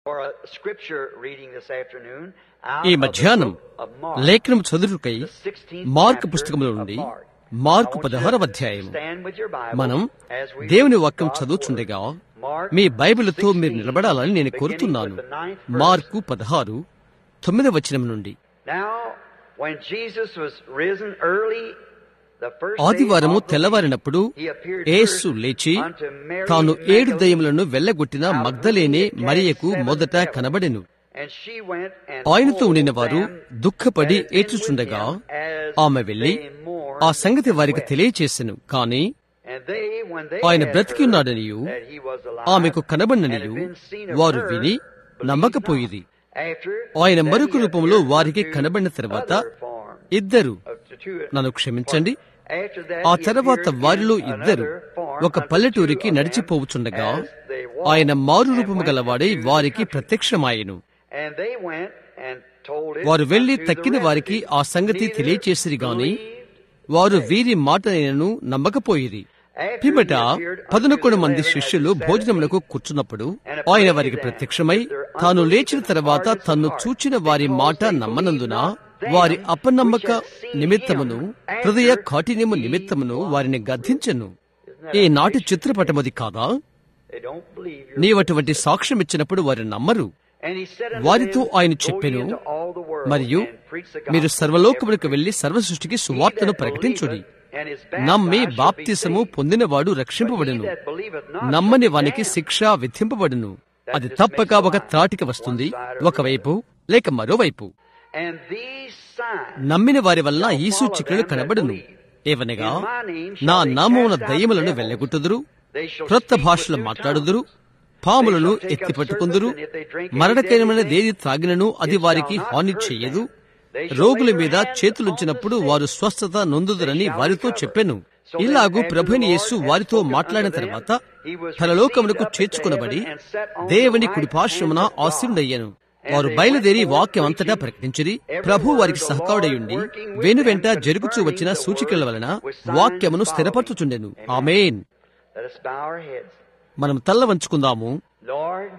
For a scripture reading this afternoon out ఈ of the మధ్యాహ్నం book of Mark, లేఖనం చదువుకై the 16th మార్కు chapter పుస్తకములో of నుండి Mark. Mark I want you పదహారవ to అధ్యాయం stand with your Bible మనం as we దేవుని read వాక్యం God's చదువుచుండగా word. Mark మీ బైబిల్తో మీరు 16, నిలబడాలని నేను beginning కోరుతున్నాను with the ninth verse. Mark పదహారు తొమ్మిదవ వచనం నుండి Now, when Jesus was risen early, the first day ఆదివారము of the తెల్లవారినప్పుడు week, he appeared Yesu first లేచి unto Mary తాను ఏడు Magdalene, దయ్యములను వెళ్ళగొట్టిన మగ్ధలేనే మరియకు మొదట కనబడెను and she went and ఆయనతో told ఉండిన వారు them దుఃఖపడి that had been ఏడ్చుచుండగా with him as ఆమె వెళ్లి they mourned ఆ సంగతి వారికి and wept. తెలియచేసెను కాని And they, when they ఆయన had బ్రతికి heard ఉన్నాడనియు that he was alive ఆమెకు and కనబడిననియు had been seen of వారు her, విని believed నమ్మకపోయిరి not. After ఆయన that మరొక he రూపంలో appeared వారికి unto కనబడిన తర్వాత other forms ఇద్దరు of the two- నన్ను క్షమించండి After that ఆ he తర్వాత appeared వారిలో in ఇద్దరు another form ఒక unto పల్లెటూరికి two of them నడిచిపోవుచుండగా as they walked ఆయన మారు and రూపము went గలవాడై into the వారికి country. ప్రత్యక్షమాయెను And they went and told it వారు వెళ్లి unto the తక్కిన వారికి residue. ఆ సంగతి Neither తెలియచేసిరి గాని believed వారు వీరి మాట నేను నమ్మకపోయిరి పిమ్మట పదనొకొండు మంది శిష్యులు భోజనములకు కూర్చున్నప్పుడు ఆయన వారికి ప్రత్యక్షమై తాను లేచిన తర్వాత తన్ను చూచిన వారి మాట నమ్మనందున వారి అపనమ్మక నిమిత్తమును హృదయ కాఠిన్యము నిమిత్తమును వారిని గద్దించెను ఈ నాటి చిత్రపటమది కాదా They don't believe your నీవటువంటి సాక్ష్యం ఇచ్చినప్పుడు వారు నమ్మరు And he said unto వారితో them, ఆయన Go ye చెప్పెను into all the world మరియు and preach the మీరు gospel to సర్వలోకములకు every వెళ్లి సర్వ సృష్టికి creature. సువార్తను He that ప్రకటించుడి believeth and is baptized నమ్మి shall be బాప్తిసము saved. పొందినవాడు But he రక్షింపబడును that believeth not నమ్మని shall be వానికి damned. శిక్ష విధింపబడును అది తప్పక ఒక త్రాటికి వస్తుంది ఒకవైపు లేక మరోవైపు And these signs నమ్మిన వారి వల్ల ఈ సూచికలు కనబడును ఏవనగా నా నామమున దయ్యములను వెళ్ళగొట్టుదురు క్రొత్త భాషలు మాట్లాడుదురు పాములను ఎత్తిపట్టుకుందురు మరణకరమైనదేది త్రాగినను అది వారికి హాని చెయ్యదు రోగుల మీద చేతులుంచినప్పుడు వారు స్వస్థత నొందుదురని వారితో చెప్పెను ఇలాగూ ప్రభుని యేసు వారితో మాట్లాడిన తర్వాత పరలోకమునకు చేర్చుకునబడి దేవుని కుడిపార్శ్వమున ఆశీనుడయ్యను వారు బయలుదేరి వాక్యం అంతటా ప్రకటించిరి ప్రభు వారికి సహకారుడయుండి వెను వెంట జరుగుచూ వచ్చిన సూచికల వలన వాక్యమును స్థిరపరచుచుండెను ఆమేన్ Let us bow our heads. మనం తల్ల వంచుకుందాము Lord,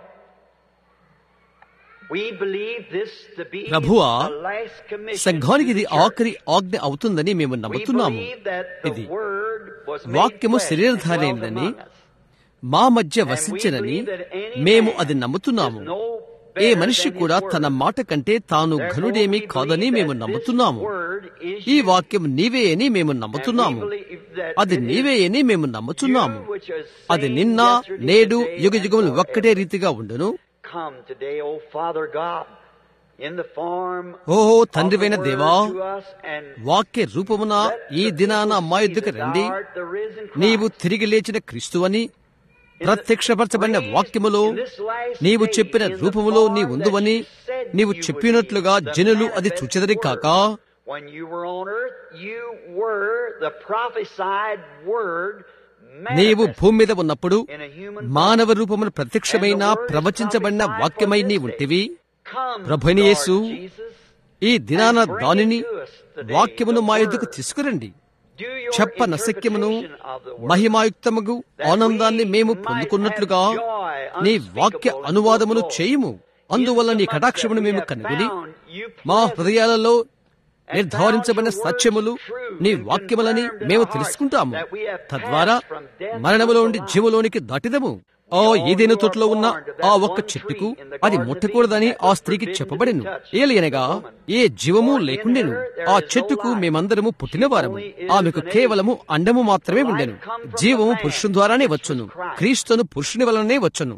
we believe this to be ప్రభువా, the last commission సంఘానికి to ఇది the church. ఆఖరి ఆజ్ఞ అవుతుందని మేము We నమ్ముతున్నాము believe that the ఇది word was made వాక్యము flesh శరీరధారి and dwelt అయిందని among us. మా మధ్య And we వసించనని believe that any మేము man అది నమ్ముతున్నాము is no ఏ better మనిషి than కూడా his తన word. మాట కంటే తాను Therefore, ఘనుడేమీ we కాదని believe మేము that నమ్ముతున్నాము this word is ఈ you. వాక్యం నీవే అని మేము నమ్ముతున్నాము And we believe that అది it is నీవే అని మేము నమ్ముతున్నాము you which is అది same నిన్న yesterday, నేడు today, యుగ and యుగములు forever. ఒక్కటే రీతిగా ఉండును Come today, O Father God, in the form ఓహో of the తండ్రివైన word దేవా to us and వాక్య రూపమున let ఈ the దినాన people మా see యుద్ధకు that రండి thou art the risen Christ. నీవు తిరిగి లేచిన క్రీస్తువని ప్రత్యక్షపరచబడిన వాక్యములో నీవు చెప్పిన రూపములో నీ ఉందువని నీవు చెప్పినట్లుగా జనులు అది చూచెదరి కాక When you were on earth, you were the prophesied word నీవు manifested భూమి మీద ఉన్నప్పుడు in a human మానవ రూపమున ప్రత్యక్షమైన ప్రవచించబడిన వాక్యమై నీ ఉంటివి Come, ప్రభుని Lord యేసు, Jesus, ఈ దినాన and bring దానిని it to us today, వాక్యమును the మా word. ఎద్దుకు తీసుకురండి Do your చెప్ప నశక్యమును interpretation of the word. మహిమాయుక్తముగు ఆనందాన్ని మేము పొందుకున్నట్లుగా నీ వాక్య అనువాదమును చేయుము అందువల్ల నీ కటాక్షమును మేము కనుగొని మా హృదయాలలో నిర్ధారించబడిన సత్యములు నీ వాక్యములని మేము తెలుసుకుంటాము తద్వారా మరణములో నుండి జీవులోనికి దాటిదము ఆ ఏదైనా తోటలో ఉన్న ఆ ఒక్క చెట్టుకు అది ముట్టకూడదని ఆ స్త్రీకి చెప్పబడెను ఏలయనగా ఏ జీవము లేకుండెను ఆ చెట్టుకు మేమందరము పుట్టినవారము ఆమెకు కేవలము అండము మాత్రమే ఉండెను జీవము పురుషుని ద్వారానే వచ్చును క్రీస్తును పురుషుని వలననే వచ్చును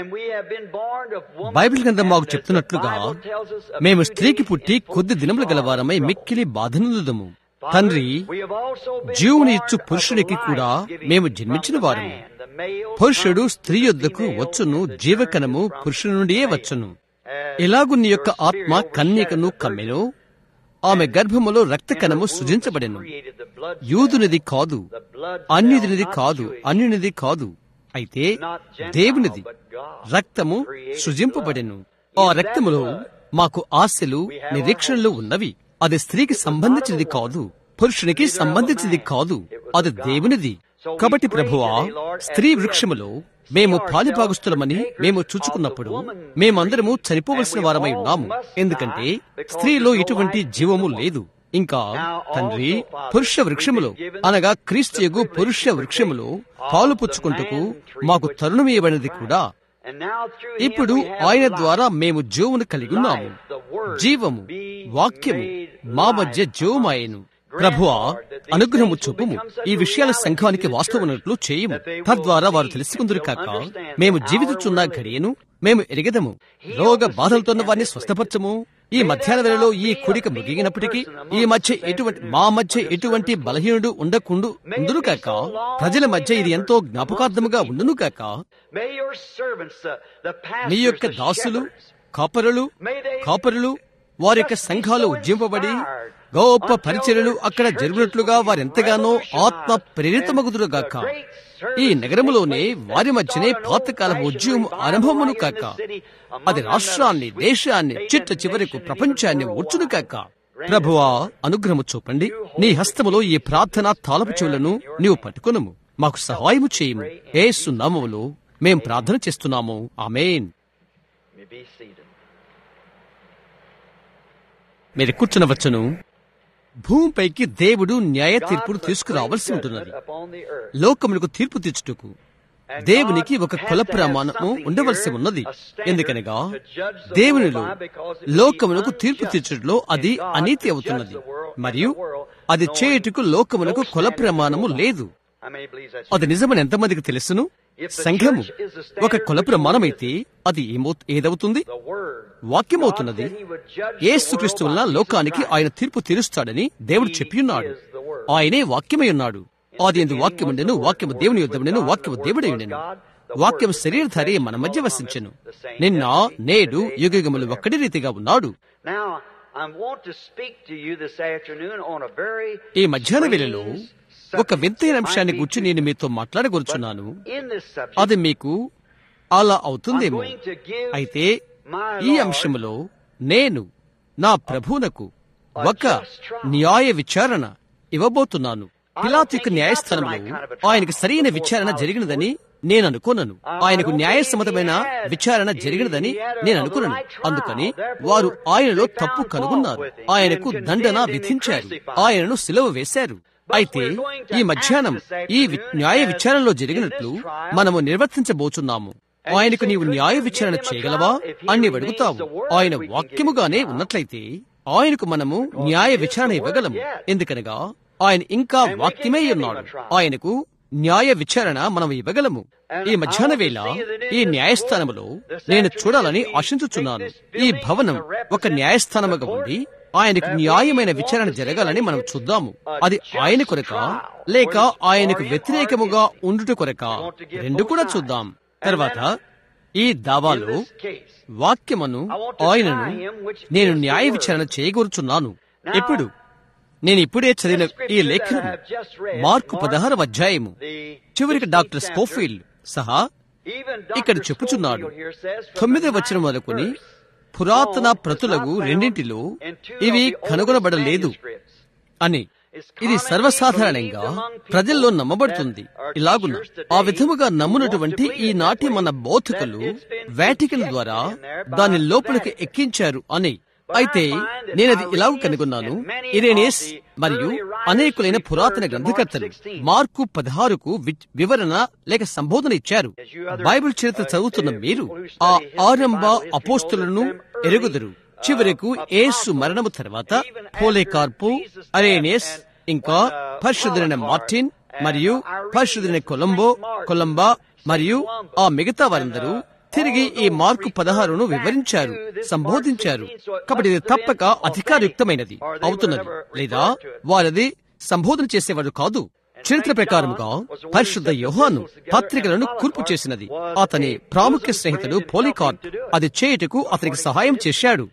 బైబిల్ గ్రంథం మాకు చెప్తున్నట్లుగా మేము స్త్రీకి పుట్టి కొద్ది దినములు గలవారమై మిక్కిలి బాధనుదము తండ్రి జీవుని ఇచ్చు పురుషునికి కూడా మేము జన్మించిన వారము పురుషుడు స్త్రీ యొద్దకు వచ్చును జీవకణము పురుషుని నుండియే వచ్చును ఎలాగు నీ యొక్క ఆత్మ కన్యకను కమ్మెను ఆమె గర్భములో రక్త కణము సృజించబడెను యూదునిది కాదు అన్యుదినిది కాదు అన్యునిది కాదు అయితే దేవునిది రక్తము సృజింపబడెను ఆ రక్తములో మాకు ఆశలు నిరీక్షణలు ఉన్నవి అది స్త్రీకి సంబంధించినది కాదు పురుషునికి సంబంధించినది కాదు అది దేవునిది కాబట్టి ప్రభువా స్త్రీ వృక్షములో మేము పాలిభాగస్తులమని మేము చూచుకున్నప్పుడు మేమందరము చనిపోవలసిన వారమై ఉన్నాము ఎందుకంటే స్త్రీలో ఎటువంటి జీవము లేదు ఇంకా తండ్రి పురుష వృక్షములో అనగా క్రీస్తుయగు పురుష వృక్షములో పాలు పుచ్చుకుంటకు మాకు తరుణమీయబడినది కూడా ఇప్పుడు ఆయన ద్వారా మేము జీవమును కలిగి ఉన్నాము జీవము వాక్యము మా మధ్య జీవమాయను ప్రభువా అనుగ్రహము చూపుము ఈ విషయాల సంఘానికి వాస్తవనట్లు చేయము తద్వారా వారు తెలుసుకుందరు కాక మేము జీవితుచున్న ఘడియను మేము ఎరిగదము రోగ బాధలతోన్న వారిని స్వస్థపరచము ఈ మధ్యాహ్న వేళలో ఈ కుడిక ముగిగినప్పటికీ ఈ మధ్య ఎటువంటి మా మధ్య ఎటువంటి బలహీనుడు ఉండకుండు ఉందును కాక ప్రజల మధ్య ఇది ఎంతో జ్ఞాపకార్థముగా ఉండును కాక నీ యొక్క దాసులు కాపరులు కాపరులు వారి యొక్క సంఘాలు ఉజ్జింపబడి గొప్ప పరిచర్యలు అక్కడ జరిగినట్లుగా వారెంతగానో ఆత్మ ప్రేరితమగుదురుగాక ఈ నగరములోనే వారి మధ్యనే పాతకాల ఉద్యమం ఆరంభమును కాక అది రాష్ట్రాన్ని దేశాన్ని చిట్ట చివరకు ప్రపంచాన్ని ఊడ్చును కాక ప్రభువా అనుగ్రహము చూపండి నీ హస్తములో ఈ ప్రార్థన తాలపు చెవులను నీవు పట్టుకునము మాకు సహాయము చేయము ఏసు నామములో మేం ప్రార్థన చేస్తున్నాము ఆమెన్ మీరు కూర్చునవచ్చును భూమిపైకి దేవుడు న్యాయ తీర్పును తీసుకురావాల్సి ఉంటున్నది లోకములకు తీర్పు తీర్చుటకు దేవునికి ఒక కుల ప్రమాణము ఉండవలసి ఉన్నది ఎందుకనగా దేవునిలో లోకమునకు తీర్పు తీర్చడంలో అది అనీతి అవుతున్నది మరియు అది చేయుటకు లోకమునకు కుల ప్రమాణము లేదు అది నిజమని ఎంతమందికి తెలుసును సంఘము ఒక కుల ప్రమాణమైతే అది ఏమో ఏదవుతుంది వాక్యమవుతున్నది ఏసుక్రీస్తు వలన లోకానికి ఆయన తీర్పు తీరుస్తాడని దేవుడు చెప్పియున్నాడు ఆయనే వాక్యమై ఉన్నాడు ఆది ఎందు వాక్యముండెను వాక్యము దేవుని యుద్ధముండెను వాక్యము దేవుడై ఉండెను వాక్యం శరీరధారి మన మధ్య వసించెను నిన్న నేడు యుగయుగములు ఒక్కడి రీతిగా ఉన్నాడు ఈ మధ్యాహ్న వేళలో ఒక వింతైన అంశాన్ని గురించి నేను మీతో మాట్లాడగొరుచున్నాను అది మీకు అలా అవుతుందేమో అయితే ఈ అంశములో నేను నా ప్రభువునకు ఒక న్యాయ విచారణ ఇవ్వబోతున్నాను పిలాతుకు న్యాయస్థానంలో ఆయనకు సరైన విచారణ జరిగినదని నేను అనుకోనను ఆయనకు న్యాయసమ్మతమైన విచారణ జరిగినదని నేను అనుకున్నాను అందుకని వారు ఆయనలో తప్పు కనుగొన్నారు ఆయనకు దండన విధించారు ఆయనను సిలువ వేశారు అయితే ఈ మధ్యాహ్నం ఈ న్యాయ విచారణలో జరిగినట్లు మనము నిర్వర్తించబోతున్నాము ఆయనకు నీవు న్యాయ విచారణ చేయగలవా అని అడుగుతావు ఆయన వాక్యముగానే ఉన్నట్లయితే ఆయనకు మనము న్యాయ విచారణ ఇవ్వగలము ఎందుకనగా ఆయన ఇంకా వాక్యమే ఉన్నాడు ఆయనకు న్యాయ విచారణ మనం ఇవ్వగలము ఈ మధ్యాహ్న వేళ ఈ న్యాయస్థానములో నేను చూడాలని ఆశించుచున్నాను ఈ భవనం ఒక న్యాయస్థానముగా ఉండి ఆయనకు న్యాయమైన విచారణ జరగాలని మనం చూద్దాము అది ఆయన కొరక లేక ఆయనకు వ్యతిరేకముగా ఉండుట కొరక రెండు కూడా చూద్దాం తర్వాత ఈ దావాలో వాక్యమును ఆయనను నేను న్యాయ విచారణ చేయగోరుచున్నాను ఎప్పుడు నేను ఇప్పుడే చదివిన ఈ లేఖనం మార్కు పదహారవ అధ్యాయము చివరికి డాక్టర్ స్కోఫీల్డ్ సహా ఇక్కడ చెప్పుచున్నాడు తొమ్మిది వచనం మొదలుకొని పురాతన ప్రతులకు రెండింటిలో ఇవి కనుగొనబడలేదు అని ఇది సర్వసాధారణంగా ప్రజల్లో నమ్మబడుతుంది ఇలాగున ఆ విధముగా నమ్మునటువంటి ఈనాటి మన బోధకులు వాటికన్ ద్వారా దాని లోపలికి ఎక్కించారు అని అయితే నేనది ఇలాగ కనుగొన్నాను ఇరేనేస్ మరియు అనేకులైన పురాతన గ్రంథకర్తలు మార్కు పదహారుకు వివరణ లేక సంబోధన ఇచ్చారు బైబిల్ చరిత్ర చదువుతున్న మీరు ఆ ఆరంభ అపోస్తులను ఎరుగుదురు చివరకు ఏసు మరణము తర్వాత పోలేకార్పు అరేనేస్ ఇంకా పరిశుద్ధులైన మార్టిన్ మరియు పరిశుద్ధులైన కొలంబో కొలంబా మరియు ఆ మిగతా వారందరూ తిరిగి ఈ మార్కు పదహారును వివరించారు సంబోధించారు కాబట్టి ఇది తప్పక అధికారయుక్తమైనది అవుతున్నది లేదా వారిది సంబోధన చేసేవాడు కాదు చరిత్ర ప్రకారముగా పరిశుద్ధ యోహాను పత్రికలను కూర్పు చేసినది అతని ప్రాముఖ్య స్నేహితుడు పోలికార్ప్ అది చేయుటకు అతనికి సహాయం చేశాడు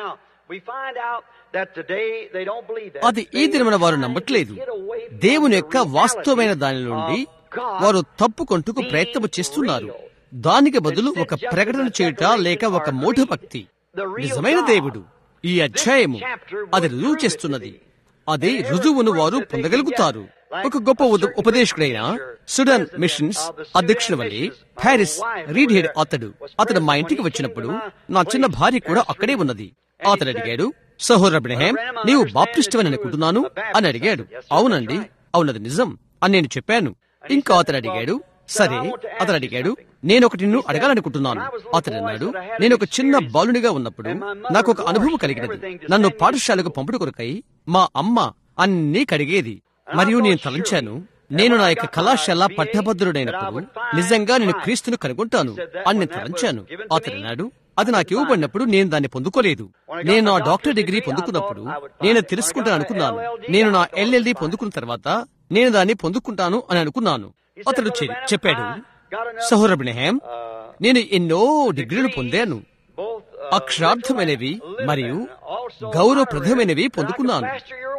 అది ఈ దినమున వారు నమ్మట్లేదు దేవుని యొక్క వాస్తవమైన దాని నుండి వారు తప్పుకొంటుకు ప్రయత్నం చేస్తున్నారు దానికి బదులు ఒక ప్రకటన చేయుట లేక ఒక మూఢభక్తి నిజమైన దేవుడు ఈ అధ్యాయము అది రుజువు చేస్తున్నది అది రుజువును వారు పొందగలుగుతారు ఒక గొప్ప ఉద- ఉపదేశకుడైన సుడాన్ మిషన్స్ అధ్యక్షుడు వల్లి ప్యారిస్ రీడ్ హెడ్ అతడు అతడు మా ఇంటికి వచ్చినప్పుడు నా చిన్న భార్య కూడా అక్కడే ఉన్నది అతడు అడిగాడు సహోదర అబ్రహాం నీవు బాప్టిస్ట్ అని అనుకుంటున్నాను అని అడిగాడు అవునండి అవునది నిజం అని నేను చెప్పాను ఇంకా అతడు అడిగాడు సరే అతడు అడిగాడు నేను ఒకటి నిన్ను అడగాలనుకుంటున్నాను అతడు అన్నాడు నేను ఒక చిన్న బాలునిగా ఉన్నప్పుడు నాకు ఒక అనుభవం కలిగినది నన్ను పాఠశాలకు పంపుడు కొరకై మా అమ్మ అన్నీ కడిగేది మరియు నేను తలంచాను నేను నా యొక్క కళాశాల పట్టభద్రుడైనప్పుడు నిజంగా నేను క్రీస్తును కనుగొంటాను అని నేను తలంచాను అతడు అన్నాడు అది నాకు ఇవ్వబడినప్పుడు నేను దాన్ని పొందుకోలేదు నేను నా డాక్టర్ డిగ్రీ పొందుకున్నప్పుడు నేను తెలుసుకుంటాను అనుకున్నాను నేను నా ఎల్ఎల్డి పొందుకున్న తర్వాత నేను దాన్ని పొందుకుంటాను అని అనుకున్నాను అతడు చె- చెప్పాడు సహోరబ్రహం నేను ఎన్నో డిగ్రీలు పొందాను అక్షరార్థమైనవి మరియు గౌరవప్రదమైనవి పొందుకున్నాను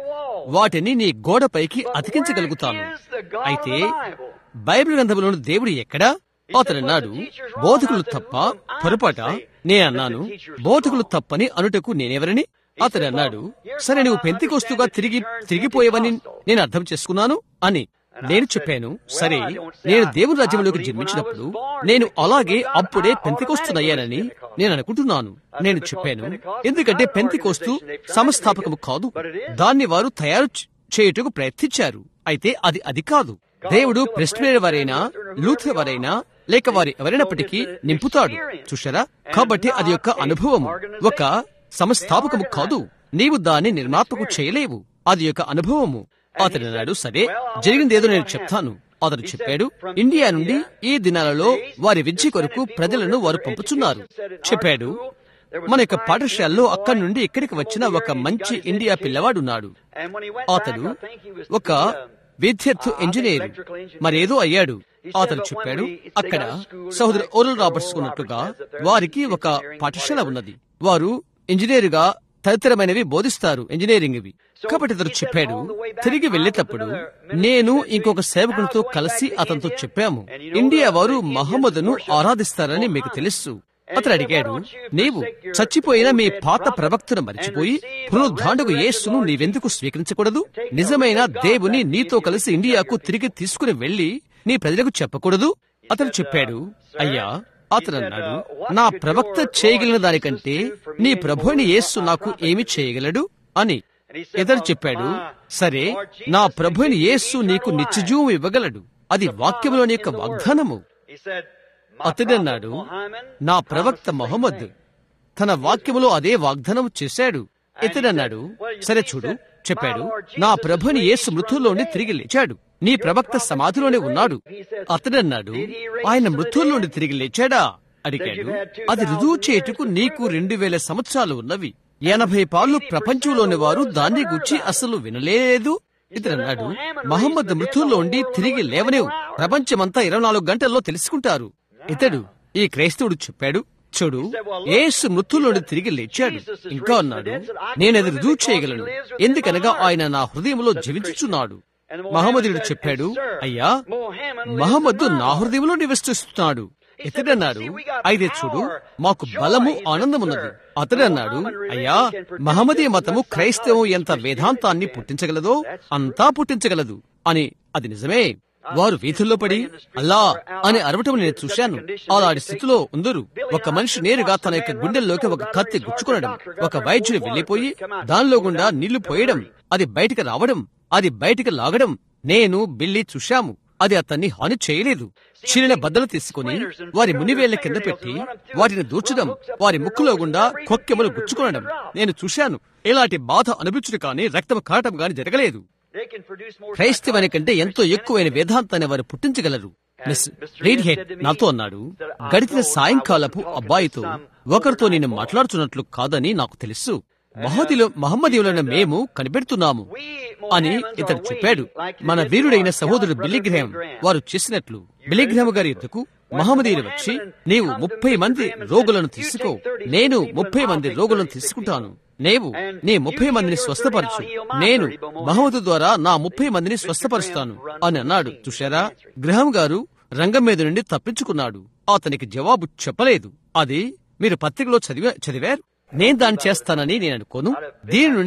వాటిని నీ గోడపైకి అతికించగలుగుతాను అయితే బైబిల్ గ్రంథంలోని దేవుడు ఎక్కడా అతడన్నాడు బోధకులు తప్ప పొరపాట నే అన్నాను బోధకులు తప్పని అనుటకు నేనెవరని అతడు అన్నాడు సరే నువ్వు పెంతికొస్తుగా తిరిగి తిరిగిపోయేవని నేను అర్థం చేసుకున్నాను అని నేను చెప్పాను సరే నేను దేవుని రాజ్యంలోకి జన్మించినప్పుడు నేను అలాగే అప్పుడే పెంతికొస్తున్నయ్యానని నేను అనుకుంటున్నాను నేను చెప్పాను ఎందుకంటే పెంతికోస్తు సంస్థాపకము కాదు దాన్ని వారు తయారు చే- చేయుటకు ప్రయత్నించారు అయితే అది అది కాదు దేవుడు ప్రెస్టేర్ వారైనా లూథర్ వారైనా లేక వారి ఎవరైనప్పటికీ నింపుతాడు చూశారా కాబట్టి అది యొక్క అనుభవము ఒక సంస్థాపకము కాదు నీవు దాన్ని నిర్మాత్మకు చేయలేవు అది యొక్క అనుభవము అతడు అన్నాడు సరే జరిగిందేదో నేను చెప్తాను అతడు చెప్పాడు ఇండియా నుండి ఈ దినాలలో వారి విద్య కొరకు ప్రజలను వారు పంపుచున్నారు చెప్పాడు మన యొక్క పాఠశాలలో అక్కడి నుండి ఇక్కడికి వచ్చిన ఒక మంచి ఇండియా పిల్లవాడున్నాడు అతడు ఒక విద్యుత్ ఇంజనీర్ మరేదో అయ్యాడు అతను చెప్పాడు అక్కడ సహోదరు ఓరల్ రాబర్ట్స్ ఉన్నట్టుగా వారికి ఒక పాఠశాల ఉన్నది వారు ఇంజనీరుగా తదితరమైనవి బోధిస్తారు ఇంజనీరింగ్ ఇవి కాబట్టి అతను చెప్పాడు తిరిగి వెళ్ళేటప్పుడు నేను ఇంకొక సేవకునితో కలిసి అతనితో చెప్పాము ఇండియా వారు మహమ్మదును ఆరాధిస్తారని మీకు తెలుసు అతను అడిగాడు నీవు చచ్చిపోయిన మీ పాత ప్రవక్తను మరిచిపోయి పునరుద్ధాండకు యేసును నీవెందుకు స్వీకరించకూడదు నిజమైన దేవుని నీతో కలిసి ఇండియాకు తిరిగి తీసుకుని వెళ్లి నీ ప్రజలకు చెప్పకూడదు అతను చెప్పాడు అయ్యా అతను అన్నాడు నా ప్రవక్త చేయగలిగిన దానికంటే నీ ప్రభుని యేసు నాకు ఏమి చేయగలడు అని ఇతడు చెప్పాడు సరే నా ప్రభుని యేసు నీకు నిత్యజీవం ఇవ్వగలడు అది వాక్యంలోని యొక్క వాగ్దానము అతడన్నాడు నా ప్రవక్త మొహమ్మద్ తన వాక్యములో అదే వాగ్దానం చేశాడు ఇతడన్నాడు సరే చూడు చెప్పాడు నా ప్రభుని యేసు మృతుల్లోనే తిరిగి లేచాడు నీ ప్రవక్త సమాధిలోనే ఉన్నాడు అతడన్నాడు ఆయన మృతుల్లోని తిరిగి లేచాడా అడిగాడు అది రుజువు చేయుటకు నీకు రెండు వేల సంవత్సరాలు ఉన్నవి ఎనభై పాళ్ళు ప్రపంచంలోని వారు దాన్ని గుచ్చి అసలు వినలేదు ఇతడన్నాడు మహమ్మద్ మృతుల్లో ఉండి తిరిగి లేవనేవు ప్రపంచమంతా ఇరవై నాలుగు గంటల్లో తెలుసుకుంటారు ఇతడు ఈ క్రైస్తవుడు చెప్పాడు చూడు యేసు మృతుల్లోని తిరిగి లేచాడు ఇంకా అన్నాడు నేనది రుజువు చేయగలను ఎందుకనగా ఆయన నా హృదయంలో జీవించుచున్నాడు మహమ్మదుడు చెప్పాడు అయ్యా మహమ్మద్ నా హృదయంలో నివసిస్తున్నాడు ఇతడన్నాడు అయితే చూడు మాకు బలము ఆనందమున్నది అతడన్నాడు అయ్యా మహమ్మదీ మతము క్రైస్తవం ఎంత వేదాంతాన్ని పుట్టించగలదో అంతా పుట్టించగలదు అని అది నిజమే వారు వీధుల్లో పడి అల్లా అని అరవటం నేను చూశాను అలాంటి స్థితిలో ఉందరు ఒక మనిషి నేరుగా తన యొక్క గుండెల్లోకి ఒక కత్తి గుచ్చుకొనడం ఒక వైద్యుడు వెళ్లిపోయి దానిలో గుండా నీళ్లు పోయడం అది బయటికి రావడం అది బయటికి లాగడం నేను బిల్లి చూశాము అది అతన్ని హాని చేయలేదు చీలిన బద్దలు తీసుకుని వారి మునివేళ్ల కింద పెట్టి వాటిని దూర్చడం వారి ముక్కులో గుండా కొక్కెములు గుచ్చుకొనడం నేను చూశాను ఇలాంటి బాధ అనుభవించుడు కానీ రక్తం కారటం గాని జరగలేదు క్రైస్తవాని కంటే ఎంతో ఎక్కువైన వేదాంతాన్ని వారు పుట్టించగలరు మిస్ రీడ్ హెడ్ నాతో అన్నాడు గడిచిన సాయంకాలపు అబ్బాయితో ఒకరితో నేను మాట్లాడుతున్నట్లు కాదని నాకు తెలుసు మహోదిలో మహమ్మదీయులైన మేము కనిపెడుతున్నాము అని ఇతడు చెప్పాడు మన వీరుడైన సహోదరుడు బిల్లిగ్రహం వారు చేసినట్లు బిల్లిగ్రహం గారి యుద్ధకు మహమ్మదీయులు వచ్చి నీవు ముప్పై మంది రోగులను తీసుకో నేను ముప్పై మంది రోగులను తీసుకుంటాను నీవు నీ ముప్పై మందిని స్వస్థపరచు నేను మహమ్మదు ద్వారా నా ముప్పై మందిని స్వస్థపరుస్తాను అని అన్నాడు చూశారా గ్రహం గారు రంగం మీద నుండి తప్పించుకున్నాడు అతనికి జవాబు చెప్పలేదు అది మీరు పత్రికలో చదివా చదివారు నేను దాన్ని చేస్తానని నేను అనుకోను దీని నుండి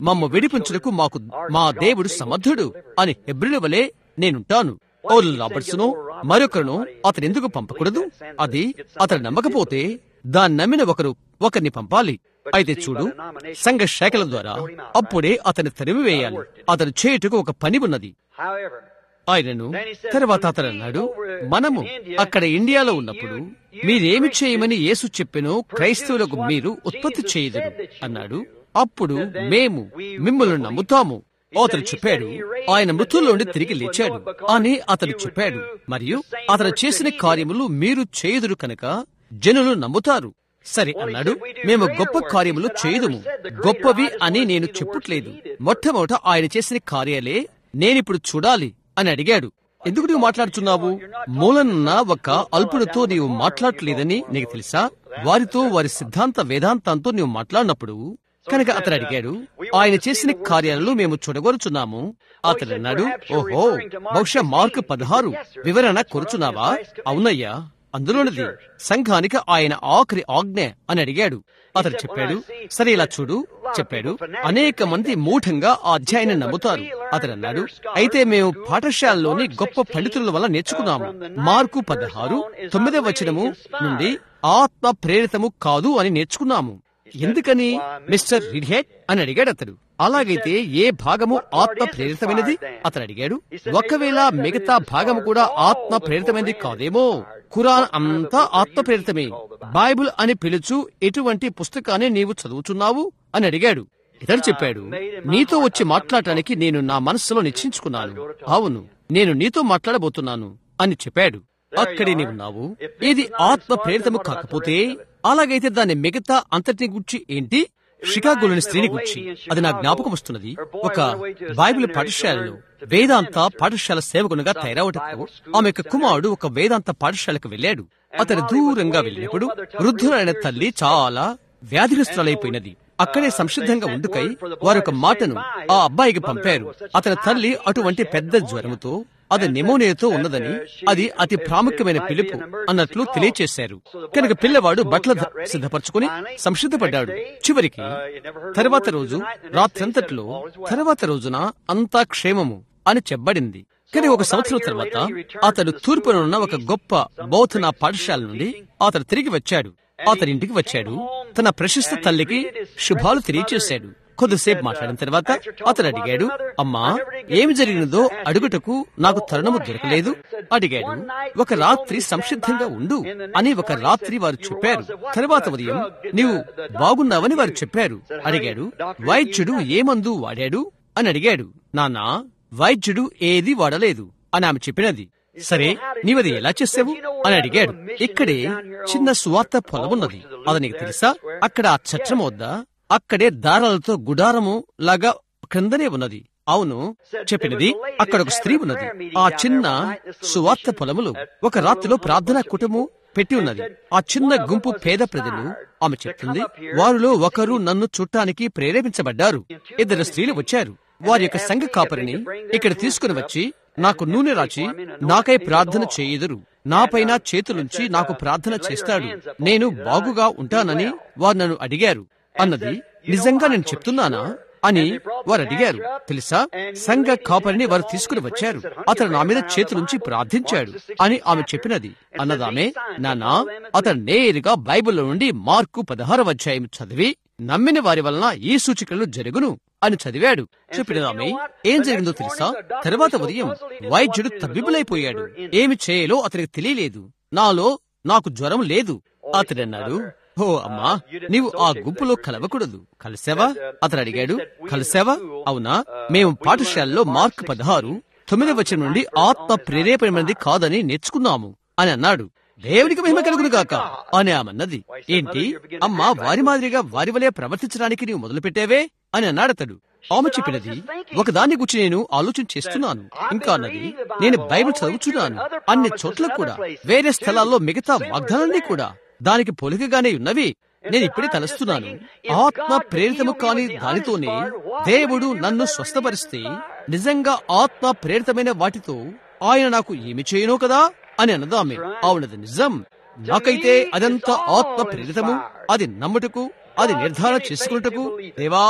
మమ్మ విడిపించుటకు మాకు మా దేవుడు సమర్థుడు అని హెబ్రిల వలె నేనుంటాను ఓల్ రాబర్ట్స్ను మరొకరును అతను ఎందుకు పంపకూడదు అది అతను నమ్మకపోతే దాన్ని నమ్మిన ఒకరు ఒకరిని పంపాలి అయితే చూడు సంఘ శాఖల ద్వారా అప్పుడే అతని తరిమివేయాలి అతను చేయుటకు ఒక పని ఉన్నది However, ఆయనను తర్వాత అతను అన్నాడు మనము అక్కడ ఇండియాలో ఉన్నప్పుడు మీరేమి చేయమని యేసు చెప్పెనో క్రైస్తవులకు మీరు ఉత్పత్తి చేయదురు అన్నాడు అప్పుడు మేము మిమ్మల్ని నమ్ముతాము అతను చెప్పాడు ఆయన మృతుల్లోండి తిరిగి లేచాడు అని అతను చెప్పాడు మరియు అతను చేసిన కార్యములు మీరు చేయుదురు కనుక జనులు నమ్ముతారు సరే అన్నాడు మేము గొప్ప కార్యములు చేయదుము గొప్పవి అని నేను చెప్పుట్లేదు మొట్టమొదట ఆయన చేసిన కార్యాలే నేనిప్పుడు చూడాలి అని అడిగాడు ఎందుకు నీవు మాట్లాడుతున్నావు మూలనున్న ఒక అల్పుడితో నీవు మాట్లాడలేదని నీకు తెలుసా వారితో వారి సిద్ధాంత వేదాంతంతో నీవు మాట్లాడినప్పుడు కనుక అతను అడిగాడు ఆయన చేసిన కార్యాలను మేము చూడగోరుచున్నాము అతడు అన్నాడు ఓహో బహుశా మార్కు పదహారు వివరణ కొరుచున్నావా అవునయ్యా అందులోనిది సంఘానికి ఆయన ఆఖరి ఆజ్ఞ అని అడిగాడు అతడు చెప్పాడు సరే ఇలా చూడు చెప్పాడు అనేక మంది మూఢంగా ఆ అధ్యాయాన్ని నమ్ముతారు అతడు అన్నాడు అయితే మేము పాఠశాలలోని గొప్ప పండితుల వల్ల నేర్చుకున్నాము మార్కు పదహారు తొమ్మిదవ వచనము నుండి ఆత్మ ప్రేరితము కాదు అని నేర్చుకున్నాము ఎందుకని మిస్టర్ రిడ్హెడ్ అని అడిగాడు అతడు అలాగైతే ఏ భాగము ఆత్మ ప్రేరితమైనది అతడు అడిగాడు ఒకవేళ మిగతా భాగము కూడా ఆత్మ ప్రేరితమైనది కాదేమో ఖురాన్ అంతా ఆత్మ ప్రేరితమే బైబిల్ అని పిలుచు ఎటువంటి పుస్తకాన్ని నీవు చదువుచున్నావు అని అడిగాడు ఇతడు చెప్పాడు నీతో వచ్చి మాట్లాడటానికి నేను నా మనస్సులో నిశ్చయించుకున్నాను అవును నేను నీతో మాట్లాడబోతున్నాను అని చెప్పాడు అక్కడే నీవున్నావు ఇది ఆత్మ ప్రేరితము కాకపోతే అలాగైతే దాని మిగతా అంతటిని గురించి ఏంటి షికాగోలోని స్త్రీని గురించి అది నా జ్ఞాపకం వస్తున్నది ఒక బైబిల్ పాఠశాలలో వేదాంత పాఠశాల సేవకునిగా తయారవటకు ఆమె యొక్క కుమారుడు ఒక వేదాంత పాఠశాలకు వెళ్ళాడు అతను దూరంగా వెళ్ళినప్పుడు వృద్ధులైన తల్లి చాలా వ్యాధిగ్రస్తులైపోయినది అక్కడే సంసిద్ధంగా ఉండుకై వారొక మాటను ఆ అబ్బాయికి పంపారు అతని తల్లి అటువంటి పెద్ద జ్వరముతో అది నిమోనియాతో ఉన్నదని అది అతి ప్రాముఖ్యమైన పిలుపు అన్నట్లు తెలియచేశారు కనుక పిల్లవాడు బట్టలు ధ- సిద్ధపరచుకుని సంసిద్ధపడ్డాడు చివరికి తర్వాత రోజు రాత్రంతట్లో తర్వాత రోజున అంతా క్షేమము అని చెప్పబడింది కానీ ఒక సంవత్సరం తర్వాత అతడు తూర్పునున్న ఒక గొప్ప బౌద్ధన పాఠశాల నుండి అతడు తిరిగి వచ్చాడు అతని ఇంటికి వచ్చాడు తన ప్రశస్త తల్లికి శుభాలు తెలియచేశాడు కొద్దిసేపు మాట్లాడిన తర్వాత అతడు అడిగాడు అమ్మా ఏమి జరిగినదో అడుగుటకు నాకు తరుణము దొరకలేదు అడిగాడు ఒక రాత్రి సంసిద్ధంగా ఉండు అని ఒక రాత్రి వారు చెప్పారు తర్వాత ఉదయం నీవు బాగున్నావని వారు చెప్పారు అడిగాడు వైద్యుడు ఏ మందు వాడాడు అని అడిగాడు నాన్నా వైద్యుడు ఏది వాడలేదు అని ఆమె చెప్పినది సరే నీవది ఎలా చేసావు అని అడిగాడు ఇక్కడే చిన్న సువార్త పొలమున్నది అది నీకు తెలుసా అక్కడ ఆ చట్రం వద్ద అక్కడే దారాలతో గుడారము లాగా క్రిందనే ఉన్నది అవును చెప్పినది అక్కడ ఒక స్త్రీ ఉన్నది ఆ చిన్న సువార్త పొలములు ఒక రాత్రిలో ప్రార్థనా కుటుంబం పెట్టి ఉన్నది ఆ చిన్న గుంపు పేద ప్రజలు ఆమె చెప్తుంది వారిలో ఒకరు నన్ను చుట్టానికి ప్రేరేపించబడ్డారు ఇద్దరు స్త్రీలు వచ్చారు వారి యొక్క సంఘ కాపరిని ఇక్కడ తీసుకుని వచ్చి నాకు నూనె రాచి నాకై ప్రార్థన చేయుదురు నాపైన చేతులుంచి నాకు ప్రార్థన చేస్తాడు నేను బాగుగా ఉంటానని వారు నన్ను అడిగారు అన్నది నిజంగా నేను చెప్తున్నానా అని వారు అడిగారు తెలుసా సంఘ కాపరిని వారు తీసుకుని వచ్చారు అతను నా మీద చేతులుంచి ప్రార్థించాడు అని ఆమె చెప్పినది అన్నదామే నానా అతను నేరుగా బైబిల్లో నుండి మార్కు పదహారవ అధ్యాయం చదివి నమ్మిన వారి వలన ఈ సూచికలు జరుగును అని చదివాడు చెప్పినదామె ఏం జరిగిందో తెలుసా తర్వాత ఉదయం వైద్యుడు తబ్బిబులైపోయాడు ఏమి చేయాలో అతనికి తెలియలేదు నాలో నాకు జ్వరం లేదు అతడన్నాడు ఓ అమ్మా నీవు ఆ గుంపులో కలవకూడదు కలిసావా అతను అడిగాడు కలిసావా అవునా మేము పాఠశాలలో మార్క్ పదహారు తొమ్మిది వచ్చిన నుండి ఆత్మ ప్రేరేపణమైనది కాదని నేర్చుకున్నాము అని అన్నాడు దేవునికి మహిమ కలుగును గాక అని ఆమెన్నది ఏంటి అమ్మా వారి మాదిరిగా వారి వలె ప్రవర్తించడానికి నీవు మొదలు పెట్టావే అని అన్నాడు అతడు ఆమె చెప్పినది ఒకదాని గురించి నేను ఆలోచన చేస్తున్నాను ఇంకా అన్నది నేను బైబిల్ చదువుచున్నాను అన్ని చోట్ల కూడా వేరే స్థలాల్లో మిగతా వాగ్దానాన్ని కూడా దానికి పోలికగానే ఉన్నవి నేను ఇప్పుడే తలస్తున్నాను ఆత్మ ప్రేరితము కాని దానితోనే దేవుడు నన్ను స్వస్థపరిస్తే నిజంగా ఆత్మ ప్రేరితమైన వాటితో ఆయన నాకు ఏమి చేయను కదా అని అన్నదామె అవునది నిజం నాకైతే అదంతా ఆత్మ ప్రేరితము అది నమ్ముటకు అది నిర్ధారణ చేసుకున్నటకు దేవా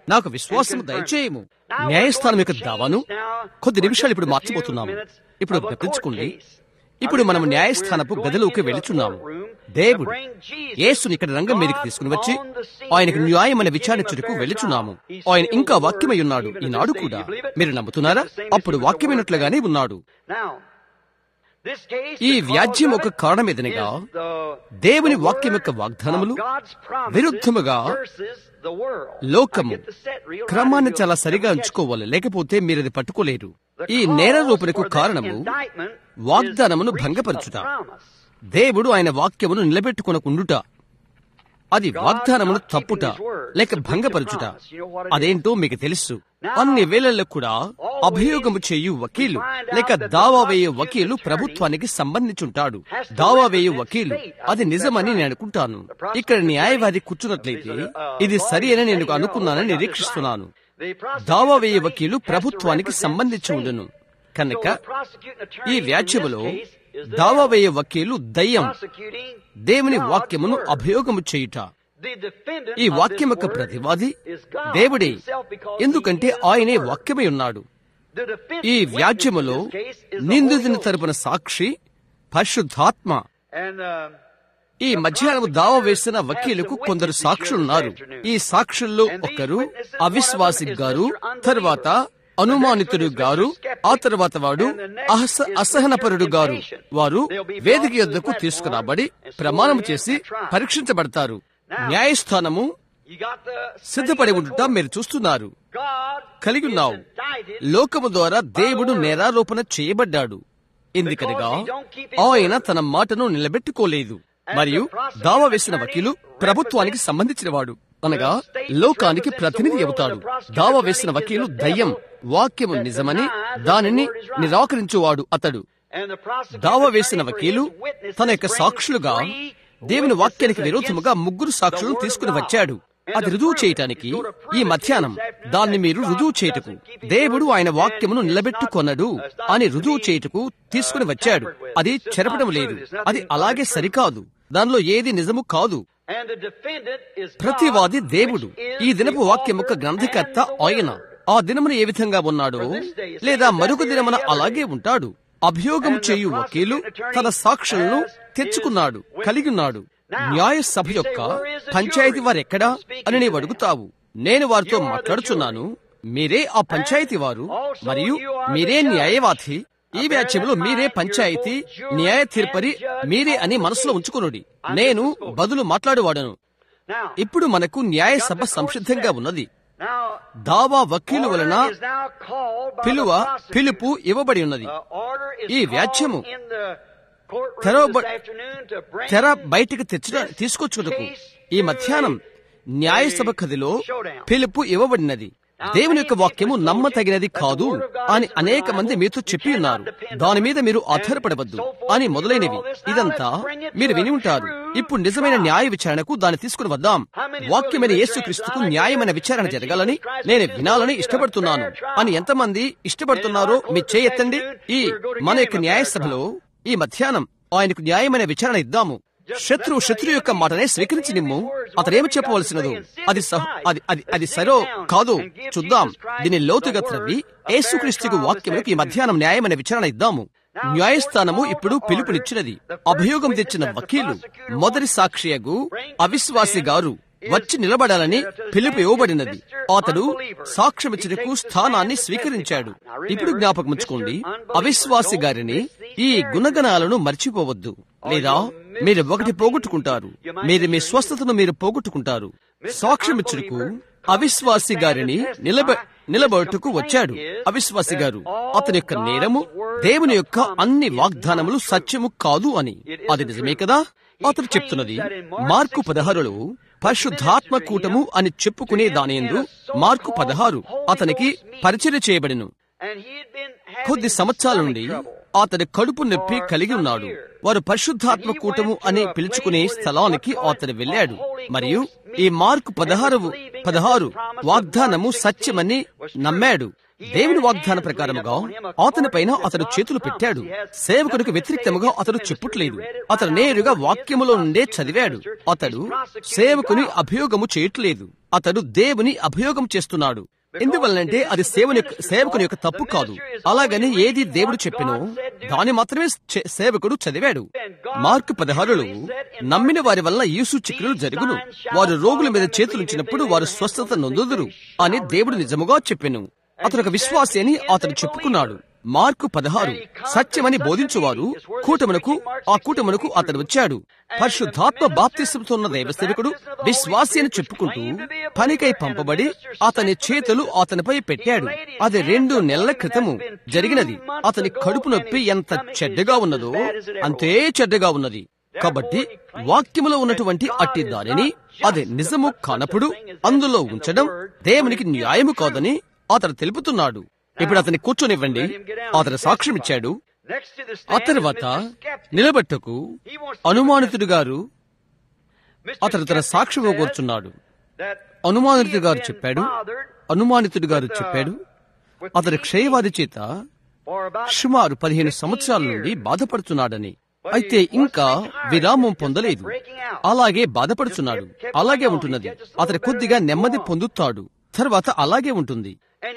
నాకు విశ్వాసం దయచేయము న్యాయస్థానం యొక్క దావాను కొద్ది నిమిషాలు ఇప్పుడు మార్చిపోతున్నాము ఇప్పుడు గమనించుకోండి ఇప్పుడు మనం న్యాయస్థానపు గదిలోకి వెళుచున్నాము దేవుడు యేసుని ఇక్కడ రంగం మీదకి తీసుకుని వచ్చి ఆయనకు న్యాయమైన విచారించుటకు వెళుచున్నాము ఆయన ఇంకా వాక్యమై ఉన్నాడు ఈనాడు కూడా మీరు నమ్ముతున్నారా అప్పుడు వాక్యమైనట్లుగానే ఉన్నాడు ఈ వ్యాజ్యం ఒక కారణమేదనగా దేవుని వాక్యం యొక్క వాగ్దానములు విరుద్ధముగా లోకము క్రమాన్ని చాలా సరిగా ఉంచుకోవాలి లేకపోతే మీరు అది పట్టుకోలేరు ఈ నేర రూపునకు కారణము వాగ్దానమును భంగపరచుట దేవుడు ఆయన వాక్యమును నిలబెట్టుకొనకుండుట అది వాగ్దానమును తప్పుట లేక భంగపరచుట అదేంటో మీకు తెలుసు అన్ని వేళల్లో కూడా అభియోగము చేయు వకీలు లేక దావా వేయు వకీలు ప్రభుత్వానికి సంబంధించుంటాడు దావా వేయు వకీలు అది నిజమని నేను అనుకుంటాను ఇక్కడ న్యాయవాది కూర్చున్నట్లయితే ఇది సరి అని నేను అనుకున్నానని నిరీక్షిస్తున్నాను దావా వేయు వకీలు ప్రభుత్వానికి సంబంధించి ఉండును కనుక ఈ వ్యాజ్యములో దావా వేయే వకీలు దయ్యం దేవుని వాక్యమును అభియోగము చేయుట ఈ వాక్యం యొక్క ప్రతివాది దేవుడే ఎందుకంటే ఆయనే వాక్యమై ఉన్నాడు ఈ వ్యాజ్యములో నిందితుని తరపున సాక్షి పరిశుద్ధాత్మ ఈ మధ్యాహ్నం దావా వేసిన వకీలుకు కొందరు సాక్షులున్నారు ఈ సాక్షుల్లో ఒకరు అవిశ్వాసి గారు తర్వాత అనుమానితుడు గారు ఆ తర్వాత వాడు అహస అసహనపరుడు గారు వారు వేదిక యొద్దకు తీసుకురాబడి ప్రమాణం చేసి పరీక్షించబడతారు న్యాయస్థానము సిద్ధపడి ఉండుట మీరు చూస్తున్నారు కలిగి ఉన్నావు లోకము ద్వారా దేవుడు నేరారోపణ చేయబడ్డాడు ఎందుకనగా ఆయన తన మాటను నిలబెట్టుకోలేదు మరియు దావా వేసిన వకీలు ప్రభుత్వానికి సంబంధించినవాడు అనగా లోకానికి ప్రతినిధి అవుతాడు దావా వేసిన వకీలు దయ్యం వాక్యము నిజమని దానిని నిరాకరించువాడు అతడు దావా వేసిన వకీలు తన యొక్క సాక్షులుగా దేవుని వాక్యానికి విరోధముగా ముగ్గురు సాక్షులను తీసుకుని వచ్చాడు అది రుజువు చేయటానికి ఈ మధ్యాహ్నం దాన్ని మీరు రుజువు చేయుటకు దేవుడు ఆయన వాక్యమును నిలబెట్టుకొనడు అని రుజువు చేయుటకు తీసుకుని వచ్చాడు అది చెరపడం లేదు అది అలాగే సరికాదు దానిలో ఏది నిజము కాదు ప్రతివాది దేవుడు ఈ దినపు వాక్యం యొక్క గ్రంథకర్త ఆయన ఆ దినమున ఏ విధంగా ఉన్నాడో లేదా మరొక దినమున అలాగే ఉంటాడు అభియోగం చేయు వకీలు తన సాక్షులను తెచ్చుకున్నాడు కలిగి ఉన్నాడు న్యాయ సభ యొక్క పంచాయతీ వారెక్కడా అని నీవు అడుగుతావు నేను వారితో మాట్లాడుచున్నాను మీరే ఆ పంచాయతీ వారు మరియు మీరే న్యాయవాది ఈ వ్యాఖ్యలో మీరే పంచాయతీ న్యాయ తీర్పరి మీరే అని మనసులో ఉంచుకునుడి నేను బదులు మాట్లాడేవాడను ఇప్పుడు మనకు న్యాయ సభ సంసిద్ధంగా ఉన్నది దావా వకీలు వలన పిలువ పిలుపు ఇవ్వబడి ఉన్నది ఈ వ్యాఖ్యము తెరవబ తెర బయటికి తెచ్చ తీసుకొచ్చుటకు ఈ మధ్యాహ్నం న్యాయసభ కదిలో పిలుపు ఇవ్వబడినది దేవుని యొక్క వాక్యము నమ్మతగినది కాదు అని అనేక మంది మీతో చెప్పి ఉన్నారు దాని మీద మీరు ఆధారపడవద్దు అని మొదలైనవి ఇదంతా మీరు విని ఉంటారు ఇప్పుడు నిజమైన న్యాయ విచారణకు దాన్ని తీసుకుని వద్దాం వాక్యమైన యేసుక్రీస్తుకు న్యాయమైన విచారణ జరగాలని నేను వినాలని ఇష్టపడుతున్నాను అని ఎంతమంది ఇష్టపడుతున్నారో మీ చేయెత్తండి ఈ మన యొక్క న్యాయసభలో ఈ మధ్యాహ్నం ఆయనకు న్యాయమైన విచారణ ఇద్దాము శత్రువు శత్రువు యొక్క మాటనే స్వీకరించి నిమ్ము అతడేమి చెప్పవలసినదు అది అది అది అది సరో కాదు చూద్దాం దీని లోతుగా త్రవ్వి యేసుక్రీస్తుకు వాక్యములకు ఈ మధ్యాహ్నం న్యాయమైన విచారణ ఇద్దాము న్యాయస్థానము ఇప్పుడు పిలుపునిచ్చినది అభియోగం తెచ్చిన వకీలు మొదటి సాక్షియగు అవిశ్వాసి గారు వచ్చి నిలబడాలని పిలుపు ఇవ్వబడినది అతడు సాక్ష్యమిచ్చుటకు స్థానాన్ని స్వీకరించాడు ఇప్పుడు జ్ఞాపకముంచుకోండి అవిశ్వాసి గారిని ఈ గుణగణాలను మర్చిపోవద్దు లేదా మీరు ఒకటి పోగొట్టుకుంటారు మీరు మీ స్వస్థతను మీరు పోగొట్టుకుంటారు సాక్ష్యమిచ్చుటకు అవిశ్వాసి గారిని నిలబ నిలబడుటకు వచ్చాడు అవిశ్వాసి గారు అతని యొక్క నేరము దేవుని యొక్క అన్ని వాగ్దానములు సత్యము కాదు అని అది నిజమే కదా అతడు చెప్తున్నది మార్కు పదహారులో పరిశుద్ధాత్మ కూటము అని చెప్పుకునే దానియందు మార్కు పదహారు అతనికి పరిచయం చేయబడిను కొద్ది సంవత్సరాల నుండి అతడి కడుపు నొప్పి కలిగి ఉన్నాడు వారు పరిశుద్ధాత్మ కూటము అని పిలుచుకునే స్థలానికి అతడు వెళ్ళాడు మరియు ఈ మార్కు పదహారు పదహారు వాగ్దానము సత్యమని నమ్మాడు దేవుని వాగ్దాన ప్రకారముగా అతని పైన అతడు చేతులు పెట్టాడు సేవకుడికి వ్యతిరేక్తముగా అతడు చెప్పుట్లేదు అతడు నేరుగా వాక్యములో నుండే చదివాడు అతడు సేవకుని అభియోగము చేయట్లేదు అతడు దేవుని అభియోగం చేస్తున్నాడు ఎందువల్లంటే అది సేవని యొక్క సేవకుని యొక్క తప్పు కాదు అలాగని ఏది దేవుడు చెప్పినో దాని మాత్రమే చే- సేవకుడు చదివాడు మార్కు పదహారులో నమ్మిన వారి వల్ల ఈ సూచక్రియలు జరుగును వారు రోగుల మీద చేతులుంచినప్పుడు వారు స్వస్థత నొందుదురు అని దేవుడు నిజముగా చెప్పెను అతను ఒక విశ్వాసి అని అతను చెప్పుకున్నాడు మార్కు పదహారు సత్యమని బోధించువారు కూటమునకు ఆ కూటమునకు అతడు వచ్చాడు పరిశుద్ధాత్మ బాప్తిస్మతో ఉన్న దైవసేవకుడు విశ్వాసి అని చెప్పుకుంటూ పనికై పంపబడి అతని చేతులు అతనిపై పెట్టాడు అది రెండు నెలల క్రితము జరిగినది అతని కడుపు నొప్పి ఎంత చెడ్డగా ఉన్నదో అంతే చెడ్డగా ఉన్నది కాబట్టి వాక్యములో ఉన్నటువంటి అట్టి దానిని అది నిజము కానప్పుడు అందులో ఉంచడం దేవునికి న్యాయము కాదని అతడు తెలుపుతున్నాడు ఇప్పుడు అతని కూర్చొనివ్వండి అతను సాక్ష్యం ఇచ్చాడు ఆ తర్వాత నిలబెట్టకు అనుమానితుడు గారు అతడు తన సాక్ష్యం కూర్చున్నాడు అనుమానితుడు గారు చెప్పాడు అనుమానితుడు గారు చెప్పాడు అతడు క్షయవాది చేత సుమారు పదిహేను సంవత్సరాల నుండి బాధపడుతున్నాడని అయితే ఇంకా విరామం పొందలేదు అలాగే బాధపడుతున్నాడు అలాగే ఉంటున్నది అతడు కొద్దిగా నెమ్మది పొందుతాడు తర్వాత అలాగే ఉంటుంది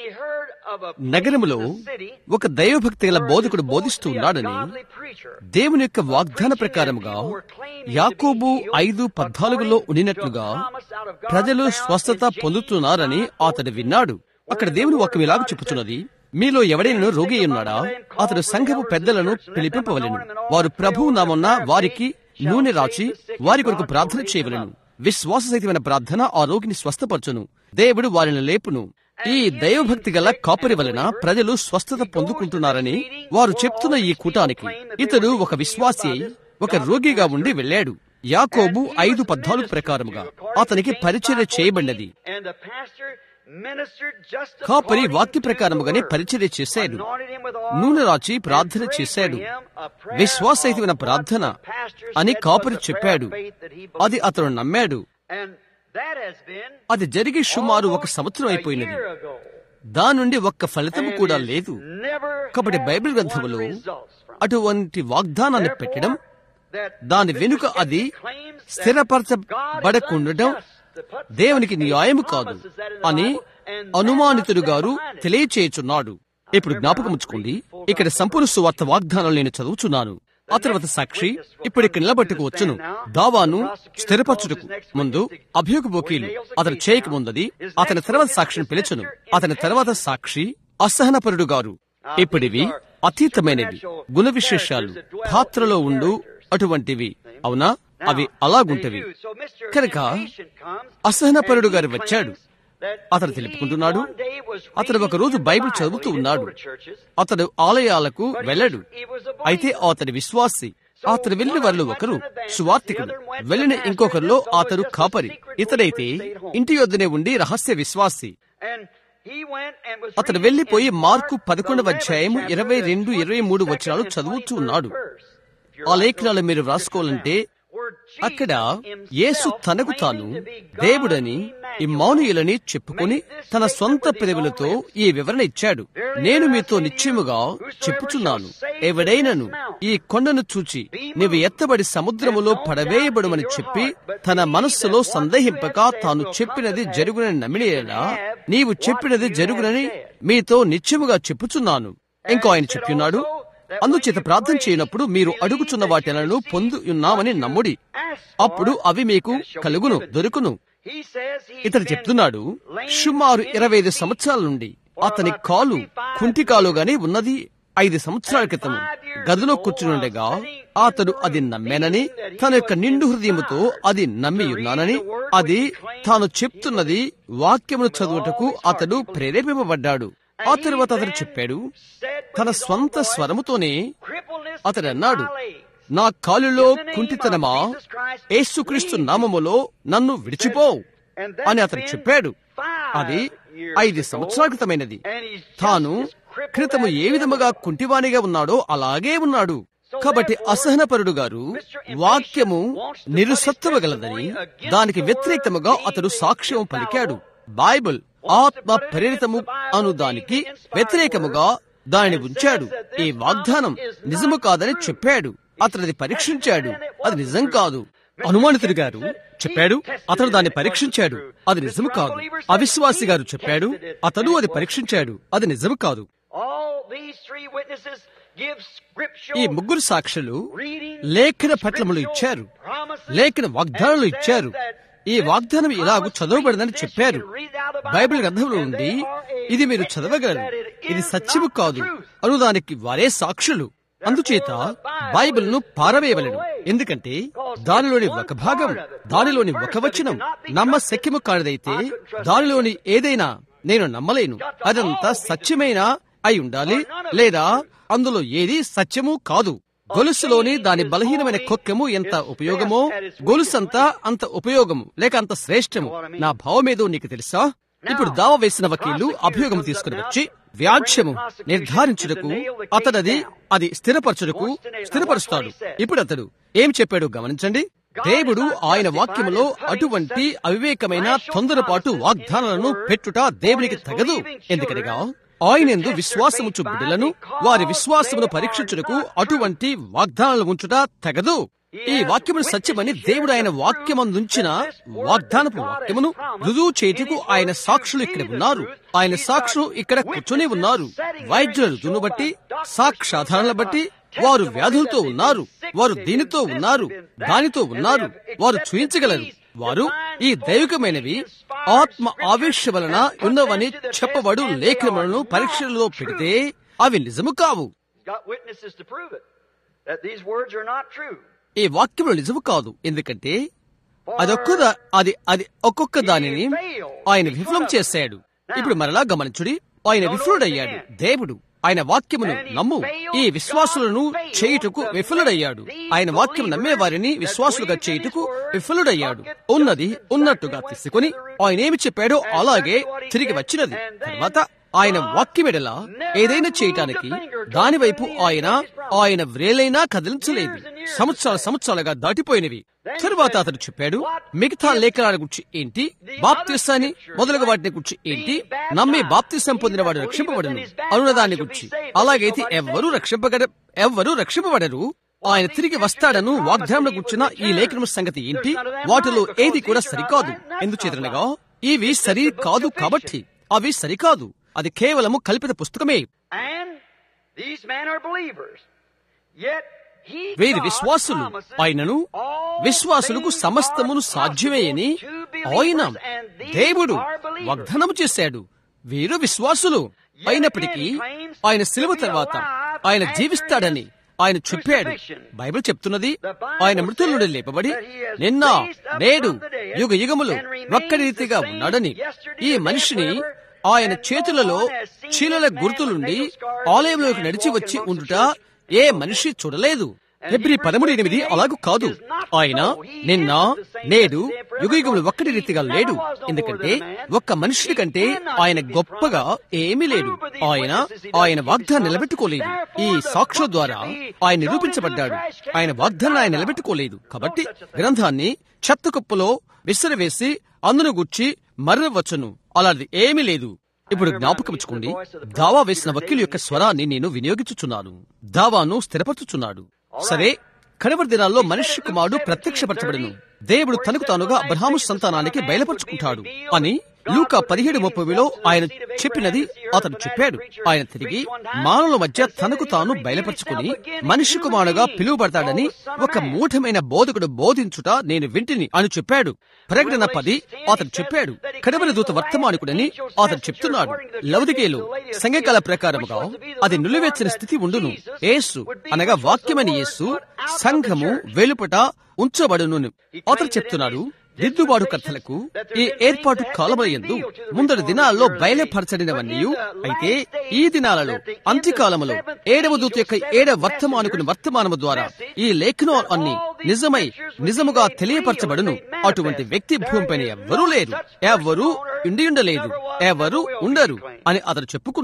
నగరములో ఒక దైవభక్తి గల బోధకుడు బోధిస్తూ ఉన్నాడని దేవుని యొక్క వాగ్దాన ప్రకారముగా యాకోబు ఐదు పద్నాలుగులో ఉండినట్లుగా ప్రజలు స్వస్థత పొందుతున్నారని అతడు విన్నాడు అక్కడ దేవుని వాక్యం ఇలాగ చెప్పుచున్నది మీలో ఎవడైనా రోగి ఉన్నాడా అతడు సంఘపు పెద్దలను పిలిపింపవలెను వారు ప్రభువు నామన్న వారికి నూనె రాచి వారి కొరకు ప్రార్థన చేయవలెను విశ్వాస సహితమైన ప్రార్థన ఆ రోగిని స్వస్థపరచును దేవుడు వారిని లేపును ఈ దైవభక్తి గల కాపరి వలన ప్రజలు స్వస్థత పొందుకుంటున్నారని వారు చెప్తున్న ఈ కూటానికి ఇతడు ఒక విశ్వాసి అయి ఒక రోగిగా ఉండి వెళ్ళాడు యాకోబు ఐదు పద్నాలుగు ప్రకారముగా అతనికి పరిచర్య చేయబడినది కాపరి వాక్య ప్రకారముగానే పరిచర్య చేశాడు నూనె రాచి ప్రార్థన చేశాడు విశ్వాసహితమైన ప్రార్థన అని కాపరి చెప్పాడు అది అతడు నమ్మాడు అది జరిగి సుమారు ఒక సంవత్సరం అయిపోయినది దాని నుండి ఒక్క ఫలితం కూడా లేదు కాబట్టి బైబిల్ గ్రంథములో అటువంటి వాగ్దానాన్ని పెట్టడం దాని వెనుక అది స్థిరపరచబడకుండటం దేవునికి న్యాయము కాదు అని అనుమానితుడు గారు తెలియచేయుచున్నాడు ఇప్పుడు జ్ఞాపకం ఉంచుకోండి ఇక్కడ సంపూర్ణ సువార్త వాగ్దానాలు నేను చదువుచున్నాను ఆ తర్వాత సాక్షి ఇప్పుడు ఇక్కడ నిలబట్టుకు వచ్చును దావాను స్థిరపరచుటకు ముందు అభియోగ వకీలు అతను చేయక ముందది అతని తర్వాత సాక్షిని పిలిచను అతని తర్వాత సాక్షి అసహనపరుడు గారు ఇప్పుడివి అతీతమైనవి గుణ విశేషాలు పాత్రలో ఉండు అటువంటివి అవునా అవి అలాగుంటవి కనుక అసహనపరుడు గారు వచ్చాడు అతను తెలుపుకుంటున్నాడు అతడు ఒక రోజు బైబిల్ చదువుతూ ఉన్నాడు అతడు ఆలయాలకు వెళ్ళడు అయితే అతడి విశ్వాసి అతడు వెళ్ళిన వారిలో ఒకరు సువార్తికుడు వెళ్ళిన ఇంకొకరిలో అతడు కాపరి ఇతడైతే ఇంటి యొద్దనే ఉండి రహస్య విశ్వాసి అతడు వెళ్లిపోయి మార్కు పదకొండవ అధ్యాయము ఇరవై రెండు ఇరవై మూడు వచనాలు చదువుతూ ఉన్నాడు ఆ లేఖనాలు మీరు వ్రాసుకోవాలంటే అక్కడ యేసు తనకు తాను దేవుడని ఇమ్మానుయులని చెప్పుకుని తన సొంత పెదవులతో ఈ వివరణ ఇచ్చాడు నేను మీతో నిశ్చయముగా చెప్పుచున్నాను ఎవడైనను ఈ కొండను చూచి నీవు ఎత్తబడి సముద్రములో పడవేయబడుమని చెప్పి తన మనస్సులో సందేహింపక తాను చెప్పినది జరుగునని నమ్మినేలా నీవు చెప్పినది జరుగునని మీతో నిశ్చయముగా చెప్పుచున్నాను ఇంకో ఆయన చెప్పిన్నాడు అందుచేత ప్రార్థన చేయనప్పుడు మీరు అడుగుచున్న వాటిలను పొందు ఉన్నామని నమ్ముడి అప్పుడు అవి మీకు కలుగును దొరుకును ఇతడు చెప్తున్నాడు సుమారు ఇరవై ఐదు సంవత్సరాల నుండి అతని కాలు కుంటి కాలుగానే ఉన్నది ఐదు సంవత్సరాల క్రితం గదిలో కూర్చునుండగా అతడు అది నమ్మానని తన యొక్క నిండు హృదయముతో అది నమ్మి ఉన్నానని అది తాను చెప్తున్నది వాక్యమును చదువుటకు అతడు ప్రేరేపింపబడ్డాడు ఆ తరువాత అతడు చెప్పాడు తన స్వంత స్వరముతోనే అతడు అన్నాడు నా కాలులో కుంటితనమా యేసుక్రీస్తు నామములో నన్ను విడిచిపో అని అతడు చెప్పాడు అది ఐదు సంవత్సరాల క్రితమైనది తాను క్రితము ఏ విధముగా కుంటివానిగా ఉన్నాడో అలాగే ఉన్నాడు కాబట్టి అసహనపరుడు గారు వాక్యము నిరుసత్వగలదని దానికి వ్యతిరేకముగా అతడు సాక్ష్యం పలికాడు బైబిల్ ఆత్మ ప్రేరితము అను దానికి వ్యతిరేకముగా దానిని ఉంచాడు ఈ వాగ్దానం నిజము కాదని చెప్పాడు అతడు అది పరీక్షించాడు అది నిజం కాదు అనుమానితుడు గారు చెప్పాడు అతడు దాన్ని పరీక్షించాడు అది నిజము కాదు అవిశ్వాసి గారు చెప్పాడు అతడు అది పరీక్షించాడు అది నిజము కాదు ఈ ముగ్గురు సాక్షులు లేఖన పట్లములు ఇచ్చారు లేఖన వాగ్దానాలు ఇచ్చారు ఈ వాగ్దానం ఇలాగూ చదవబడిందని చెప్పారు బైబిల్ గ్రంథంలో ఉంది ఇది మీరు చదవగలరు ఇది సత్యము కాదు అనుదానికి వారే సాక్షులు అందుచేత బైబిల్ ను పారవేయవలను ఎందుకంటే దానిలోని ఒక భాగం దానిలోని ఒక వచనం నమ్మ శక్యము కానిదైతే దానిలోని ఏదైనా నేను నమ్మలేను అదంతా సత్యమైన అయి ఉండాలి లేదా అందులో ఏది సత్యము కాదు గొలుసులోని దాని బలహీనమైన కొక్కెము ఎంత ఉపయోగమో గొలుసంతా అంత ఉపయోగము లేక అంత శ్రేష్టము నా భావమేదో నీకు తెలుసా ఇప్పుడు దావ వేసిన వకీలు అభియోగం తీసుకుని వచ్చి వ్యాజ్యము నిర్ధారించుటకు అతడది అది స్థిరపరచుటకు స్థిరపరుస్తాడు ఇప్పుడు అతడు ఏం చెప్పాడు గమనించండి దేవుడు ఆయన వాక్యములో అటువంటి అవివేకమైన తొందరపాటు వాగ్దానాలను పెట్టుట దేవునికి తగదు ఎందుకనగా ఆయనందు విశ్వాసముచు బిడ్డలను వారి విశ్వాసమును పరీక్షించుటకు అటువంటి వాగ్దానాలు ఉంచుట తగదు ఈ వాక్యమును సత్యమని దేవుడు ఆయన వాక్యమందుంచిన వాగ్దానపు వాక్యమును రుజువు చేతికు ఆయన సాక్షులు ఇక్కడ ఉన్నారు ఆయన సాక్షులు ఇక్కడ కూర్చొని ఉన్నారు వైద్యుల రుజువును బట్టి సాక్షాధారణల బట్టి వారు వ్యాధులతో ఉన్నారు వారు దీనితో ఉన్నారు దానితో ఉన్నారు వారు చూయించగలరు వారు ఈ దైవికమైనవి ఆత్మ ఆవేశ వలన ఉన్నవని చెప్పబడు లేఖనములను పరీక్షలలో పెడితే అవి నిజము కావు ఈ వాక్యములు నిజము కాదు ఎందుకంటే అదొక్క అది అది ఒక్కొక్క దానిని ఆయన విఫలం చేశాడు ఇప్పుడు మరలా గమనించుడి ఆయన విఫలుడయ్యాడు దేవుడు ఆయన వాక్యమును నమ్ము ఈ విశ్వాసులను చేయుటకు విఫలుడయ్యాడు ఆయన వాక్యం నమ్మే వారిని విశ్వాసులుగా చేయుటకు విఫలుడయ్యాడు ఉన్నది ఉన్నట్టుగా తీసుకుని ఆయన ఏమి చెప్పాడో అలాగే తిరిగి వచ్చినది తర్వాత ఆయన వాక్యమెడల ఏదైనా చేయటానికి దానివైపు ఆయన ఆయన వ్రేలైనా కదిలించలేదు సంవత్సరాల సంవత్సరాలుగా దాటిపోయినవి తరువాత అతడు చెప్పాడు మిగతా లేఖనాల గురించి ఏంటి బాప్తిస్తాన్ని మొదలగు వాటిని గురించి ఏంటి నమ్మి బాప్తిసం పొందిన వాడు రక్షింపబడను అనున్న దాని గురించి అలాగైతే ఎవ్వరూ రక్షింపగడ ఎవ్వరూ రక్షింపబడరు ఆయన తిరిగి వస్తాడను వాగ్దానంలో కూర్చున్న ఈ లేఖనం సంగతి ఏంటి వాటిలో ఏది కూడా సరికాదు ఎందుచేతనగా ఇవి సరి కాదు కాబట్టి అవి సరికాదు అది కేవలము కల్పిత పుస్తకమే వీరి విశ్వాసులు ఆయనను విశ్వాసులకు సమస్తమును సాధ్యమేయని ఆయన దేవుడు వాగ్దానము చేశాడు వీరు విశ్వాసులు అయినప్పటికీ ఆయన సిలువ తర్వాత ఆయన జీవిస్తాడని ఆయన చెప్పాడు బైబిల్ చెప్తున్నది ఆయన మృతుల నుండి లేపబడి నిన్న నేడు యుగ యుగములు ఒక్క రీతిగా ఉన్నాడని ఈ మనిషిని ఆయన చేతులలో చీలల గుర్తులుండి ఆలయంలోకి నడిచి వచ్చి ఉండుట ఏ మనిషి చూడలేదు ఫిబ్రి పదమూడు ఎనిమిది అలాగూ కాదు ఆయన నిన్న నేడు యుగయుగములు ఒక్కటి రీతిగా లేడు ఎందుకంటే ఒక్క మనుషుడి కంటే ఆయన గొప్పగా ఏమీ లేడు ఆయన ఆయన వాగ్దానం నిలబెట్టుకోలేదు ఈ సాక్షుల ద్వారా ఆయన నిరూపించబడ్డాడు ఆయన వాగ్దానం ఆయన నిలబెట్టుకోలేదు కాబట్టి గ్రంథాన్ని చెత్త కుప్పలో విసిరివేసి అందును గుర్చి మర్రవచ్చును అలాంటిది ఏమీ లేదు ఇప్పుడు జ్ఞాపకముచ్చుకోండి దావా వేసిన వకీలు యొక్క స్వరాన్ని నేను వినియోగించుచున్నాను దావాను స్థిరపరచుచున్నాడు సరే కడవరి దినాల్లో మనిషి కుమారుడు ప్రత్యక్షపరచబడును దేవుడు తనకు తానుగా అబ్రహాము సంతానానికి బయలుపరుచుకుంటాడు అని లూకా పదిహేడు ముప్పైలో ఆయన చెప్పినది అతడు చెప్పాడు ఆయన తిరిగి మానవుల మధ్య తనకు తాను బయలుపరుచుకుని మనిషి కుమారుడుగా పిలువబడతాడని ఒక మూఢమైన బోధకుడు బోధించుట నేను వింటిని అని చెప్పాడు ప్రకటన పది అతడు చెప్పాడు కడవరి దూత వర్తమానికుడని అతడు చెప్తున్నాడు లౌదికేలు సంఘకాల ప్రకారముగా అది నిలువెచ్చని స్థితి ఉండును యేసు అనగా వాక్యమైన యేసు సంఘము వెలుపట ఉంచబడును అతడు చెప్తున్నాడు దిద్దుబాటు కథలకు ఈ ఏర్పాటు కాలమయందు ముందటి దినాల్లో బయలుపరచడినవన్నీ అయితే ఈ దినాలలో అంత్యకాలములో ఏడవ దూత యొక్క ఏడవ వర్తమానుకుని వర్తమానము ద్వారా ఈ లేఖనం అన్ని నిజమై నిజముగా తెలియపరచబడును అటువంటి వ్యక్తి భూమిపైన ఎవ్వరూ లేరు ఎవ్వరూ ఇండి ఉండలేదు ఎవరు ఉండరు అని అతడు చెప్పుకున్నాడు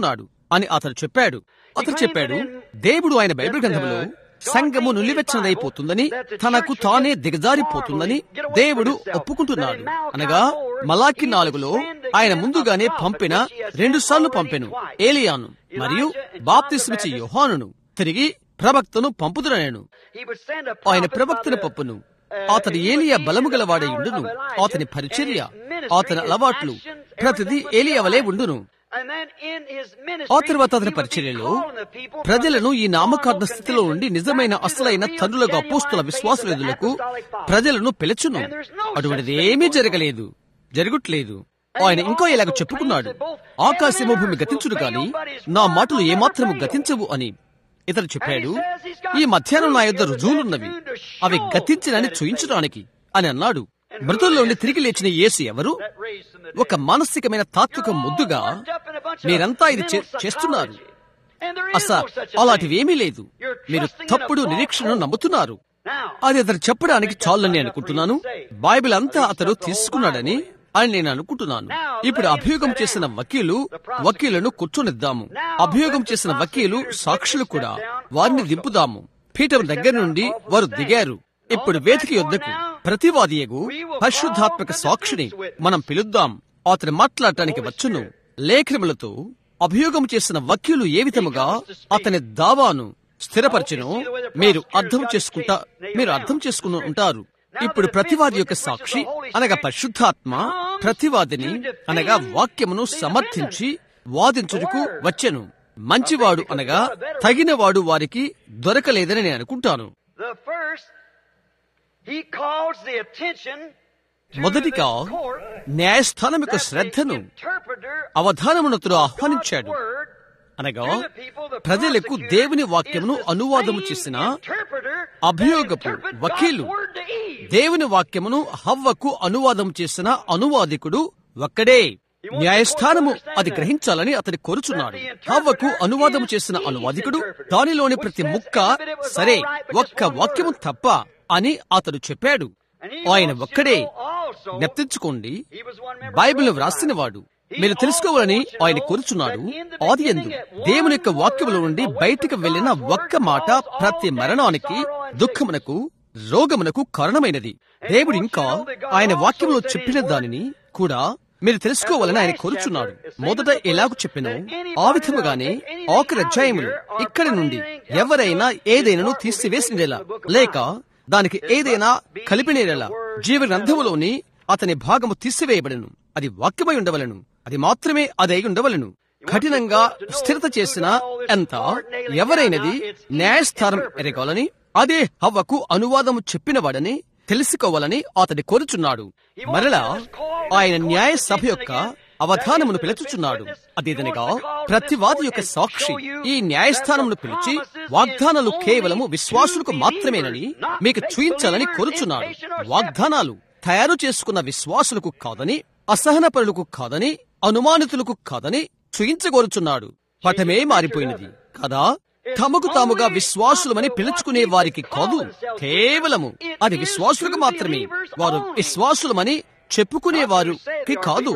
అని అతడు చెప్పాడు అతడు చెప్పాడు దేవుడు ఆయన బైబిల్ గ్రంథంలో సంఘము నులివెచ్చనదైపోతుందని తనకు తానే దిగజారిపోతుందని దేవుడు ఒప్పుకుంటున్నాడు అనగా మలాకి నాలుగులో ఆయన ముందుగానే పంపిన రెండు సార్లు పంపెను ఏలియాను మరియు బాప్తిస్మిచి యోహానును తిరిగి ప్రవక్తను పంపుదురనేను ఆయన ప్రవక్తను పంపును అతని ఏలియా బలము గలవాడై ఉండును అతని పరిచర్య అతని అలవాట్లు ప్రతిదీ ఏలియా వలె ఉండును ఆ తర్వాత అతని పరిచర్యలో ప్రజలను ఈ నామకార్థ స్థితిలో ఉండి నిజమైన అసలైన తండ్రులకు అపోస్తుల విశ్వాసులకు ప్రజలను పిలుచును అటువంటిది ఏమీ జరగలేదు జరగట్లేదు ఆయన ఇంకో ఇలాగ చెప్పుకున్నాడు ఆకాశము భూమి గతించుడు గాని నా మాటలు ఏమాత్రము గతించవు అని ఇతడు చెప్పాడు ఈ మధ్యాహ్నం నా యొద్ద రుజువులున్నవి అవి గతించినని చూయించడానికి అని అన్నాడు మృతుల్లోని తిరిగి లేచిన యేసు ఎవరు ఒక మానసికమైన తాత్విక ముద్దుగా మీరంతా ఇది చేస్తున్నారు అస అలాంటివేమీ లేదు మీరు తప్పుడు నిరీక్షణను నమ్ముతున్నారు అది అతను చెప్పడానికి చాలని అనుకుంటున్నాను బైబిల్ అంతా అతడు తీసుకున్నాడని అని నేను అనుకుంటున్నాను ఇప్పుడు అభియోగం చేసిన వకీలు వకీలను కూర్చొనిద్దాము అభియోగం చేసిన వకీలు సాక్షులు కూడా వారిని దింపుదాము పీఠం దగ్గర నుండి వారు దిగారు ఇప్పుడు వేదిక యొద్దకు ప్రతివాదియగు పరిశుద్ధాత్మక సాక్షిని మనం పిలుద్దాం అతను మాట్లాడటానికి వచ్చును లేఖనములతో అభియోగం చేసిన వకీలు ఏ విధముగా అతని దావాను స్థిరపరచును మీరు అర్థం చేసుకుంటా మీరు అర్థం చేసుకుని ఉంటారు ఇప్పుడు ప్రతివాది యొక్క సాక్షి అనగా పరిశుద్ధాత్మ ప్రతివాదిని అనగా వాక్యమును సమర్థించి వాదించుటకు వచ్చెను మంచివాడు అనగా తగినవాడు వారికి దొరకలేదని నేను అనుకుంటాను మొదటిగా న్యాయస్థానం యొక్క శ్రద్ధను అవధానమునతుడు ఆహ్వానించాడు అనగా ప్రజలకు దేవుని వాక్యమును అనువాదము చేసిన అభియోగపు వకీలు దేవుని వాక్యమును హవ్వకు అనువాదం చేసిన అనువాదికుడు ఒక్కడే న్యాయస్థానము అది గ్రహించాలని అతని కోరుచున్నాడు హవ్వకు అనువాదం చేసిన అనువాదికుడు దానిలోని ప్రతి ముక్క సరే ఒక్క వాక్యము తప్ప అని అతడు చెప్పాడు ఆయన ఒక్కడే జ్ఞప్తించుకోండి బైబిల్ వ్రాసినవాడు మీరు తెలుసుకోవాలని ఆయన కోరుచున్నాడు ఆది ఎందు దేవుని యొక్క వాక్యముల నుండి బయటికి వెళ్లిన ఒక్క మాట ప్రతి మరణానికి దుఃఖమునకు రోగమునకు కారణమైనది దేవుడు ఇంకా ఆయన వాక్యంలో చెప్పిన దానిని కూడా మీరు తెలుసుకోవాలని ఆయన కోరుచున్నాడు మొదట ఎలాగూ చెప్పినో ఆ విధముగానే ఆఖరి అధ్యాయములు ఇక్కడి నుండి ఎవరైనా ఏదైనాను తీసివేసినలా లేక దానికి ఏదైనా కలిపినేలా జీవ గ్రంథములోని అతని భాగము తీసివేయబడను అది వాక్యమై ఉండవలను అది మాత్రమే అదై ఉండవలను కఠినంగా స్థిరత చేసిన ఎంత ఎవరైనది న్యాయస్థానం ఎరగాలని అదే హవ్వకు అనువాదము చెప్పినవాడని తెలుసుకోవాలని అతడి కోరుచున్నాడు మరలా ఆయన న్యాయ సభ యొక్క అవధానమును పిలుచుచున్నాడు అదేదనగా ప్రతివాది యొక్క సాక్షి ఈ న్యాయస్థానమును పిలిచి వాగ్దానాలు కేవలము విశ్వాసులకు మాత్రమేనని మీకు చూయించాలని కోరుచున్నాడు వాగ్దానాలు తయారు చేసుకున్న విశ్వాసులకు కాదని అసహనపరులకు కాదని అనుమానితులకు కాదని చూయించగోరుచున్నాడు పటమే మారిపోయినది కదా తమకు తాముగా విశ్వాసులమని పిలుచుకునే వారికి కాదు కేవలము అది విశ్వాసులకు మాత్రమే వారు విశ్వాసులమని చెప్పుకునేవారు కాదు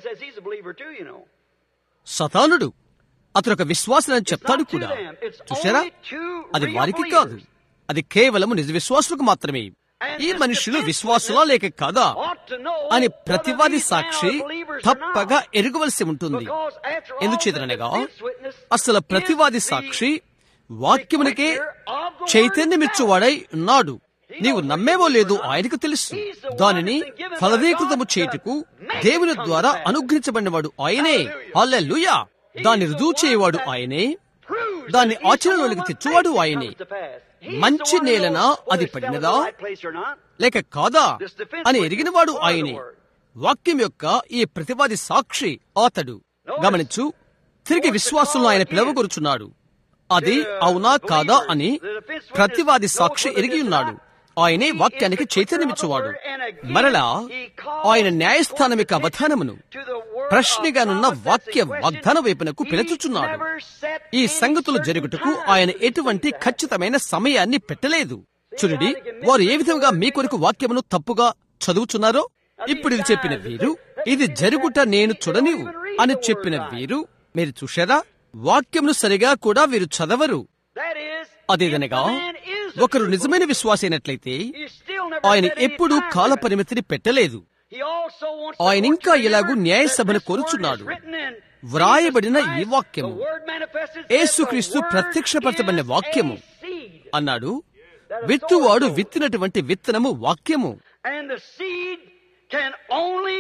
సతానుడు అతను ఒక విశ్వాసులని చెప్తాడు కూడా చూసారా అది వారికి కాదు అది కేవలము నిజ విశ్వాసులకు మాత్రమే ఈ మనుషులు విశ్వాసులా లేక కాదా అని ప్రతివాది సాక్షి తప్పగా ఎరగవలసి ఉంటుంది ఎందుచేతనగా అసలు ప్రతివాది సాక్షి వాక్యమునికే చైతన్యమిచ్చువాడై ఉన్నాడు నీవు నమ్మేవో లేదు ఆయనకు తెలుసు దానిని ఫలదీకృతము చేయుటకు దేవుని ద్వారా అనుగ్రహించబడినవాడు ఆయనే హల్లెలూయా దాన్ని రుజువు చేయవాడు ఆయనే దాన్ని ఆచరణలోనికి తెచ్చువాడు ఆయనే మంచి నేలన అది పడినదా లేక కాదా అని ఎరిగినవాడు ఆయనే వాక్యం యొక్క ఈ ప్రతివాది సాక్షి అతడు గమనించు తిరిగి విశ్వాసంలో ఆయన పిలవగొరుచున్నాడు అది అవునా కాదా అని ప్రతివాది సాక్షి ఎరిగి ఉన్నాడు ఆయనే వాక్యానికి చైతన్యమిచ్చువాడు మరలా ఆయన న్యాయస్థానం యొక్క అవధానమును ప్రశ్నగానున్న వాక్య వాగ్దాన వైపునకు పిలుచుచున్నాడు ఈ సంగతులు జరుగుటకు ఆయన ఎటువంటి ఖచ్చితమైన సమయాన్ని పెట్టలేదు చూడండి వారు ఏ విధంగా మీ కొరకు వాక్యమును తప్పుగా చదువుచున్నారో ఇప్పుడు ఇది చెప్పిన వీరు ఇది జరుగుట నేను చూడనివు అని చెప్పిన వీరు మీరు చూశారా వాక్యంను సరిగా కూడా వీరు చదవరు That is, అదేదనగా if the man is a ఒకరు true నిజమైన విశ్వాసి అయినట్లయితే He still never ఆయన set any ఎప్పుడూ time కాల limit. పరిమితిని పెట్టలేదు He also wants the ఆయన court ఇంకా to ఇలాగూ remember న్యాయ that సభను this word is కోరుచున్నాడు. written in వ్రాయబడిన Jesus ఈ Christ, వాక్యము the word manifested said, యేసుక్రీస్తు the word ప్రత్యక్షపరచబడిన is వాక్యము. a seed. అన్నాడు విత్తువాడు విత్తినటువంటి విత్తనము వాక్యము And the seed can only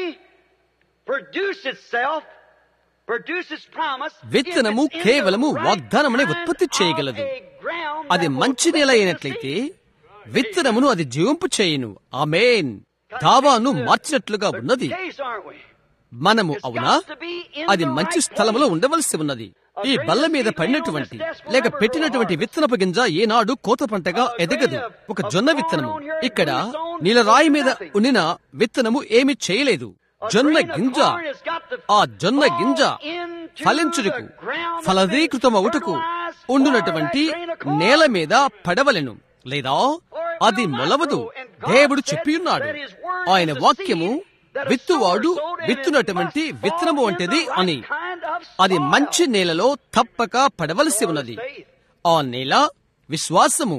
produce itself, produce its promise, విత్తనము if it's in the కేవలము right వాగ్దానమనే kind ఉత్పత్తి of చేయగలదు. a ground అది that will మంచి నేల produce the అయినట్లయితే seed. విత్తనమును అది జీవింపు చేయును ఆమేన్ దావాను మార్చినట్లుగా ఉన్నది Case, aren't we? మనము It's అవునా got to be in అది the మంచి right స్థలములో place. ఉండవలసి ఉన్నది ఈ బల్ల మీద పడినటువంటి లేక పెట్టినటువంటి విత్తనపు గింజ ఏనాడు కోత పంటగా ఎదగదు ఒక జొన్న విత్తనము ఇక్కడ నీలరాయి మీద ఉండిన విత్తనము ఏమి చేయలేదు జొన్న గింజ ఆ జొన్న గింజ ఫలించుటకు ఫలదీకృతమవుటకు ఉండునటువంటి నేల మీద పడవలెను లేదా అది మొలవదు దేవుడు చెప్పియున్నాడు ఆయన వాక్యము విత్తువాడు విత్తునటువంటి విత్తనము వంటిది అని అది మంచి నేలలో తప్పక పడవలసి ఉన్నది ఆ నేల విశ్వాసము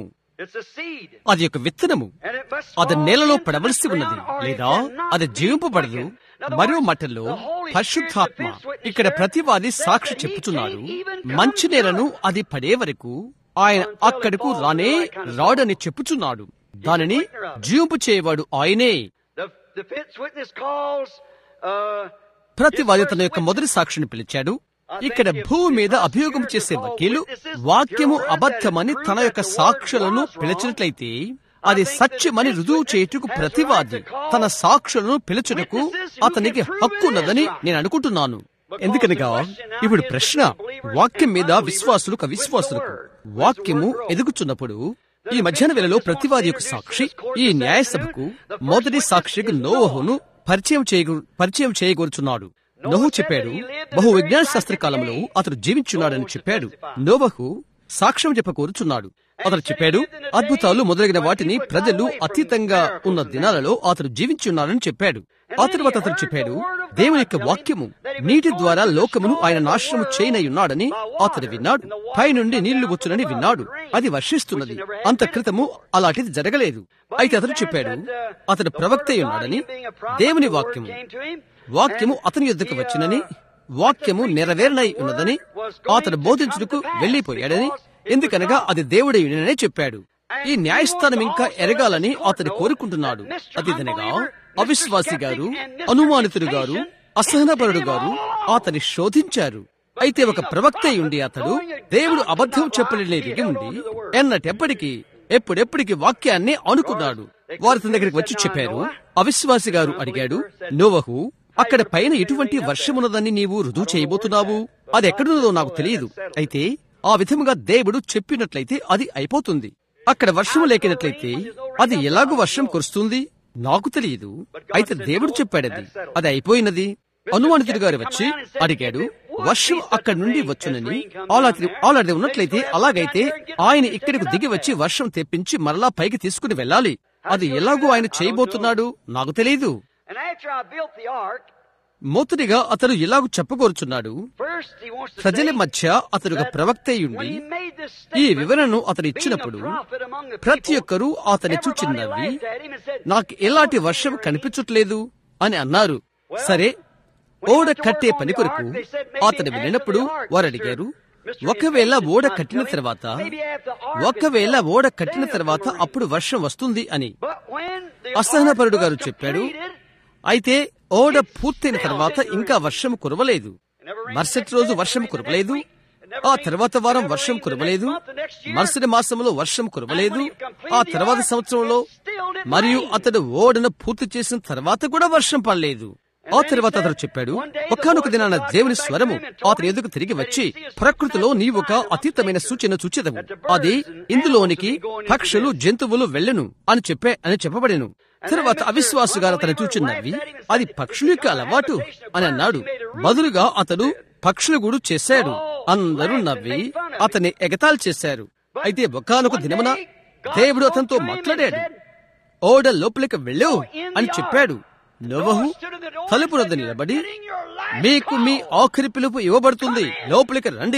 అది ఒక విత్తనము అది నేలలో పడవలసి ఉన్నది లేదా అది జీవింపబడదు మరో మాటల్లో పరిశుద్ధాత్మ ఇక్కడ ప్రతివాది సాక్షి చెప్పుచున్నాడు మంచి నేలను అది పడే వరకు ఆయన అక్కడకు రానే రాడని చెప్పుచున్నాడు దానిని జీవింపు చేయవాడు ఆయనే The fifth witness calls uh, ప్రతివాది తన యొక్క మొదటి సాక్షిని పిలిచాడు ఇక్కడ భూమి మీద అభియోగం చేసే వకీలు వాక్యము అబద్ధమని తన యొక్క సాక్షులను పిలిచినట్లయితే అది సత్యమని రుజువు చేయుటకు ప్రతివాది తన సాక్షులను పిలుచుటకు అతనికి హక్కు ఉన్నదని నేను అనుకుంటున్నాను ఎందుకనగా ఇప్పుడు ప్రశ్న వాక్యం మీద విశ్వాసులకు అవిశ్వాసులకు వాక్యము ఎదుగుచున్నప్పుడు ఈ మధ్యాహ్న వేళలో ప్రతివాది యొక్క సాక్షి ఈ న్యాయసభకు మొదటి సాక్షికి నోవహును పరిచయం చేయ పరిచయం చేయగోరుచున్నాడు నోహు చెప్పాడు బహు విజ్ఞాన శాస్త్ర కాలంలో అతడు జీవించున్నాడని చెప్పాడు నోవహు సాక్ష్యం చెప్పకూరుచున్నాడు అతడు చెప్పాడు అద్భుతాలు మొదలగిన వాటిని ప్రజలు అతీతంగా ఉన్న దినాలలో అతడు జీవించి ఉన్నాడని చెప్పాడు ఆ తర్వాత అతడు చెప్పాడు దేవుని యొక్క వాక్యము నీటి ద్వారా లోకమును ఆయన నాశనము చేయనయున్నాడని అతడు విన్నాడు పైనుండి నీళ్లు వచ్చునని విన్నాడు అది వర్షిస్తున్నది అంత క్రితము అలాంటిది జరగలేదు అయితే అతడు చెప్పాడు అతడు ప్రవక్త ఉన్నాడని దేవుని వాక్యము వాక్యము అతని యుద్ధకు వచ్చినని వాక్యము నెరవేరనై ఉన్నదని అతడు బోధించుటకు వెళ్లిపోయాడని ఎందుకనగా అది దేవుడే విననే చెప్పాడు ఈ న్యాయస్థానం ఇంకా ఎరగాలని అతడు కోరుకుంటున్నాడు అదిదనగా అవిశ్వాసి గారు అనుమానితుడు గారు అసహనపరుడు గారు అతని శోధించారు అయితే ఒక ప్రవక్త ఉండి అతడు దేవుడు అబద్ధం చెప్పలేని ఉండి ఎన్నటెప్పటికీ ఎప్పుడెప్పటికి వాక్యాన్ని అనుకున్నాడు వారు తన దగ్గరికి వచ్చి చెప్పారు అవిశ్వాసి గారు అడిగాడు నోవహు అక్కడ పైన ఎటువంటి వర్షమున్నదని నీవు రుజువు చేయబోతున్నావు అది ఎక్కడున్నదో నాకు తెలియదు అయితే ఆ విధముగా దేవుడు చెప్పినట్లయితే అది అయిపోతుంది అక్కడ వర్షము లేకినట్లయితే అది ఎలాగూ వర్షం కురుస్తుంది నాకు తెలియదు అయితే దేవుడు చెప్పాడది అది అయిపోయినది అనుమానితుడు గారు వచ్చి అడిగాడు వర్షం అక్కడి నుండి వచ్చునని అలాంటి అలాంటి ఉన్నట్లయితే అలాగైతే ఆయన ఇక్కడికి దిగి వచ్చి వర్షం తెప్పించి మరలా పైకి తీసుకుని వెళ్ళాలి అది ఎలాగూ ఆయన చేయబోతున్నాడు నాకు తెలియదు And after I built the ark, మొదటిగా అతడు ఇలాగూ చెప్పగోరుచున్నాడు first he wants to ప్రజల say మధ్య అతడు ఒక ప్రవక్త when ఉండి he made this ఈ statement, వివరణను అతను being a ఇచ్చినప్పుడు prophet among the ప్రతి people, ఒక్కరూ అతని everybody చూచినవి laughed at him and said, నాకు ఎలాంటి వర్షం కనిపించట్లేదు అని అన్నారు సరే ఓడ కట్టే పని కొరకు అతను వెళ్ళినప్పుడు వారు అడిగారు ఒకవేళ ఓడ కట్టిన తర్వాత ఒకవేళ ఓడ కట్టిన తర్వాత అప్పుడు వర్షం వస్తుంది అని But when the అసహనపరుడు ark గారు was చెప్పాడు completed, అయితే ఓడ పూర్తయిన తర్వాత ఇంకా వర్షం కురవలేదు మరుసటి రోజు వర్షం కురవలేదు ఆ తర్వాత వారం వర్షం కురవలేదు మరుసటి మాసంలో వర్షం కురవలేదు ఆ తర్వాత సంవత్సరంలో మరియు అతడు ఓడను పూర్తి చేసిన తర్వాత కూడా వర్షం పడలేదు ఆ తర్వాత అతడు చెప్పాడు ఒక్కనొక దినాన దేవుని స్వరము అతని ఎదుగు తిరిగి వచ్చి ప్రకృతిలో నీ ఒక అతీతమైన సూచన చూచెదవు అది ఇందులోనికి పక్షులు జంతువులు వెళ్ళను అని చెప్పే అని చెప్పబడెను తర్వాత అవిశ్వాసు గారు అతను చూచున్నవి అది పక్షుల యొక్క అలవాటు అని అన్నాడు బదులుగా అతడు పక్షుల గూడు చేశాడు అందరూ నవ్వి అతన్ని ఎగతాళి చేశారు అయితే ఒకానొక దినమున దేవుడు అతనితో మాట్లాడాడు ఓడ లోపలికి వెళ్ళు అని చెప్పాడు నోవహు తలుపు వద్ద నిలబడి మీకు మీ ఆఖరి పిలుపు ఇవ్వబడుతుంది లోపలికి రండి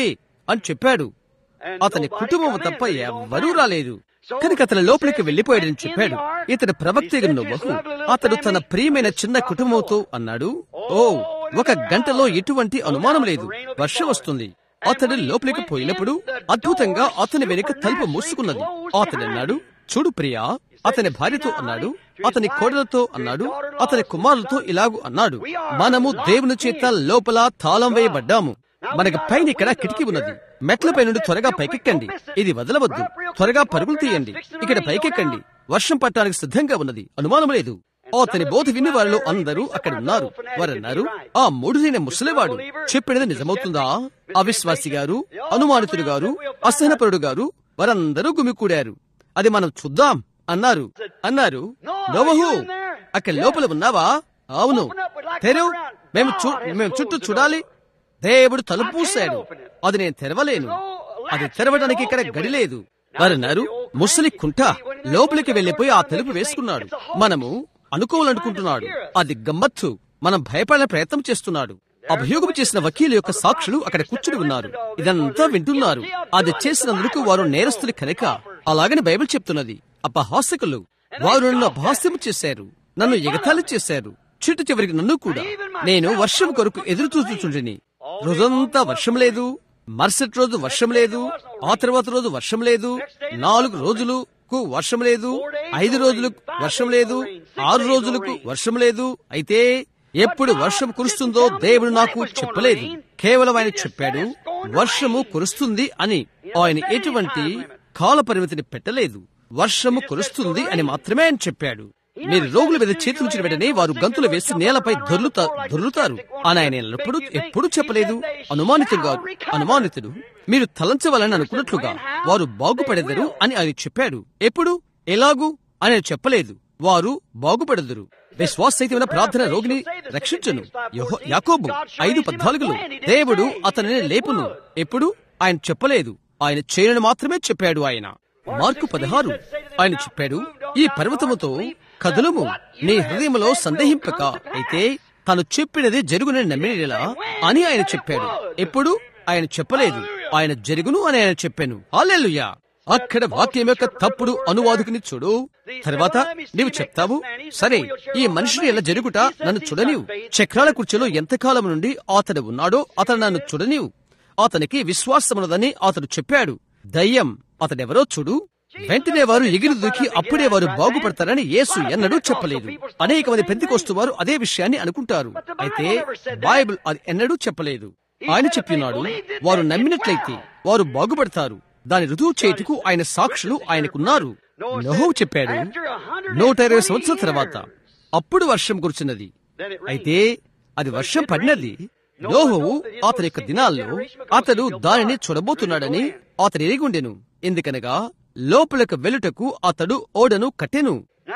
అని చెప్పాడు అతని కుటుంబం తప్ప ఎవ్వరూ రాలేదు కనుక అతని లోపలికి వెళ్లిపోయాడని చెప్పాడు ఇతని ప్రవక్త నవ్వకు అతడు తన ప్రియమైన చిన్న కుటుంబంతో అన్నాడు ఓ ఒక గంటలో ఎటువంటి అనుమానం లేదు వర్షం వస్తుంది అతడు లోపలికి పోయినప్పుడు అద్భుతంగా అతని వెనుక తలుపు మూసుకున్నది అతడు అన్నాడు చూడు ప్రియా అతని భార్యతో అన్నాడు అతని కోడలతో అన్నాడు అతని కుమారులతో ఇలాగు అన్నాడు మనము దేవుని చేత లోపల తాళం వేయబడ్డాము మనకు పైన ఇక్కడ కిటికీ ఉన్నది మెట్లపై నుండి త్వరగా పైకెక్కండి ఇది వదలవద్దు త్వరగా పరుగులు తీయండి ఇక్కడ పైకెక్కండి వర్షం పట్టడానికి సిద్ధంగా ఉన్నది అనుమానం లేదు అతని బోధ విని వారిలో అందరూ అక్కడ ఉన్నారు వారన్నారు ఆ మూడునైన ముసలివాడు చెప్పినది నిజమవుతుందా అవిశ్వాసి గారు అనుమానితుడు గారు అసహనపరుడు గారు వారందరూ గుమికూడారు అది మనం చూద్దాం అన్నారు అన్నారు నోవహు అక్కడ లోపల ఉన్నావా అవును తెరు మేము చూ మేము చుట్టూ చూడాలి దేవుడు తలుపు మూసాడు అది నేను తెరవలేను అది తెరవడానికి ఇక్కడ గడి లేదు వారన్నారు ముసలి కుంట లోపలికి వెళ్లిపోయి ఆ తలుపు వేసుకున్నాడు మనము అనుకోవాలనుకుంటున్నాడు అది గమ్మత్తు మనం భయపడిన ప్రయత్నం చేస్తున్నాడు అభియోగం చేసిన వకీలు యొక్క సాక్షులు అక్కడ కూర్చుని ఉన్నారు ఇదంతా వింటున్నారు అది చేసినందుకు వారు నేరస్తులు కనుక అలాగని బైబిల్ చెప్తున్నది అపహాసకులు వారు నన్ను అపహాస్యం చేశారు నన్ను ఎగతాళి చేశారు చిట్టు చివరికి నన్ను కూడా నేను వర్షం కొరకు ఎదురు చూస్తుంటిని రోజంతా వర్షం లేదు మరుసటి రోజు వర్షం లేదు ఆ తర్వాత రోజు వర్షం లేదు నాలుగు రోజులకు వర్షం లేదు ఐదు రోజులకు వర్షం లేదు ఆరు రోజులకు వర్షం లేదు అయితే ఎప్పుడు వర్షం కురుస్తుందో దేవుడు నాకు చెప్పలేదు కేవలం ఆయన చెప్పాడు వర్షము కురుస్తుంది అని ఆయన ఎటువంటి కాల పరిమితిని పెట్టలేదు వర్షము కురుస్తుంది అని మాత్రమే ఆయన చెప్పాడు మీరు రోగుల మీద చేతులుచిన వెంటనే వారు గంతులు వేసి నేలపై దొర్లుతా దొర్లుతారు అని ఆయన ఎల్లప్పుడూ ఎప్పుడూ చెప్పలేదు అనుమానితుడు కాదు అనుమానితుడు మీరు తలంచవాలని అనుకున్నట్లుగా వారు బాగుపడెదరు అని ఆయన చెప్పాడు ఎప్పుడు ఎలాగూ అని ఆయన చెప్పలేదు వారు బాగుపడదురు విశ్వాసైతమైన ప్రార్థన రోగిని రక్షించును యెహో- యాకోబు ఐదు పద్నాలుగులో దేవుడు అతనిని లేపును ఎప్పుడు ఆయన చెప్పలేదు ఆయన చేయనని మాత్రమే చెప్పాడు ఆయన మార్కు పదహారు ఆయన చెప్పాడు ఈ పర్వతముతో కదులుము నీ హృదయములో సందేహింపక అయితే తాను చెప్పినది జరుగునని నమ్మినలా అని ఆయన చెప్పాడు ఎప్పుడు ఆయన చెప్పలేదు ఆయన జరుగును అని ఆయన చెప్పాను హల్లెలూయా అక్కడ వాక్యం యొక్క తప్పుడు అనువాదుకుని చూడు తర్వాత నీవు చెప్తావు సరే ఈ మనిషిని ఎలా జరుగుట నన్ను చూడనివు చక్రాల కుర్చీలో ఎంతకాలం నుండి అతడు ఉన్నాడో అతను నన్ను చూడనివు అతనికి విశ్వాసమున్నదని అతడు చెప్పాడు దయ్యం అతడెవరో చూడు వెంటనే వారు ఎగిరి దూకి అప్పుడే వారు బాగుపడతారని యేసు ఎన్నడూ చెప్పలేదు అనేక మంది పెంతికొస్తు వారు అదే విషయాన్ని అనుకుంటారు అయితే బైబిల్ అది ఎన్నడూ చెప్పలేదు ఆయన చెప్పినాడు వారు నమ్మినట్లయితే వారు బాగుపడతారు దాని రుజువు చేటుకు ఆయన సాక్షులు ఆయనకున్నారు నహోవు చెప్పాడు నూట ఇరవై సంవత్సరాల తర్వాత అప్పుడు వర్షం కురిచినది అయితే అది వర్షం పడినది నోహోవు అతని యొక్క దినాల్లో అతడు దానిని చూడబోతున్నాడని అతడు ఎరిగుండెను ఎందుకనగా లోపలకు వెలుటకు అతడు ఓడను కట్టెను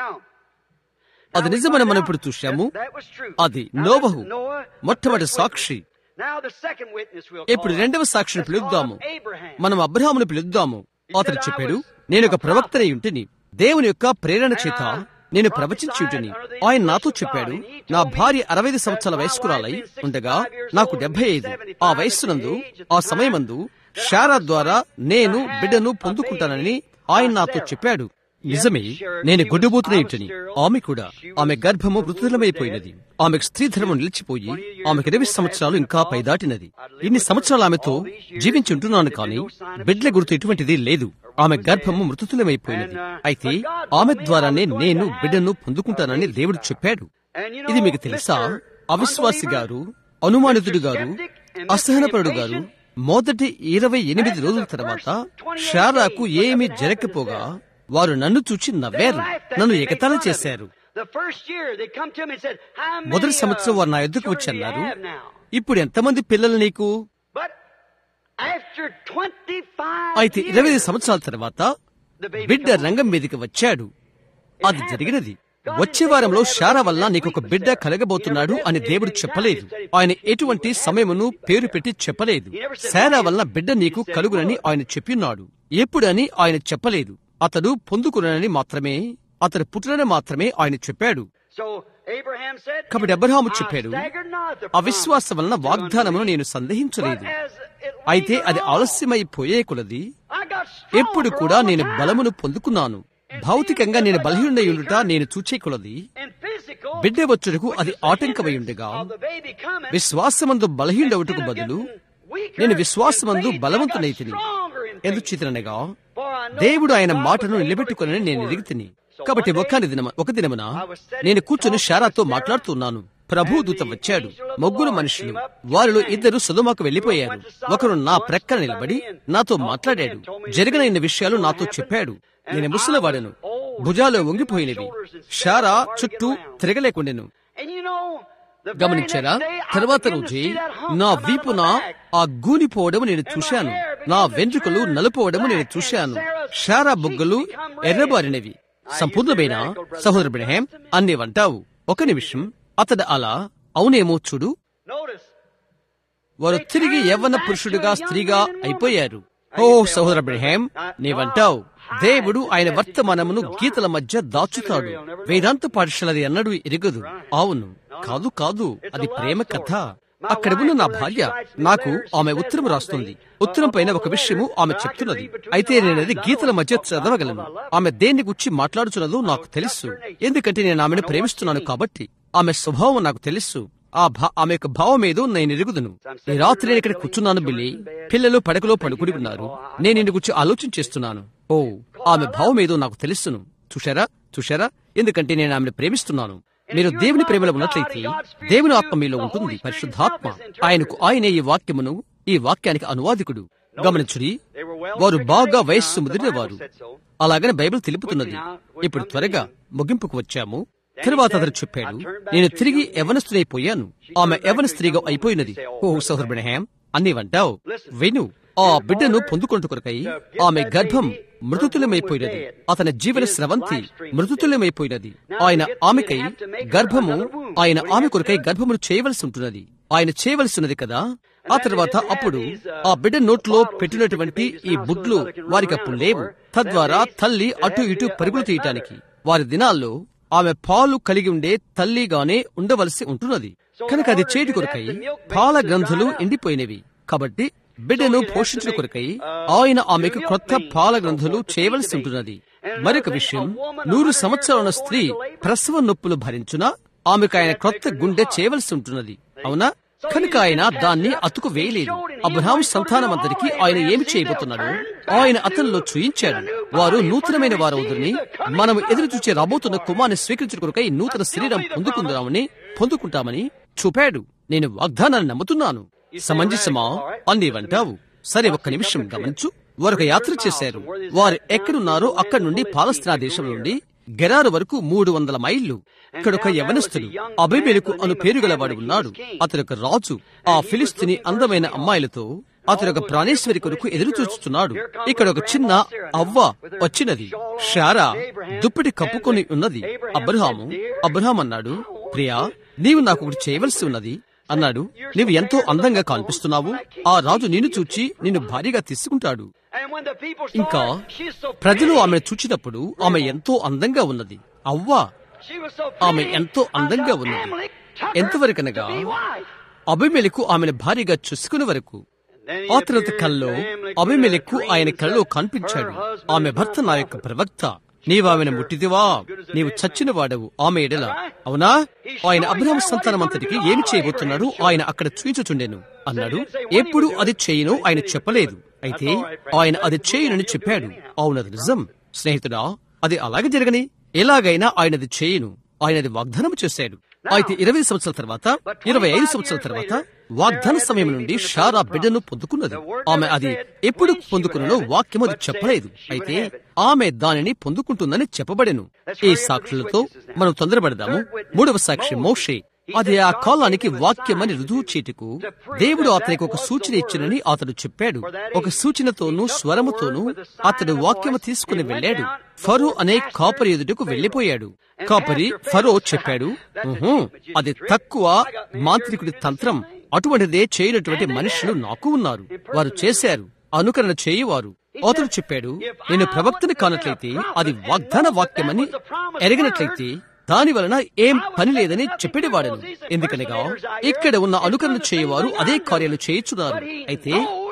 అది నిజమని మనం ఇప్పుడు చూశాము అది నోవహు మొట్టమొదటి సాక్షి ఇప్పుడు రెండవ సాక్షిని పిలుద్దాము మనం అబ్రహామును పిలుద్దాము అతడు చెప్పాడు నేను ఒక ప్రవక్తనే ఉంటిని దేవుని యొక్క ప్రేరణ చేత నేను ప్రవచించుంటిని ఆయన నాతో చెప్పాడు నా భార్య అరవై సంవత్సరాల వయస్కురాలై ఉండగా నాకు డెబ్బై ఐదు ఆ వయస్సునందు ఆ సమయమందు షారా ద్వారా నేను బిడ్డను పొందుకుంటానని ఆయన నాతో చెప్పాడు నిజమే నేను గుడ్డుబోతున్న ఇంటిని ఆమె కూడా ఆమె గర్భము మృతులమైపోయినది ఆమెకు స్త్రీ ధర్మం నిలిచిపోయి ఆమెకు ఇరవై సంవత్సరాలు ఇంకా పైదాటినది ఇన్ని సంవత్సరాలు ఆమెతో జీవించి ఉంటున్నాను కానీ బిడ్డల గుర్తు ఎటువంటిది లేదు ఆమె గర్భము మృతులమైపోయినది అయితే ఆమె ద్వారానే నేను బిడ్డను పొందుకుంటానని దేవుడు చెప్పాడు ఇది మీకు తెలుసా అవిశ్వాసి గారు అనుమానితుడు గారు అసహనపరుడు గారు మొదటి ఇరవై ఎనిమిది రోజుల తర్వాత షారాకు ఏమీ జరగకపోగా వారు నన్ను చూచి నవ్వారు నన్ను ఎగతాళి చేశారు మొదటి సంవత్సరం వారు నా ఎద్దుకు వచ్చి అన్నారు ఇప్పుడు ఎంతమంది పిల్లలు నీకు అయితే ఇరవై సంవత్సరాల తర్వాత బిడ్డ రంగం మీదకి వచ్చాడు అది జరిగినది వచ్చే వారంలో షారా వల్ల నీకు ఒక బిడ్డ కలగబోతున్నాడు అని దేవుడు చెప్పలేదు ఆయన ఎటువంటి సమయమును పేరు పెట్టి చెప్పలేదు శారా వల్ల బిడ్డ నీకు కలుగునని ఆయన చెప్పినాడు ఎప్పుడని ఆయన చెప్పలేదు అతడు పొందుకునని మాత్రమే అతడు పుట్టునని మాత్రమే ఆయన చెప్పాడు కాబట్టి అబ్రహాము చెప్పాడు అవిశ్వాసం వలన వాగ్దానమును నేను సందేహించలేదు అయితే అది ఆలస్యమైపోయే కొలది ఎప్పుడు కూడా నేను బలమును పొందుకున్నాను భౌతికంగా నేను బలహీనుడై ఉండుట నేను చూచే కొలది బిడ్డ వచ్చుటకు అది ఆటంకమై ఉండగా విశ్వాసమందు బలహీనుడవుటకు బదులు నేను విశ్వాసమందు బలవంతునైతిని ఎందుచేతనగా దేవుడు ఆయన మాటను నిలబెట్టుకుని నేను ఎరిగితిని కాబట్టి ఒక దినమ ఒక దినమున నేను కూర్చుని షారాతో మాట్లాడుతున్నాను ప్రభు దూత వచ్చాడు ముగ్గురు మనుషులు వారిలో ఇద్దరు సుధుమాకు వెళ్లిపోయారు ఒకరు నా ప్రక్కన నిలబడి నాతో మాట్లాడాడు జరిగిన విషయాలు నాతో చెప్పాడు నేను ముసలివాడను భుజాలు వంగిపోయినవి షారా చుట్టూ తిరగలేకుండెను గమనించారా తర్వాత రోజే నా వీపున ఆ గూనిపోవడం నేను చూశాను నా వెంట్రుకలు నలుపోవడము నేను చూశాను షారా బుగ్గలు ఎర్రబారినవి సంపూర్ణమైన సహోదరు బ్రహం అన్ని వంటావు ఒక నిమిషం అతడు అలా అవునేమో చూడు వారు తిరిగి యవ్వన పురుషుడిగా స్త్రీగా అయిపోయారు ఓ సహోదర బ్రహం నీవంటావు దేవుడు ఆయన వర్తమానమును గీతల మధ్య దాచుతాడు వేదాంత పాఠశాలది అన్నడు ఎరగదు అవును కాదు కాదు అది ప్రేమ కథ అక్కడ ఉన్న నా భార్య నాకు ఆమె ఉత్తరం రాస్తుంది ఉత్తరం పైన ఒక విషయము ఆమె చెప్తున్నది అయితే నేనది గీతల మధ్య చదవగలను ఆమె దేన్ని గురించి మాట్లాడుతున్నదో నాకు తెలుసు ఎందుకంటే నేను ఆమెను ప్రేమిస్తున్నాను కాబట్టి ఆమె స్వభావం నాకు తెలుసు ఆ భా ఆమె యొక్క భావం ఏదో నేను ఎరుగుదును ఈ రాత్రి నేను ఇక్కడ కూర్చున్నాను బిల్లి పిల్లలు పడకలో పడుకుని ఉన్నారు నేను ఇంటి గురించి ఆలోచన చేస్తున్నాను ఓ ఆమె భావం ఏదో నాకు తెలుసును చూశారా చూశారా ఎందుకంటే నేను ఆమెను ప్రేమిస్తున్నాను మీరు దేవుని ప్రేమలో ఉన్నట్లయితే దేవుని ఆత్మ మీలో ఉంటుంది పరిశుద్ధాత్మ ఆయనకు ఆయనే ఈ వాక్యమును ఈ వాక్యానికి అనువాదికుడు గమనించుడి వారు బాగా వయస్సు ముదిరిన వారు అలాగనే బైబిల్ తెలుపుతున్నది ఇప్పుడు త్వరగా ముగింపుకు వచ్చాము తరువాత అతను చెప్పాడు నేను తిరిగి యవనస్తుడైపోయాను ఆమె యవన స్త్రీగా అయిపోయినది ఓ సోదరు బ్రహ్యాం అన్ని వంటావు విను ఆ బిడ్డను పొందుకొంటు కొరకై ఆమె గర్భం మృతుతుల్యమైపోయినది అతని జీవన స్రవంతి మృతుతుల్యమైపోయినది ఆయన ఆమెకై గర్భము ఆయన ఆమె కొరకై గర్భమును చేయవలసి ఉంటున్నది ఆయన చేయవలసినది కదా ఆ తర్వాత అప్పుడు ఆ బిడ్డ నోట్లో పెట్టినటువంటి ఈ బుడ్లు వారికి అప్పుడు లేవు తద్వారా తల్లి అటు ఇటు పరుగులు తీయటానికి వారి దినాల్లో ఆమె పాలు కలిగి ఉండే తల్లిగానే ఉండవలసి ఉంటున్నది కనుక అది చేటి కొరకై పాల గ్రంథులు ఎండిపోయినవి కాబట్టి బిడ్డను పోషించిన కొరకై ఆయన ఆమెకు కొత్త పాల గ్రంథులు చేయవలసి ఉంటున్నది మరొక విషయం నూరు సంవత్సరాల స్త్రీ ప్రసవ నొప్పులు భరించున ఆమెకు ఆయన కొత్త గుండె చేయవలసి ఉంటున్నది అవునా కనుక ఆయన దాన్ని అతుకు వేయలేదు అబ్రహాం సంతానమంతరికి ఆయన ఏమి చేయబోతున్నాడు ఆయన అతనిలో చూయించాడు వారు నూతనమైన వారవుదని మనం ఎదురు చూచే రాబోతున్న కుమార్ని స్వీకరించిన కొరకై నూతన శరీరం పొందుకుందామని పొందుకుంటామని చూపాడు నేను వాగ్దానాన్ని నమ్ముతున్నాను సమంజసమా అన్ని వంటావు సరే ఒక్క నిమిషం గమనించు వారు ఒక యాత్ర చేశారు వారు ఎక్కడున్నారో అక్కడి నుండి పాలస్తీనా దేశం నుండి గెరారు వరకు మూడు వందల మైళ్ళు ఇక్కడ ఒక యవనస్తుడు అభిమేలకు అను పేరు గలవాడు ఉన్నాడు అతడు ఒక రాజు ఆ ఫిలిస్తీని అందమైన అమ్మాయిలతో అతడు ఒక ప్రాణేశ్వరి కొరకు ఎదురు చూస్తున్నాడు ఇక్కడ ఒక చిన్న అవ్వ వచ్చినది షారా దుప్పటి కప్పుకొని ఉన్నది అబ్రహాము అబ్రహాం అన్నాడు ప్రియా నీవు నాకు ఒకటి చేయవలసి ఉన్నది అన్నాడు నీవు ఎంతో అందంగా కనిపిస్తున్నావు ఆ రాజు నిన్ను చూచి నిన్ను భారీగా తీసుకుంటాడు ఇంకా ప్రజలు ఆమె చూచినప్పుడు ఆమె ఎంతో అందంగా ఉన్నది అవ్వా ఆమె ఎంతో అందంగా ఉన్నది ఎంతవరకనగా అభిమెలకు ఆమెను భారీగా చూసుకునే వరకు ఆ తర్వాత కల్లో అభిమెలకు ఆయన కల్లో కనిపించాడు ఆమె భర్త నా యొక్క ప్రవక్త నీవు ఆమెను ముట్టిదివా నీవు చచ్చిన వాడవు ఆమె ఎడల అవునా ఆయన అబ్రహం సంతానమంతటికి ఏమి చేయబోతున్నాడు ఆయన అక్కడ చూయించుచుండెను అన్నాడు ఎప్పుడు అది చేయను ఆయన చెప్పలేదు అయితే ఆయన అది చేయనని చెప్పాడు అవునది నిజం స్నేహితుడా అది అలాగే జరగని ఎలాగైనా ఆయనది చేయను ఆయనది వాగ్దానం చేశాడు అయితే ఇరవై సంవత్సరాల తర్వాత ఇరవై ఐదు సంవత్సరాల తర్వాత వాగ్దాన సమయం నుండి షారా బిడ్డను పొందుకున్నది ఆమె అది ఎప్పుడు పొందుకున్నో వాక్యం అది చెప్పలేదు అయితే ఆమె దానిని పొందుకుంటుందని చెప్పబడెను ఈ సాక్షులతో మనం తొందరపడదాము మూడవ సాక్షి మోషే అది ఆ కాలానికి వాక్యమని రుజువు చీటుకు దేవుడు అతనికి ఒక సూచన ఇచ్చినని అతడు చెప్పాడు ఒక సూచనతోనూ స్వరముతోనూ అతడు వాక్యము తీసుకుని వెళ్ళాడు ఫరో అనే కాపరి ఎదుటకు వెళ్లిపోయాడు కాపరి ఫరో చెప్పాడు "ఉహు, అది తక్కువ మాంత్రికుడి తంత్రం అటువంటిదే చేయనటువంటి మనుషులు నాకు ఉన్నారు వారు చేశారు అనుకరణ చేయువారు అతడు చెప్పాడు నేను ప్రవక్తని కానట్లయితే అది వాగ్దాన వాక్యమని ఎరగినట్లయితే దాని వలన ఏం పని లేదని చెప్పేవాడను ఎందుకనగా ఇక్కడ ఉన్న అనుకరణ చేయవారు అదే కార్యాలు చేయుచున్నారు అయితే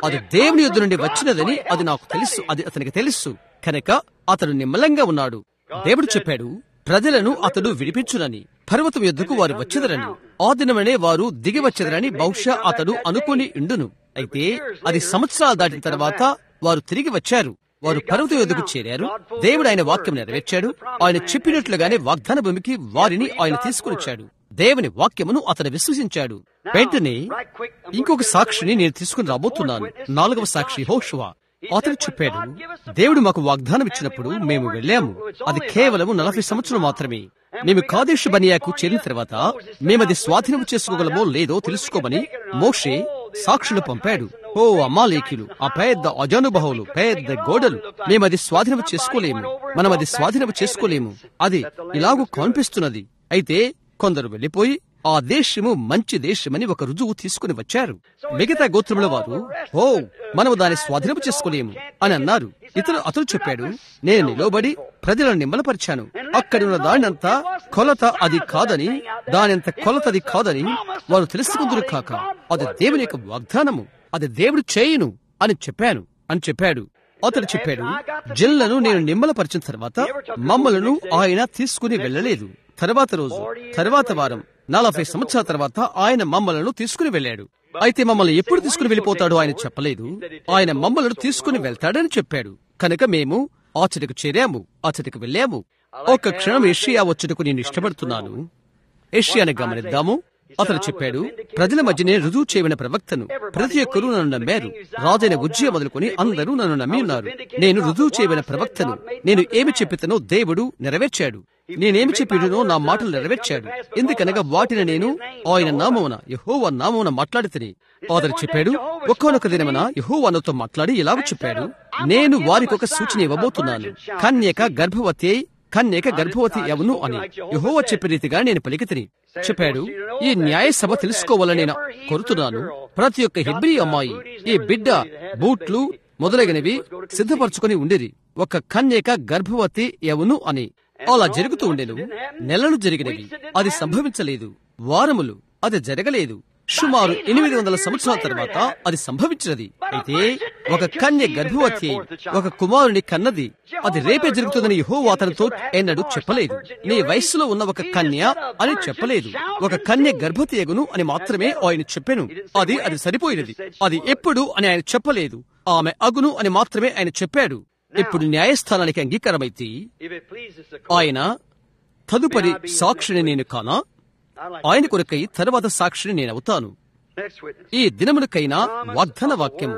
అది దేవుని యొద్ద నుండి వచ్చినదని అది నాకు తెలుసు అది అతనికి తెలుసు కనుక అతడు నిమ్మలంగా ఉన్నాడు దేవుడు చెప్పాడు ప్రజలను అతడు విడిపించునని పర్వతం యొద్దకు వారు వచ్చెదరని ఆ దినమనే వారు దిగి వచ్చెదరని బహుశా అతడు అనుకుని ఇండును అయితే అది సంవత్సరాలు దాటిన తర్వాత వారు తిరిగి వచ్చారు వారు పర్వతం యొద్దకు చేరారు దేవుడు ఆయన వాక్యం నెరవేర్చాడు ఆయన చెప్పినట్లుగానే వాగ్దాన భూమికి వారిని ఆయన తీసుకుని వచ్చాడు దేవుని వాక్యమును అతను విశ్వసించాడు వెంటనే ఇంకొక సాక్షిని నేను తీసుకుని రాబోతున్నాను నాలుగవ సాక్షి హోషువా అతడు చెప్పాడు దేవుడు మాకు వాగ్దానం ఇచ్చినప్పుడు మేము వెళ్ళాము అది కేవలం నలభై సంవత్సరం మాత్రమే మేము కాదేశ్ బనియాకు చేరిన తర్వాత మేమది స్వాధీనం చేసుకోగలమో లేదో తెలుసుకోమని మోషే సాక్షులు పంపాడు ఓ అమ్మాలేఖిలు ఆ పెద్ద అజానుభావులు పెద్ద గోడలు మేమది స్వాధీనం చేసుకోలేము మనం అది స్వాధీనం చేసుకోలేము అది ఇలాగూ కనిపిస్తున్నది అయితే కొందరు వెళ్లిపోయి ఆ దేశము మంచి దేశమని ఒక రుజువు తీసుకుని వచ్చారు మిగతా గోత్రముల వారు ఓ మనము దాన్ని స్వాధీనం చేసుకోలేము అని అన్నారు ఇతను అతను చెప్పాడు నేను నిలబడి ప్రజలను నిమ్మలపరిచాను అక్కడున్న దానినంతా కొలత అది కాదని దానింత కొలత అది కాదని వారు తెలుసుకుందరు కాక అది దేవుని యొక్క వాగ్దానము అది దేవుడు చేయును అని చెప్పాను అని చెప్పాడు అతడు చెప్పాడు జిల్లను నేను నిమ్మలపరిచిన తర్వాత మమ్మలను ఆయన తీసుకుని వెళ్ళలేదు తర్వాత రోజు తర్వాత వారం నలభై సంవత్సరాల తర్వాత ఆయన మమ్మలను తీసుకుని వెళ్ళాడు అయితే మమ్మల్ని ఎప్పుడు తీసుకుని వెళ్ళిపోతాడో ఆయన చెప్పలేదు ఆయన మమ్మలను తీసుకుని వెళ్తాడని చెప్పాడు కనుక మేము ఆచటకు చేరాము ఆచటకు వెళ్ళాము ఒక క్షణం ఏషియా వచ్చటకు నేను ఇష్టపడుతున్నాను ఏషియాని గమనిద్దాము అతను చెప్పాడు ప్రజల మధ్యనే రుజువు చేయబడిన ప్రవక్తను ప్రతి ఒక్కరూ నన్ను నమ్మారు రాజైన ఉజ్జయ మొదలుకొని అందరూ నన్ను నమ్మి ఉన్నారు నేను రుజువు చేయబడిన ప్రవక్తను నేను ఏమి చెప్పితనో దేవుడు నెరవేర్చాడు నేనేమి చెప్పిడునో నా మాటలు నెరవేర్చాడు ఎందుకనగా వాటిని నేను ఆయన నామమున యహోవా నామమున మాట్లాడితేనే అతను చెప్పాడు ఒక్కొనొక దినమున యహోవానతో మాట్లాడి ఇలాగ చెప్పాడు నేను వారికి ఒక సూచన ఇవ్వబోతున్నాను కన్యక గర్భవతి అయి కన్యక గర్భవతి ఎవను అని యహోవ చెప్పే రీతిగా నేను పలికితిని చెప్పాడు ఈ న్యాయ సభ తెలుసుకోవాలని నేను కోరుతున్నాను ప్రతి ఒక్క హిబ్రీ అమ్మాయి ఈ బిడ్డ బూట్లు మొదలగినవి సిద్ధపరచుకుని ఉండిరి ఒక కన్యక గర్భవతి ఎవను అని అలా జరుగుతూ ఉండెను నెలలు జరిగినవి అది సంభవించలేదు వారములు అది జరగలేదు సుమారు ఎనిమిది వందల సంవత్సరాల తర్వాత అది సంభవించినది అయితే ఒక కన్య గర్భవతి అయి ఒక కుమారుని కన్నది అది రేపే జరుగుతుందని యహోవా అతనితో ఎన్నడూ చెప్పలేదు నీ వయస్సులో ఉన్న ఒక కన్య అని చెప్పలేదు ఒక కన్య గర్భవతి ఎగును అని మాత్రమే ఆయన చెప్పాను అది అది సరిపోయినది అది ఎప్పుడు అని ఆయన చెప్పలేదు ఆమె అగును అని మాత్రమే ఆయన చెప్పాడు ఇప్పుడు న్యాయస్థానానికి అంగీకారమైతే ఆయన తదుపరి సాక్షిని నేను కానా ఆయన కొరకై తర్వాత సాక్షిని నేనవుతాను ఈ దినములకైనా వాగ్దాన వాక్యము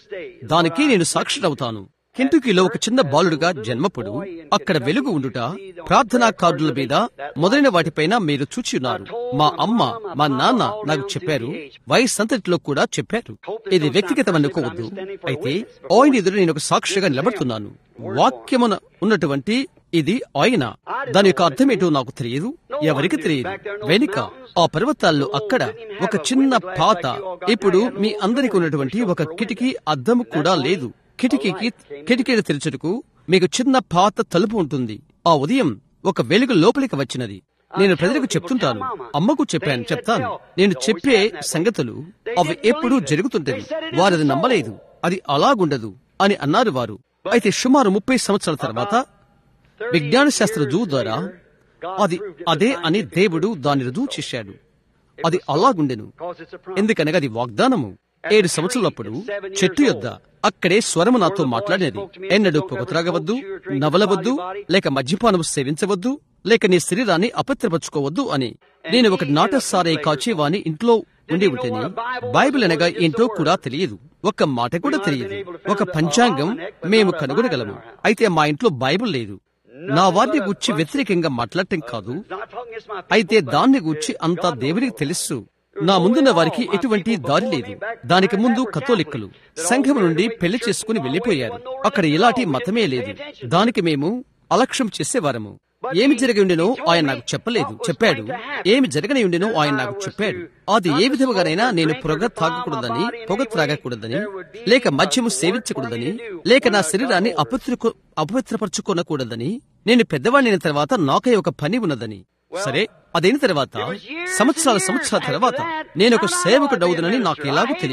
దానికి నేను సాక్షినవుతాను కెంటుకీలో ఒక చిన్న బాలుడుగా జన్మపుడు అక్కడ వెలుగు ఉండుట ప్రార్థనా కార్డుల మీద మొదలైన వాటిపైన మీరు చూచి ఉన్నారు మా అమ్మ మా నాన్న నాకు చెప్పారు వయస్సంతటిలో కూడా చెప్పారు ఇది వ్యక్తిగతం అనుకోవద్దు అయితే ఆయన ఎదురు నేను ఒక సాక్షిగా నిలబడుతున్నాను వాక్యమున ఉన్నటువంటి ఇది ఆయన దాని యొక్క అర్థమేటో నాకు తెలియదు ఎవరికి తెలియదు వెనుక ఆ పర్వతాల్లో అక్కడ ఒక చిన్న పాత ఇప్పుడు మీ అందరికి ఉన్నటువంటి ఒక కిటికీ అద్దము కూడా లేదు కిటికీకి కిటికీలు తెరచుటకు మీకు చిన్న పాత తలుపు ఉంటుంది ఆ ఉదయం ఒక వెలుగు లోపలికి వచ్చినది నేను ప్రజలకు చెప్తుంటాను అమ్మకు చెప్పాను చెప్తాను నేను చెప్పే సంగతులు అవి ఎప్పుడూ జరుగుతుంటవి వారు అది నమ్మలేదు అది అలాగుండదు అని అన్నారు వారు అయితే సుమారు ముప్పై సంవత్సరాల తర్వాత విజ్ఞాన శాస్త్ర రుజువు ద్వారా అది అదే అని దేవుడు దాన్ని రుజువు చేశాడు అది అలాగుండెను ఎందుకనగా అది వాగ్దానము ఏడు సంవత్సరాలప్పుడు చెట్టు యొద్ద అక్కడే స్వరము నాతో మాట్లాడినది ఎన్నడూ పొగ త్రాగవద్దు నవలవద్దు లేక మద్యపానము సేవించవద్దు లేక నీ శరీరాన్ని అపత్రపరచుకోవద్దు అని నేను ఒక నాటసారే కాచేవాని ఇంట్లో ఉండి ఉంటేనే బైబిల్ అనగా ఏంటో కూడా తెలియదు ఒక్క మాట కూడా తెలియదు ఒక పంచాంగం మేము కనుగొనగలము అయితే మా ఇంట్లో బైబిల్ లేదు నా వారిని గుర్చి వ్యతిరేకంగా మాట్లాడటం కాదు అయితే దాన్ని గుర్చి అంతా దేవునికి తెలుసు నా ముందున్న వారికి ఎటువంటి దారి లేదు దానికి ముందు కథోలిక్కలు సంఘం నుండి పెళ్లి చేసుకుని వెళ్లిపోయారు అక్కడ ఇలాంటి మతమే లేదు దానికి మేము అలక్ష్యం చేసేవారము ఏమి జరిగి ఉండెనో ఆయన నాకు చెప్పలేదు చెప్పాడు ఏమి జరగని ఉండెనో ఆయన నాకు చెప్పాడు అది ఏ విధముగానైనా నేను పొగ తాగకూడదని పొగ త్రాగకూడదని లేక మద్యము సేవించకూడదని లేక నా శరీరాన్ని అపవిత్ర అపవిత్రపరచుకోనకూడదని నేను పెద్దవాడిన తర్వాత నాకై ఒక పని ఉన్నదని సరే అదైన తర్వాత సంవత్సరాల సంవత్సరాల తర్వాత నేను ఒక సేవకుడవుదనని నాకు ఎలాగో తెలియను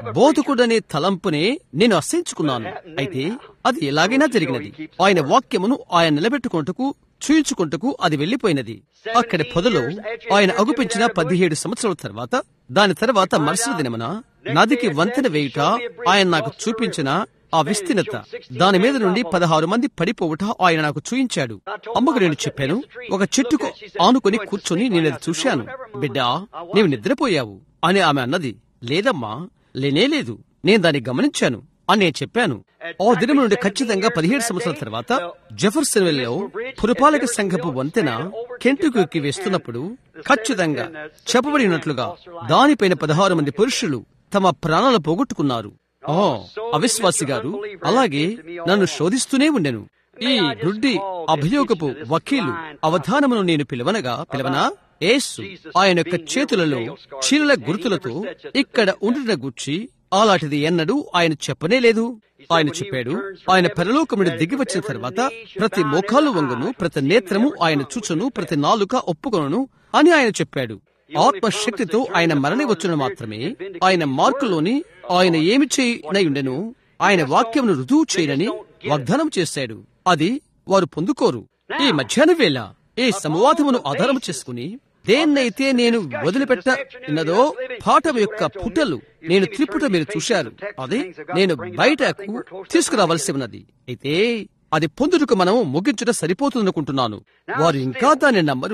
బోధకుడనే తలంపునే నేను అసహించుకున్నాను అయితే అది ఎలాగైనా జరిగినది ఆయన వాక్యమును ఆయన నిలబెట్టుకుంటకు చూయించుకుంటకు అది వెళ్లిపోయినది అక్కడి పొదలో ఆయన అగుపించిన పదిహేడు సంవత్సరాల తర్వాత దాని తర్వాత మరుసటి దినమున నదికి వంతెన వేయుట ఆయన నాకు చూపించిన ఆ విస్తీర్ణత దాని మీద నుండి పదహారు మంది పడిపోవుట ఆయన నాకు చూయించాడు అమ్మకు నేను చెప్పాను ఒక చెట్టుకు ఆనుకొని కూర్చొని నేనది చూశాను బిడ్డా నీవు నిద్రపోయావు అని ఆమె అన్నది లేదమ్మా లేనే లేదు నేను దాన్ని గమనించాను అని నేను చెప్పాను ఆ దినం నుండి ఖచ్చితంగా పదిహేడు సంవత్సరాల తర్వాత జెఫర్సన్ లో పురపాలక సంఘపు వంతెన కెంటుకు వేస్తున్నప్పుడు ఖచ్చితంగా చెప్పబడినట్లుగా దానిపైన పదహారు మంది పురుషులు తమ ప్రాణాలు పోగొట్టుకున్నారు ఓ అవిశ్వాసి గారు అలాగే నన్ను శోధిస్తూనే ఉండెను ఈ గుడ్డి అభియోగపు వకీలు అవధానమును నేను పిలవనగా పిలవనా ఏసు ఆయన యొక్క చేతులలో చీరల గుర్తులతో ఇక్కడ ఉండుట గూర్చి అలాంటిది ఎన్నడూ ఆయన చెప్పనే లేదు ఆయన చెప్పాడు ఆయన పరలోకముడి దిగి వచ్చిన తర్వాత ప్రతి మోకాలు వంగును ప్రతి నేత్రము ఆయన చూచును ప్రతి నాలుక ఒప్పుకొను అని ఆయన చెప్పాడు ఆత్మశక్తితో ఆయన మరణి వచ్చును మాత్రమే ఆయన మార్కులోని ఆయన ఏమి చేయనయుండెను ఆయన వాక్యమును రుజువు చేయనని వాగ్దానం చేశాడు అది వారు పొందుకోరు ఈ మధ్యాహ్న వేళ ఈ సంవాదమును ఆధారం చేసుకుని దేన్నైతే నేను వదిలిపెట్టనదో పాఠం యొక్క పుటలు నేను త్రిపుట మీరు చూశారు అది నేను బయటకు తీసుకురావలసి ఉన్నది అయితే అది పొందుటకు మనం ముగించుట సరిపోతుందనుకుంటున్నాను వారు ఇంకా దాన్ని నమ్మరు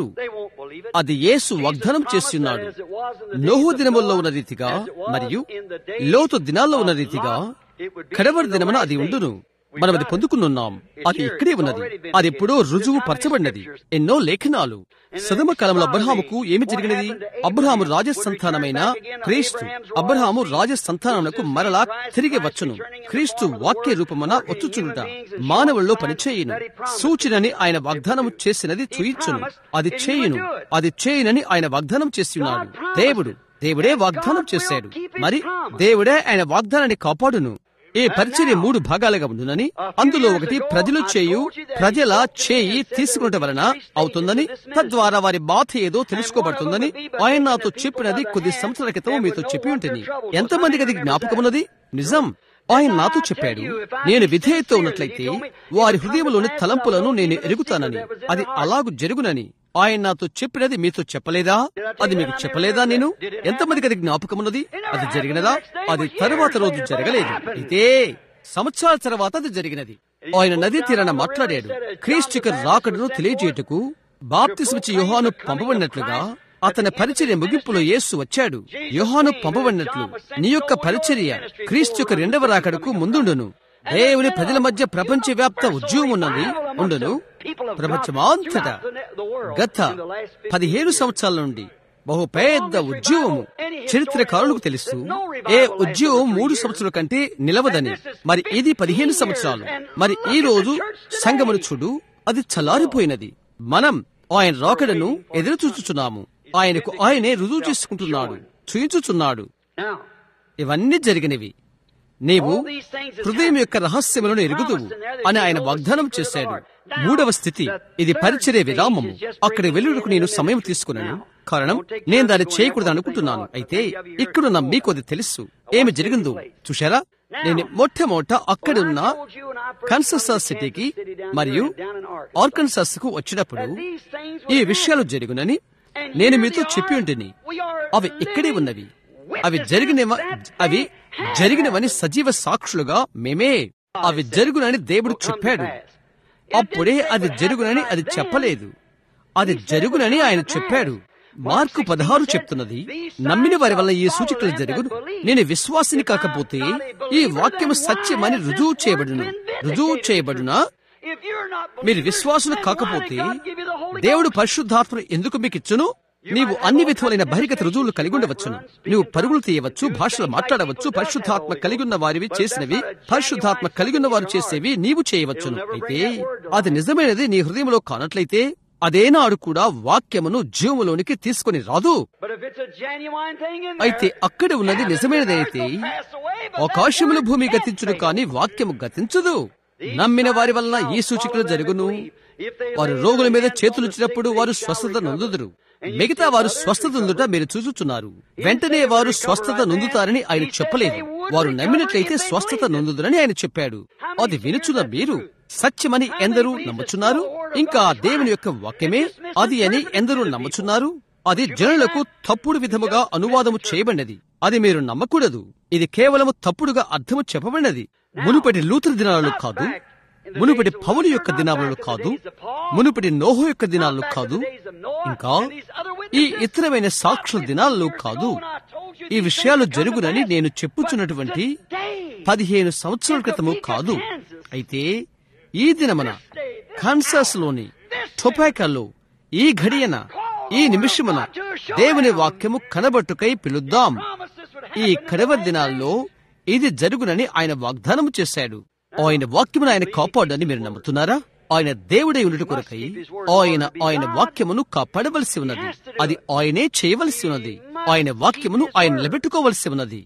అది యేసు వాగ్దానం చేస్తున్నాడు నోహు దినముల్లో ఉన్న రీతిగా మరియు లోతు దినాల్లో ఉన్న రీతిగా కడవరి దినమున అది ఉండును మనం అది పొందుకున్నాం అది ఇక్కడే ఉన్నది అది ఎప్పుడో రుజువు పరచబడినది ఎన్నో లేఖనాలు సదమ కాలంలో అబ్రహాముకు ఏమి జరిగినది అబ్రహాము రాజసంతానమైన క్రీస్తు అబ్రహాము రాజసంతానమునకు మరలా తిరిగి వచ్చును క్రీస్తు వాక్య రూపమున వచ్చుచునుట మానవుల్లో పనిచేయును సూచనని ఆయన వాగ్దానం చేసినది చూయించును అది చేయును అది చేయునని ఆయన వాగ్దానం చేసి ఉన్నాడు దేవుడు దేవుడే వాగ్దానం చేశాడు మరి దేవుడే ఆయన వాగ్దానాన్ని కాపాడును ఈ పరిచర్య మూడు భాగాలుగా ఉండునని అందులో ఒకటి ప్రజలు చేయు ప్రజల చేయి తీసుకున్నట వలన అవుతుందని తద్వారా వారి బాధ ఏదో తెలుసుకోబడుతుందని ఆయన నాతో చెప్పినది కొద్ది సంవత్సరాల క్రితం మీతో చెప్పి ఉంటుంది ఎంతమందికి అది జ్ఞాపకమున్నది నిజం ఆయన నాతో చెప్పాడు నేను విధేయత ఉన్నట్లయితే వారి హృదయంలోని తలంపులను నేను ఎరుగుతానని అది అలాగు జరుగునని ఆయన నాతో చెప్పినది మీతో చెప్పలేదా అది మీకు చెప్పలేదా నేను ఎంతమందికి అది జ్ఞాపకమున్నది అది జరిగినదా అది తరువాత రోజు జరగలేదు అయితే సంవత్సరాల తర్వాత అది జరిగినది ఆయన నదీ తీరాన మాట్లాడాడు క్రీస్తుక రాకడను తెలియజేయటకు బాప్తిస్మిచ్చి యోహాను పంపబడినట్లుగా అతని పరిచర్య ముగింపులో యేసు వచ్చాడు యోహాను పంపబడినట్లు నీ యొక్క పరిచర్య క్రీస్తు యొక్క రెండవ రాకడకు ముందుండును దేవుని ప్రజల మధ్య ప్రపంచ వ్యాప్త ఉద్యోగం ఉన్నది ఉండును ప్రపంచమాంతటా గత పదిహేను సంవత్సరాల నుండి బహు పెద్ద ఉద్యోగము చరిత్రకారులకు తెలుసు ఏ ఉద్యోగం మూడు సంవత్సరాల కంటే నిలవదని మరి ఇది పదిహేను సంవత్సరాలు మరి ఈ రోజు సంగమును చూడు అది చల్లారిపోయినది మనం ఆయన రాకడను ఎదురు చూచుచున్నాము ఆయనకు ఆయనే రుజువు చేసుకుంటున్నాడు చూయించుచున్నాడు ఇవన్నీ జరిగినవి నీవు హృదయం యొక్క రహస్యములను ఎరుగుదువు అని ఆయన వాగ్దానం చేశాడు మూడవ స్థితి ఇది పరిచర్య విరామము అక్కడ వెళ్ళుటకు నేను సమయం తీసుకున్నాను కారణం నేను దాన్ని చేయకూడదు అనుకుంటున్నాను అయితే ఇక్కడున్న మీకు అది తెలుసు ఏమి జరిగిందో చూశారా నేను మొట్టమొదట అక్కడున్న కన్ససస్ సిటీకి మరియు ఆర్కన్సస్ కు వచ్చినప్పుడు ఈ విషయాలు జరుగునని నేను మీతో చెప్పి ఉంటుంది అవి ఇక్కడే ఉన్నవి అవి జరిగినవ అవి జరిగినవని సజీవ సాక్షులుగా మేమే అవి జరుగునని దేవుడు చెప్పాడు అప్పుడే అది జరుగునని అది చెప్పలేదు అది జరుగునని ఆయన చెప్పాడు మార్కు పదహారు చెప్తున్నది నమ్మిన వారి వల్ల ఈ సూచికలు జరుగును నేను విశ్వాసిని కాకపోతే ఈ వాక్యము సత్యమని రుజువు చేయబడును రుజువు చేయబడునా మీరు విశ్వాసులు కాకపోతే దేవుడు పరిశుద్ధాత్మను ఎందుకు మీకు ఇచ్చును నీవు అన్ని విధములైన బహిర్గత రుజువులు కలిగి ఉండవచ్చును నువ్వు పరుగులు తీయవచ్చు భాషలు మాట్లాడవచ్చు పరిశుద్ధాత్మ కలిగి ఉన్న వారివి చేసినవి పరిశుద్ధాత్మ కలిగి ఉన్న వారు చేసేవి నీవు చేయవచ్చును అయితే అది నిజమైనది నీ హృదయంలో కానట్లయితే అదేనాడు కూడా వాక్యమును జీవములోనికి తీసుకుని రాదు అయితే అక్కడ ఉన్నది నిజమైనదైతే ఆకాశముల భూమి గతించును కాని వాక్యము గతించదు నమ్మిన వారి వలన ఈ సూచికలు జరుగును వారు రోగుల మీద చేతులుచ్చినప్పుడు వారు స్వస్థత నొందుదురు మిగతా వారు స్వస్థత నొందుట మీరు చూచుచున్నారు వెంటనే వారు స్వస్థత నొందుతారని ఆయన చెప్పలేదు వారు నమ్మినట్లయితే స్వస్థత నొందుదురని ఆయన చెప్పాడు అది వినుచున్న మీరు సత్యమని ఎందరూ నమ్ముచున్నారు ఇంకా దేవుని యొక్క వాక్యమే అది అని ఎందరూ నమ్ముచున్నారు అది జనులకు తప్పుడు విధముగా అనువాదము చేయబడినది అది మీరు నమ్మకూడదు ఇది కేవలము తప్పుడుగా అర్థము చెప్పబడినది మునుపటి లూతర్ దినాలలో కాదు మునుపటి పౌలు యొక్క దినాలలో కాదు మునుపటి నోహు యొక్క దినాల్లో కాదు ఇంకా ఈ ఇతరమైన సాక్షుల దినాల్లో కాదు ఈ విషయాలు జరుగునని నేను చెప్పుచున్నటువంటి పదిహేను సంవత్సరాల క్రితము కాదు అయితే ఈ దినమన కాన్సాస్ లోని టొపాకాలో ఈ ఘడియన ఈ నిమిషమున దేవుని వాక్యము కనబట్టుకై పిలుద్దాం ఈ కడవ దినాల్లో ఇది జరుగునని ఆయన వాగ్దానము చేశాడు ఆయన వాక్యమును ఆయన కాపాడని మీరు నమ్ముతున్నారా ఆయన దేవుడై ఉండుట కొరకై ఆయన ఆయన వాక్యమును కాపాడవలసి ఉన్నది అది ఆయనే చేయవలసి ఉన్నది ఆయన వాక్యమును ఆయన నిలబెట్టుకోవలసి ఉన్నది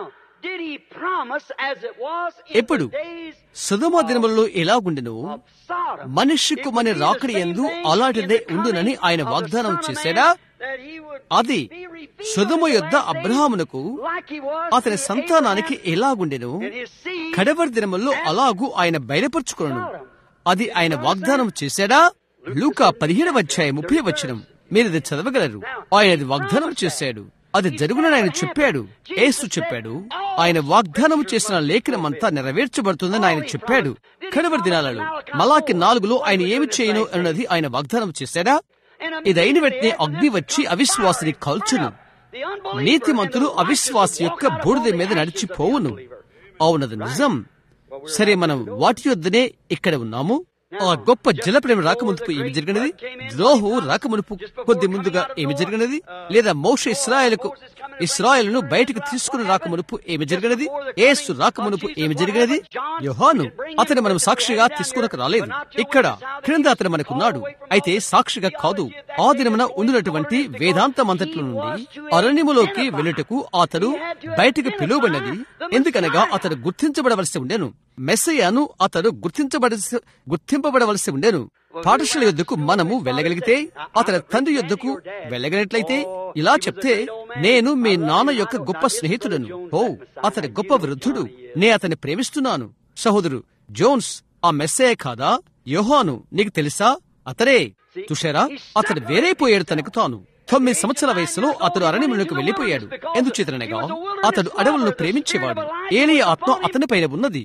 ఎప్పుడు సుధమ దినములలో ఎలాగుండెను మనిషి కుమని రాకడి ఎందు అలాంటిదే ఉండునని ఆయన వాగ్దానం చేశాడా అది సుధమ యొద్ద అబ్రహామునకు అతని సంతానానికి ఎలాగుండెను కడవరి దినముల్లో అలాగూ ఆయన బయలుపరుచుకున్నాను అది ఆయన వాగ్దానం చేశాడా లూకా పదిహేడవ అధ్యాయం ముప్పై వచనం మీరు ఇది చదవగలరు ఆయన అది వాగ్దానం చేశాడు అది జరుగునని ఆయన చెప్పాడు ఏసు చెప్పాడు ఆయన వాగ్దానం చేసిన లేఖనమంతా నెరవేర్చబడుతుందని ఆయన చెప్పాడు కడవరి దినాలలో మలాకి నాలుగులో ఆయన ఏమి చేయను అన్నది ఆయన వాగ్దానం చేశాడా ఇది అయిన వెంటనే అగ్ని వచ్చి అవిశ్వాసిని కాల్చును నీతిమంతులు అవిశ్వాస యొక్క బూడిద మీద నడిచిపోవును అవునది నిజం సరే మనం వాటి యొద్దనే ఇక్కడ ఉన్నాము ఆ గొప్ప జలప్రేమ రాకముందుకు ఏమి జరిగినది ద్రోహు రాకమునుపు కొద్ది ముందుగా ఏమి జరిగినది లేదా మోష ఇస్రాయలకు ఇస్రాయలను బయటకు తీసుకుని రాకమునుపు ఏమి జరిగినది ఏసు రాకమునుపు ఏమి జరిగినది యోహాను అతని మనం సాక్షిగా తీసుకునకు రాలేదు ఇక్కడ క్రింద అతను మనకున్నాడు అయితే సాక్షిగా కాదు ఆ దినమున ఉండినటువంటి వేదాంతమంతట్లో నుండి అరణ్యములోకి వెళ్ళుటకు అతడు బయటకు పిలువబడినది ఎందుకనగా అతడు గుర్తించబడవలసి ఉండెను మెస్సయ్యను అతడు గుర్తించబడవలసి గుర్తింపబడవలసి ఉండెను పాఠశాల యొద్దకు మనము వెళ్ళగలిగితే అతని తండ్రి యొద్దకు వెళ్ళగలిగినట్లయితే ఇలా చెప్తే నేను మీ నాన్న యొక్క గొప్ప స్నేహితుడను ఓ అతని గొప్ప వృద్ధుడు నే అతన్ని ప్రేమిస్తున్నాను సహోదరు జోన్స్ ఆ మెస్సే కాదా యోహాను నీకు తెలుసా అతడే చూశారా అతడు వేరైపోయాడు తనకు తాను తొమ్మిది సంవత్సరాల వయసులో అతడు అరణ్యములకు వెళ్లిపోయాడు ఎందుచేతనగా అతడు అడవులను ప్రేమించేవాడు ఏలియ ఆత్మ అతని పైన ఉన్నది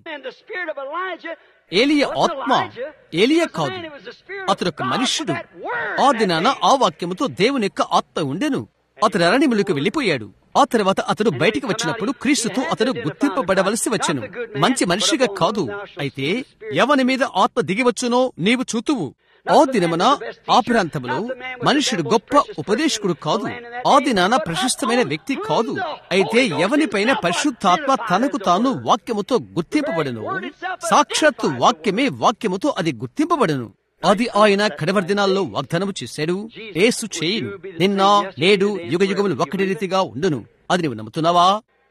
ఏలియ ఆత్మ ఏలియ కాదు అతడు ఒక మనుష్యుడు ఆ దినాన ఆ వాక్యముతో దేవుని యొక్క ఆత్మ ఉండెను అతడు అరణ్యములకు వెళ్లిపోయాడు ఆ తర్వాత అతడు బయటికి వచ్చినప్పుడు క్రీస్తుతో అతడు గుర్తింపబడవలసి వచ్చెను మంచి మనిషిగా కాదు అయితే ఎవని మీద ఆత్మ దిగివచ్చునో నీవు చూతువు ఆ దినమున ఆ ప్రాంతంలో మనుషుడు గొప్ప ఉపదేశకుడు కాదు ఆ దినాన ప్రశస్తమైన వ్యక్తి కాదు అయితే ఎవనిపైన పరిశుద్ధాత్మ తనకు తాను వాక్యముతో గుర్తింపబడను సాక్షాత్తు వాక్యమే వాక్యముతో అది గుర్తింపబడను అది ఆయన కడవరి దినాల్లో వాగ్దానము చేశాడు ఏసు చేయును నిన్న నేడు యుగ యుగములు ఒక్కటి రీతిగా ఉండును అది నువ్వు నమ్ముతున్నావా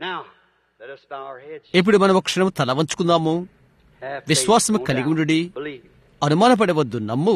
ఇప్పుడు మనం ఒక క్షణం తల వంచుకుందాము విశ్వాసము కలిగి ఉండు అనుమానపడవద్దు నమ్ము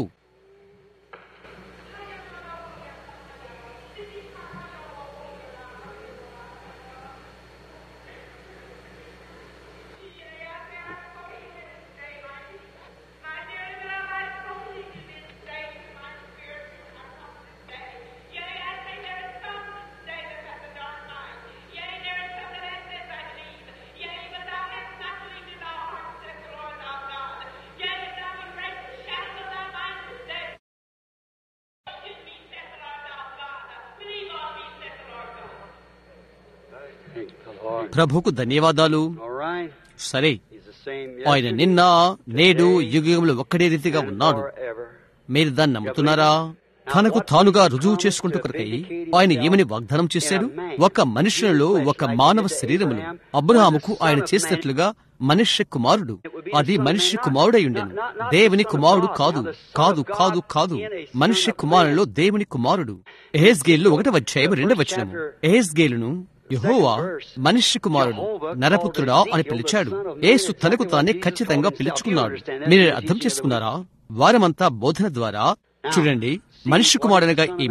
ప్రభుకు ధన్యవాదాలు సరే ఆయన నిన్న నేడు యుగంలో ఒక్కడే రీతిగా ఉన్నాడు మీరు దాన్ని నమ్ముతున్నారా తనకు తానుగా రుజువు చేసుకుంటూ కొరకై ఆయన ఏమని వాగ్దానం చేశాడు ఒక మనుషులలో ఒక మానవ శరీరములు అబ్రహాముకు ఆయన చేసినట్లుగా మనుష్య కుమారుడు అది మనుష్య కుమారుడై ఉండెను దేవుని కుమారుడు కాదు కాదు కాదు కాదు మనుష్య కుమారులో దేవుని కుమారుడు ఎహెస్గేలు ఒకటవ అధ్యాయం రెండవ వచనము ఎహెస్గేలును యహోవా మనిషి కుమారుడు నరపుత్రుడా అని పిలిచాడు ఏసు తనకు తానే ఖచ్చితంగా పిలుచుకున్నాడు మీరు అర్థం చేసుకున్నారా వారమంతా బోధన ద్వారా చూడండి మనిషి కుమారునిగా ఏమి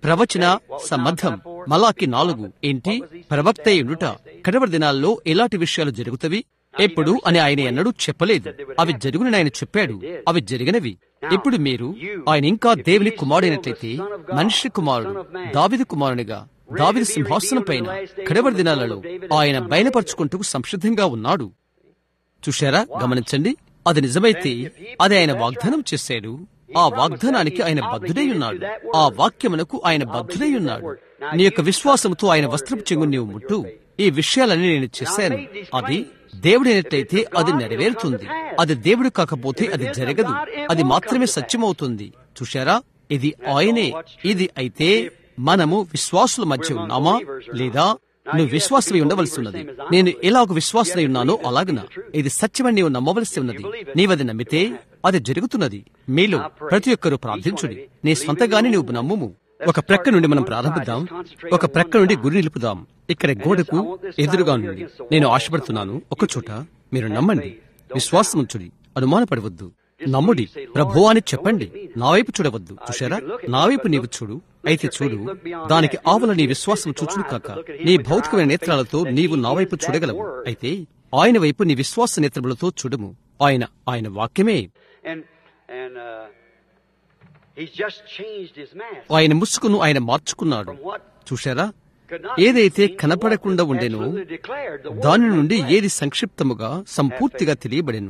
ప్రవచన సంబంధం మలాకి నాలుగు ఏంటి ప్రవక్త ఉండుట కడవరి దినాల్లో ఎలాంటి విషయాలు జరుగుతవి ఎప్పుడు అని ఆయన ఎన్నడూ చెప్పలేదు అవి జరుగునని ఆయన చెప్పాడు అవి జరిగినవి ఇప్పుడు మీరు ఆయన ఇంకా దేవుని కుమారుడైనట్లయితే మనిషి కుమారుడు దావిది కుమారునిగా దావిది సింహాసనం పైన కడవరి దినాలలో ఆయన బయలుపరుచుకుంటూ సంసిద్ధంగా ఉన్నాడు చూశారా గమనించండి అది నిజమైతే అది ఆయన వాగ్దానం చేశాడు ఆ వాగ్దానానికి ఆయన బద్ధుడై ఉన్నాడు ఆ వాక్యమునకు ఆయన బద్ధుడై ఉన్నాడు నీ యొక్క విశ్వాసంతో ఆయన వస్త్రపు చెంగు నీవు ముట్టు ఈ విషయాలన్నీ నేను చేశాను అది దేవుడైనట్లయితే అది నెరవేరుతుంది అది దేవుడు కాకపోతే అది జరగదు అది మాత్రమే సత్యమవుతుంది చూశారా ఇది ఆయనే ఇది అయితే మనము విశ్వాసుల మధ్య ఉన్నామా లేదా నువ్వు విశ్వాసమై ఉండవలసి ఉన్నది నేను ఎలాగ విశ్వాసమై ఉన్నానో అలాగన ఇది సత్యమని నీవు నమ్మవలసి ఉన్నది నీవది నమ్మితే అది జరుగుతున్నది మీలో ప్రతి ఒక్కరూ ప్రార్థించుడి నీ స్వంతగానే నువ్వు నమ్ముము ఒక ప్రక్క నుండి మనం ప్రారంభిద్దాం ఒక ప్రక్క నుండి గురి నిలుపుదాం ఇక్కడ గోడకు ఎదురుగా నుండి నేను ఆశపడుతున్నాను ఒక చోట మీరు నమ్మండి విశ్వాసముంచుడి అనుమానపడవద్దు నమ్ముడి ప్రభు అని చెప్పండి నా వైపు చూడవద్దు చూశారా నా వైపు నీవు చూడు అయితే చూడు దానికి ఆవల నీ విశ్వాసం చూచును కాక నీ భౌతికమైన నేత్రాలతో నీవు నా వైపు చూడగలవు అయితే ఆయన వైపు నీ విశ్వాస నేత్రములతో చూడము ఆయన ఆయన వాక్యమే And and uh, he's just changed his mask ఆయన ముసుగును ఆయన మార్చుకున్నాడు from what చూశారా could not ఏదైతే be seen to కనపడకుండా what was ఉండెనో absolutely declared. The word దాని was నుండి flesh. ఏది సంక్షిప్తముగా సంపూర్తిగా తెలియబడెను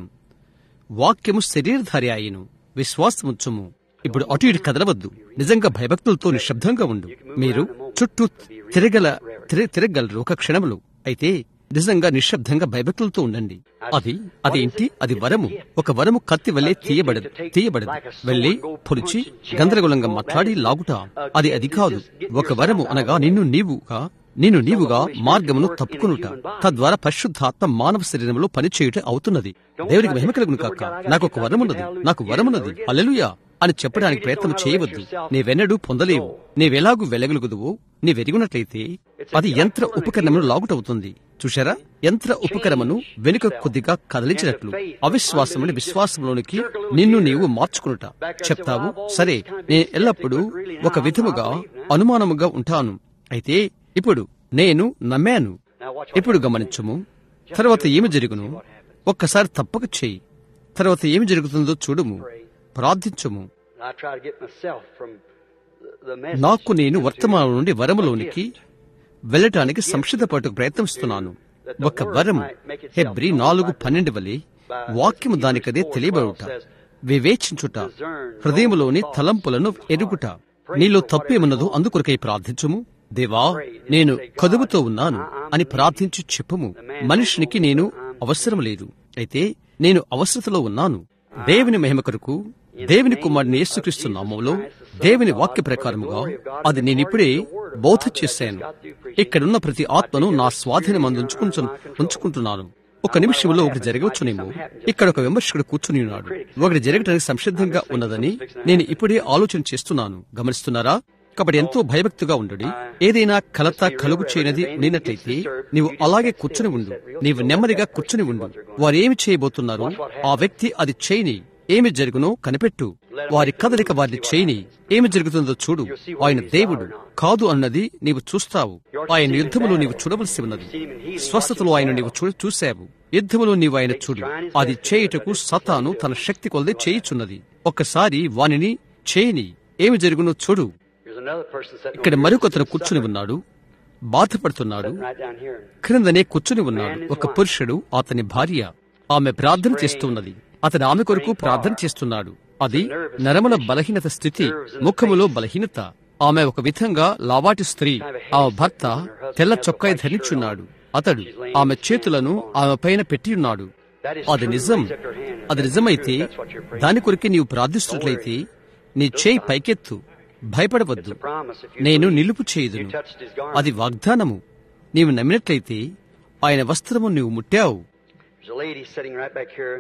వాక్యము శరీరధారి అయ్యను విశ్వాసముచ్చుము ఇప్పుడు అటు ఇటు కదలవద్దు నిజంగా భయభక్తులతో నిశ్శబ్దంగా ఉండు మీరు చుట్టూ తిరగల తిర- తిరగలరు ఒక క్షణములో అయితే నిజంగా నిశ్శబ్దంగా భయభక్తులతో ఉండండి అది అది ఏంటి అది వరము ఒక వరము కత్తి వల్లే తీయబడదు తీయబడదు వెళ్ళి పొడిచి గందరగోళంగా మాట్లాడి లాగుట అది అది కాదు ఒక వరము అనగా నిన్ను నీవుగా నిన్ను నీవుగా మార్గమును తప్పుకొనుట తద్వారా పరిశుద్ధాత్మ మానవ శరీరంలో పనిచేయుట అవుతున్నది దేవునికి మహిమ కలుగును కాక నాకు ఒక వరమున్నది నాకు వరమున్నది అల్లెలుయా అని చెప్పడానికి ప్రయత్నం చేయవద్దు నీవెన్నడూ పొందలేవు నీవెలాగూ వెలగలుగుదువో నీవెరిగినట్లయితే అది యంత్ర ఉపకరణమును లాగుటవుతుంది చూశారా యంత్ర ఉపకరణమును వెనుక కొద్దిగా కదిలించినట్లు అవిశ్వాసముని విశ్వాసంలోనికి నిన్ను నీవు మార్చుకునుట చెప్తావు సరే నేను ఎల్లప్పుడూ ఒక విధముగా అనుమానముగా ఉంటాను అయితే ఇప్పుడు నేను నమ్మాను Now watch what ఇప్పుడు గమనించము తర్వాత ఏమి జరుగును ఒక్కసారి తప్పక చెయ్యి తర్వాత ఏమి జరుగుతుందో చూడుము ప్రార్థించుము I try to get myself from the, the message నాకు నేను into వర్తమానం నుండి వరములోనికి వెళ్ళటానికి సంసిద్ధపడటకు ప్రయత్నిస్తున్నాను ఒక వరం హెబ్రి నాలుగు పన్నెండు వలె వాక్యము దానికదే తెలియబడుట వివేచించుట హృదయములోని తలంపులను ఎరుగుట నీలో తప్పేమున్నదో అందుకొరకై ప్రార్థించుము దేవా నేను కదువుతో ఉన్నాను అని ప్రార్థించి చెప్పుము మనుషునికి నేను అవసరం లేదు అయితే నేను అవసరతలో ఉన్నాను దేవుని మహిమ కొరకు దేవుని కుమారుని యేసుక్రీస్తు నామంలో దేవుని వాక్య ప్రకారముగా అది నేనిప్పుడే బోధ చేశాను ఇక్కడున్న ప్రతి ఆత్మను నా స్వాధీనం ఉంచుకుంటు ఉంచుకుంటున్నాను ఒక నిమిషంలో ఒకటి జరగవచ్చునేమో ఇక్కడ ఒక విమర్శకుడు కూర్చుని ఉన్నాడు ఒకటి జరగటానికి సంసిద్ధంగా ఉన్నదని నేను ఇప్పుడే ఆలోచన చేస్తున్నాను గమనిస్తున్నారా కాబట్టి ఎంతో భయభక్తిగా ఉండడి ఏదైనా కలత కలుగు చేయనది ఉండినట్లయితే నీవు అలాగే కూర్చుని ఉండు నీవు నెమ్మదిగా కూర్చుని ఉండు వారు ఏమి చేయబోతున్నారు ఆ వ్యక్తి అది చేయని ఏమి జరుగునో కనిపెట్టు వారి కదలిక వారిని చేయని ఏమి జరుగుతుందో చూడు ఆయన దేవుడు కాదు అన్నది నీవు చూస్తావు ఆయన యుద్ధములో నీవు చూడవలసి ఉన్నది స్వస్థతలో ఆయన నీవు చూ చూశావు యుద్ధములో నీవు ఆయన చూడు అది చేయుటకు సతాను తన శక్తి కొలది చేయుచున్నది ఒక్కసారి వానిని చేయని ఏమి జరుగునో చూడు Here's another person sitting ఇక్కడ over here, మరొకతను కూర్చుని ఉన్నాడు బాధపడుతున్నాడు sitting right down here. క్రిందనే కూర్చుని ఉన్నాడు ఒక పురుషుడు అతని భార్య ఆమె ప్రార్థన చేస్తున్నది అతను ఆమె కొరకు ప్రార్థన చేస్తున్నాడు అది నరముల బలహీనత స్థితి ముఖములో బలహీనత ఆమె ఒక విధంగా లావాటి స్త్రీ ఆమె భర్త తెల్ల చొక్కాయి ధరించున్నాడు అతడు ఆమె చేతులను ఆమె పైన పెట్టియున్నాడు That is అది true. నిజం Except her hand. అది నిజమైతే That's what you're praying. దాని కొరికి నీవు ప్రార్థిస్తున్నట్లయితే నీ చేయి పైకెత్తు భయపడవద్దు It's a promise. If you నేను believe, నిలుపు you చేయుదును touched his garment. అది వాగ్దానము నీవు నమ్మినట్లయితే ఆయన వస్త్రము నీవు ముట్టావు There's a lady sitting right back here.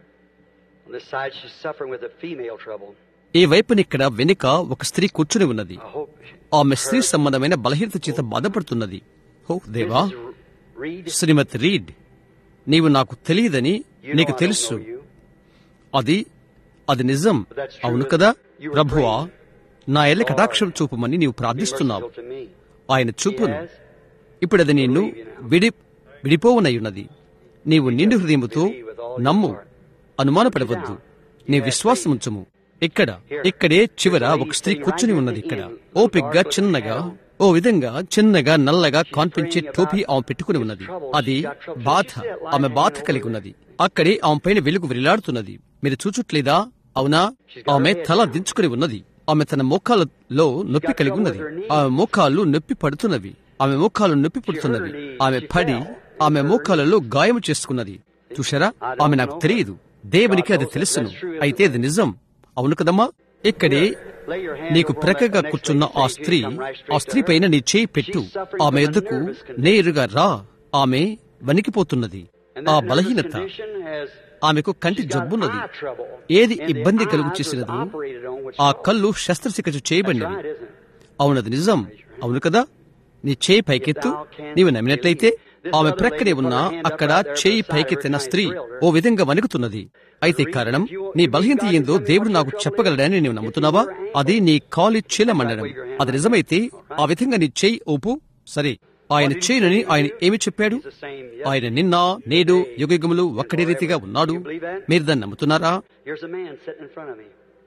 On this side, she's suffering with a female trouble. ఈ వైపునిక్కడ వెనుక ఒక స్త్రీ కూర్చుని ఉన్నది I hope. ఆమె స్త్రీ సంబంధమైన బలహీనత చేత బాధపడుతున్నది ఓ దేవా Mrs. Reed, శ్రీమతి రీడ్ నీవు నాకు తెలియదని you నీకు know I don't తెలుసు know you. అది అది నిజం అవును కదా ప్రభువా నా ఎల్ల కటాక్షం చూపమని నీవు ప్రార్థిస్తున్నావు merciful to me. ఆయన He చూపును has. ఇప్పుడు అది నిన్ను విడి విడిపోవనయ్యున్నది నీవు నిండు హృదయముతో నమ్ము అనుమానపడవద్దు నీ విశ్వాసముంచము ఇక్కడ ఇక్కడే చివర ఒక స్త్రీ కూర్చుని ఉన్నది ఇక్కడ ఓపిగ్గా చిన్నగా ఓ విధంగా చిన్నగా నల్లగా కాన్పించే టోపీ ఆమె పెట్టుకుని ఉన్నది అది బాధ ఆమె బాధ కలిగి ఉన్నది అక్కడే ఆమె పైన వెలుగు విరలాడుతున్నది మీరు చూచుట్లేదా అవునా ఆమె తల దించుకుని ఉన్నది ఆమె తన మోకాలలో నొప్పి కలిగి ఉన్నది ఆమె మోకాళ్ళు నొప్పి పడుతున్నవి ఆమె మోకాలు నొప్పి పుడుతున్నవి ఆమె పడి ఆమె మోకాలలో గాయము చేసుకున్నది చూశారా ఆమె నాకు తెలియదు దేవునికి అది తెలుసును అయితే అది నిజం అవును కదమ్మా ఇక్కడే Lay your hand నీకు over ప్రక్కగా that next కూర్చున్న lady. ఆ Say, స్త్రీ "You come right straight ఆ to స్త్రీ her." పైన నీ చేయి పెట్టు She's suffering ఆమె from a ఎద్దుకు nervous condition. నేరుగా రా ఆమె వణికిపోతున్నది And ఆ that nervous బలహీనత condition has ఆమెకు కంటి She's got జబ్బున్నది eye trouble. ఏది And the ఇబ్బంది eyes కలుగు was చేసినదో operated on, which ఆ caused- కళ్ళు శస్త్రచికిత్స That's చేయబడినది right, isn't it? అవునది నిజం అవును కదా నీ చేయి పైకెత్తు నీవు నమ్మినట్లయితే ఆమె ప్రక్కనే ఉన్న అక్కడ చేయి పైకెత్తిన స్త్రీ ఓ విధంగా వణుకుతున్నది అయితే కారణం నీ బలహీనత ఏందో దేవుడు నాకు చెప్పగలడని నీవు నమ్ముతున్నావా అది నీ కాలి చీలమండడం అది నిజమైతే ఆ విధంగా నీ చేయి ఊపు సరే ఆయన చేయనని ఆయన ఏమి చెప్పాడు He's the same. ఆయన నిన్న నేడు యుగయుగములు ఒక్కడే రీతిగా ఉన్నాడు మీరు దాన్ని నమ్ముతున్నారా Here's a man sitting in front of me.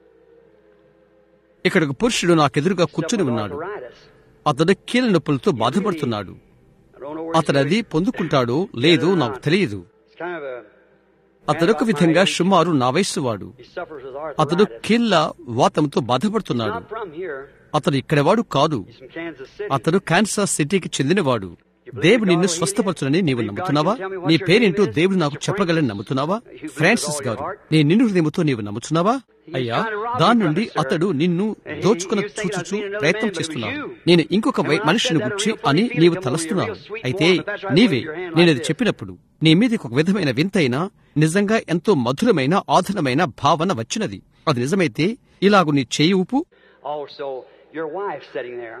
ఇక్కడ ఒక పురుషుడు నాకెదురుగా కూర్చుని Suffering with ఉన్నాడు arthritis. అతడు కీళ్ళ నొప్పులతో బాధపడుతున్నాడు I don't know where అతడు అది పొందుకుంటాడో లేదో నాకు తెలియదు It's kind of a. అతడొక విధంగా సుమారు నా వయస్సు వాడు He suffers with అతడు arthritis. కీళ్ళ వాతంతో బాధపడుతున్నాడు Not from here. అతడు ఇక్కడవాడు కాదు He's from Kansas City. అతడు కాన్సాస్ సిటీకి చెందినవాడు దేవుడు నిన్ను స్వస్థపరచునని నీవు నమ్ముతున్నావా నీ పేరేంటో దేవుడు నాకు చెప్పగలని నమ్ముతున్నావా ఫ్రాన్సిస్ గారు నీ నిన్ను హృదయముతో నీవు నమ్ముతున్నావా అయ్యా దాని నుండి అతడు నిన్ను దోచుకుని చూచుచు ప్రయత్నం చేస్తున్నావు నేను ఇంకొక వై- మనిషిని గుర్చి అని నీవు తలస్తున్నావు అయితే నీవే నేనది చెప్పినప్పుడు నీ మీదకి ఒక విధమైన వింతైన నిజంగా ఎంతో మధురమైన ఆధునమైన భావన వచ్చినది అది నిజమైతే ఇలాగు నీ చేయి ఊపు Also, your wife sitting there.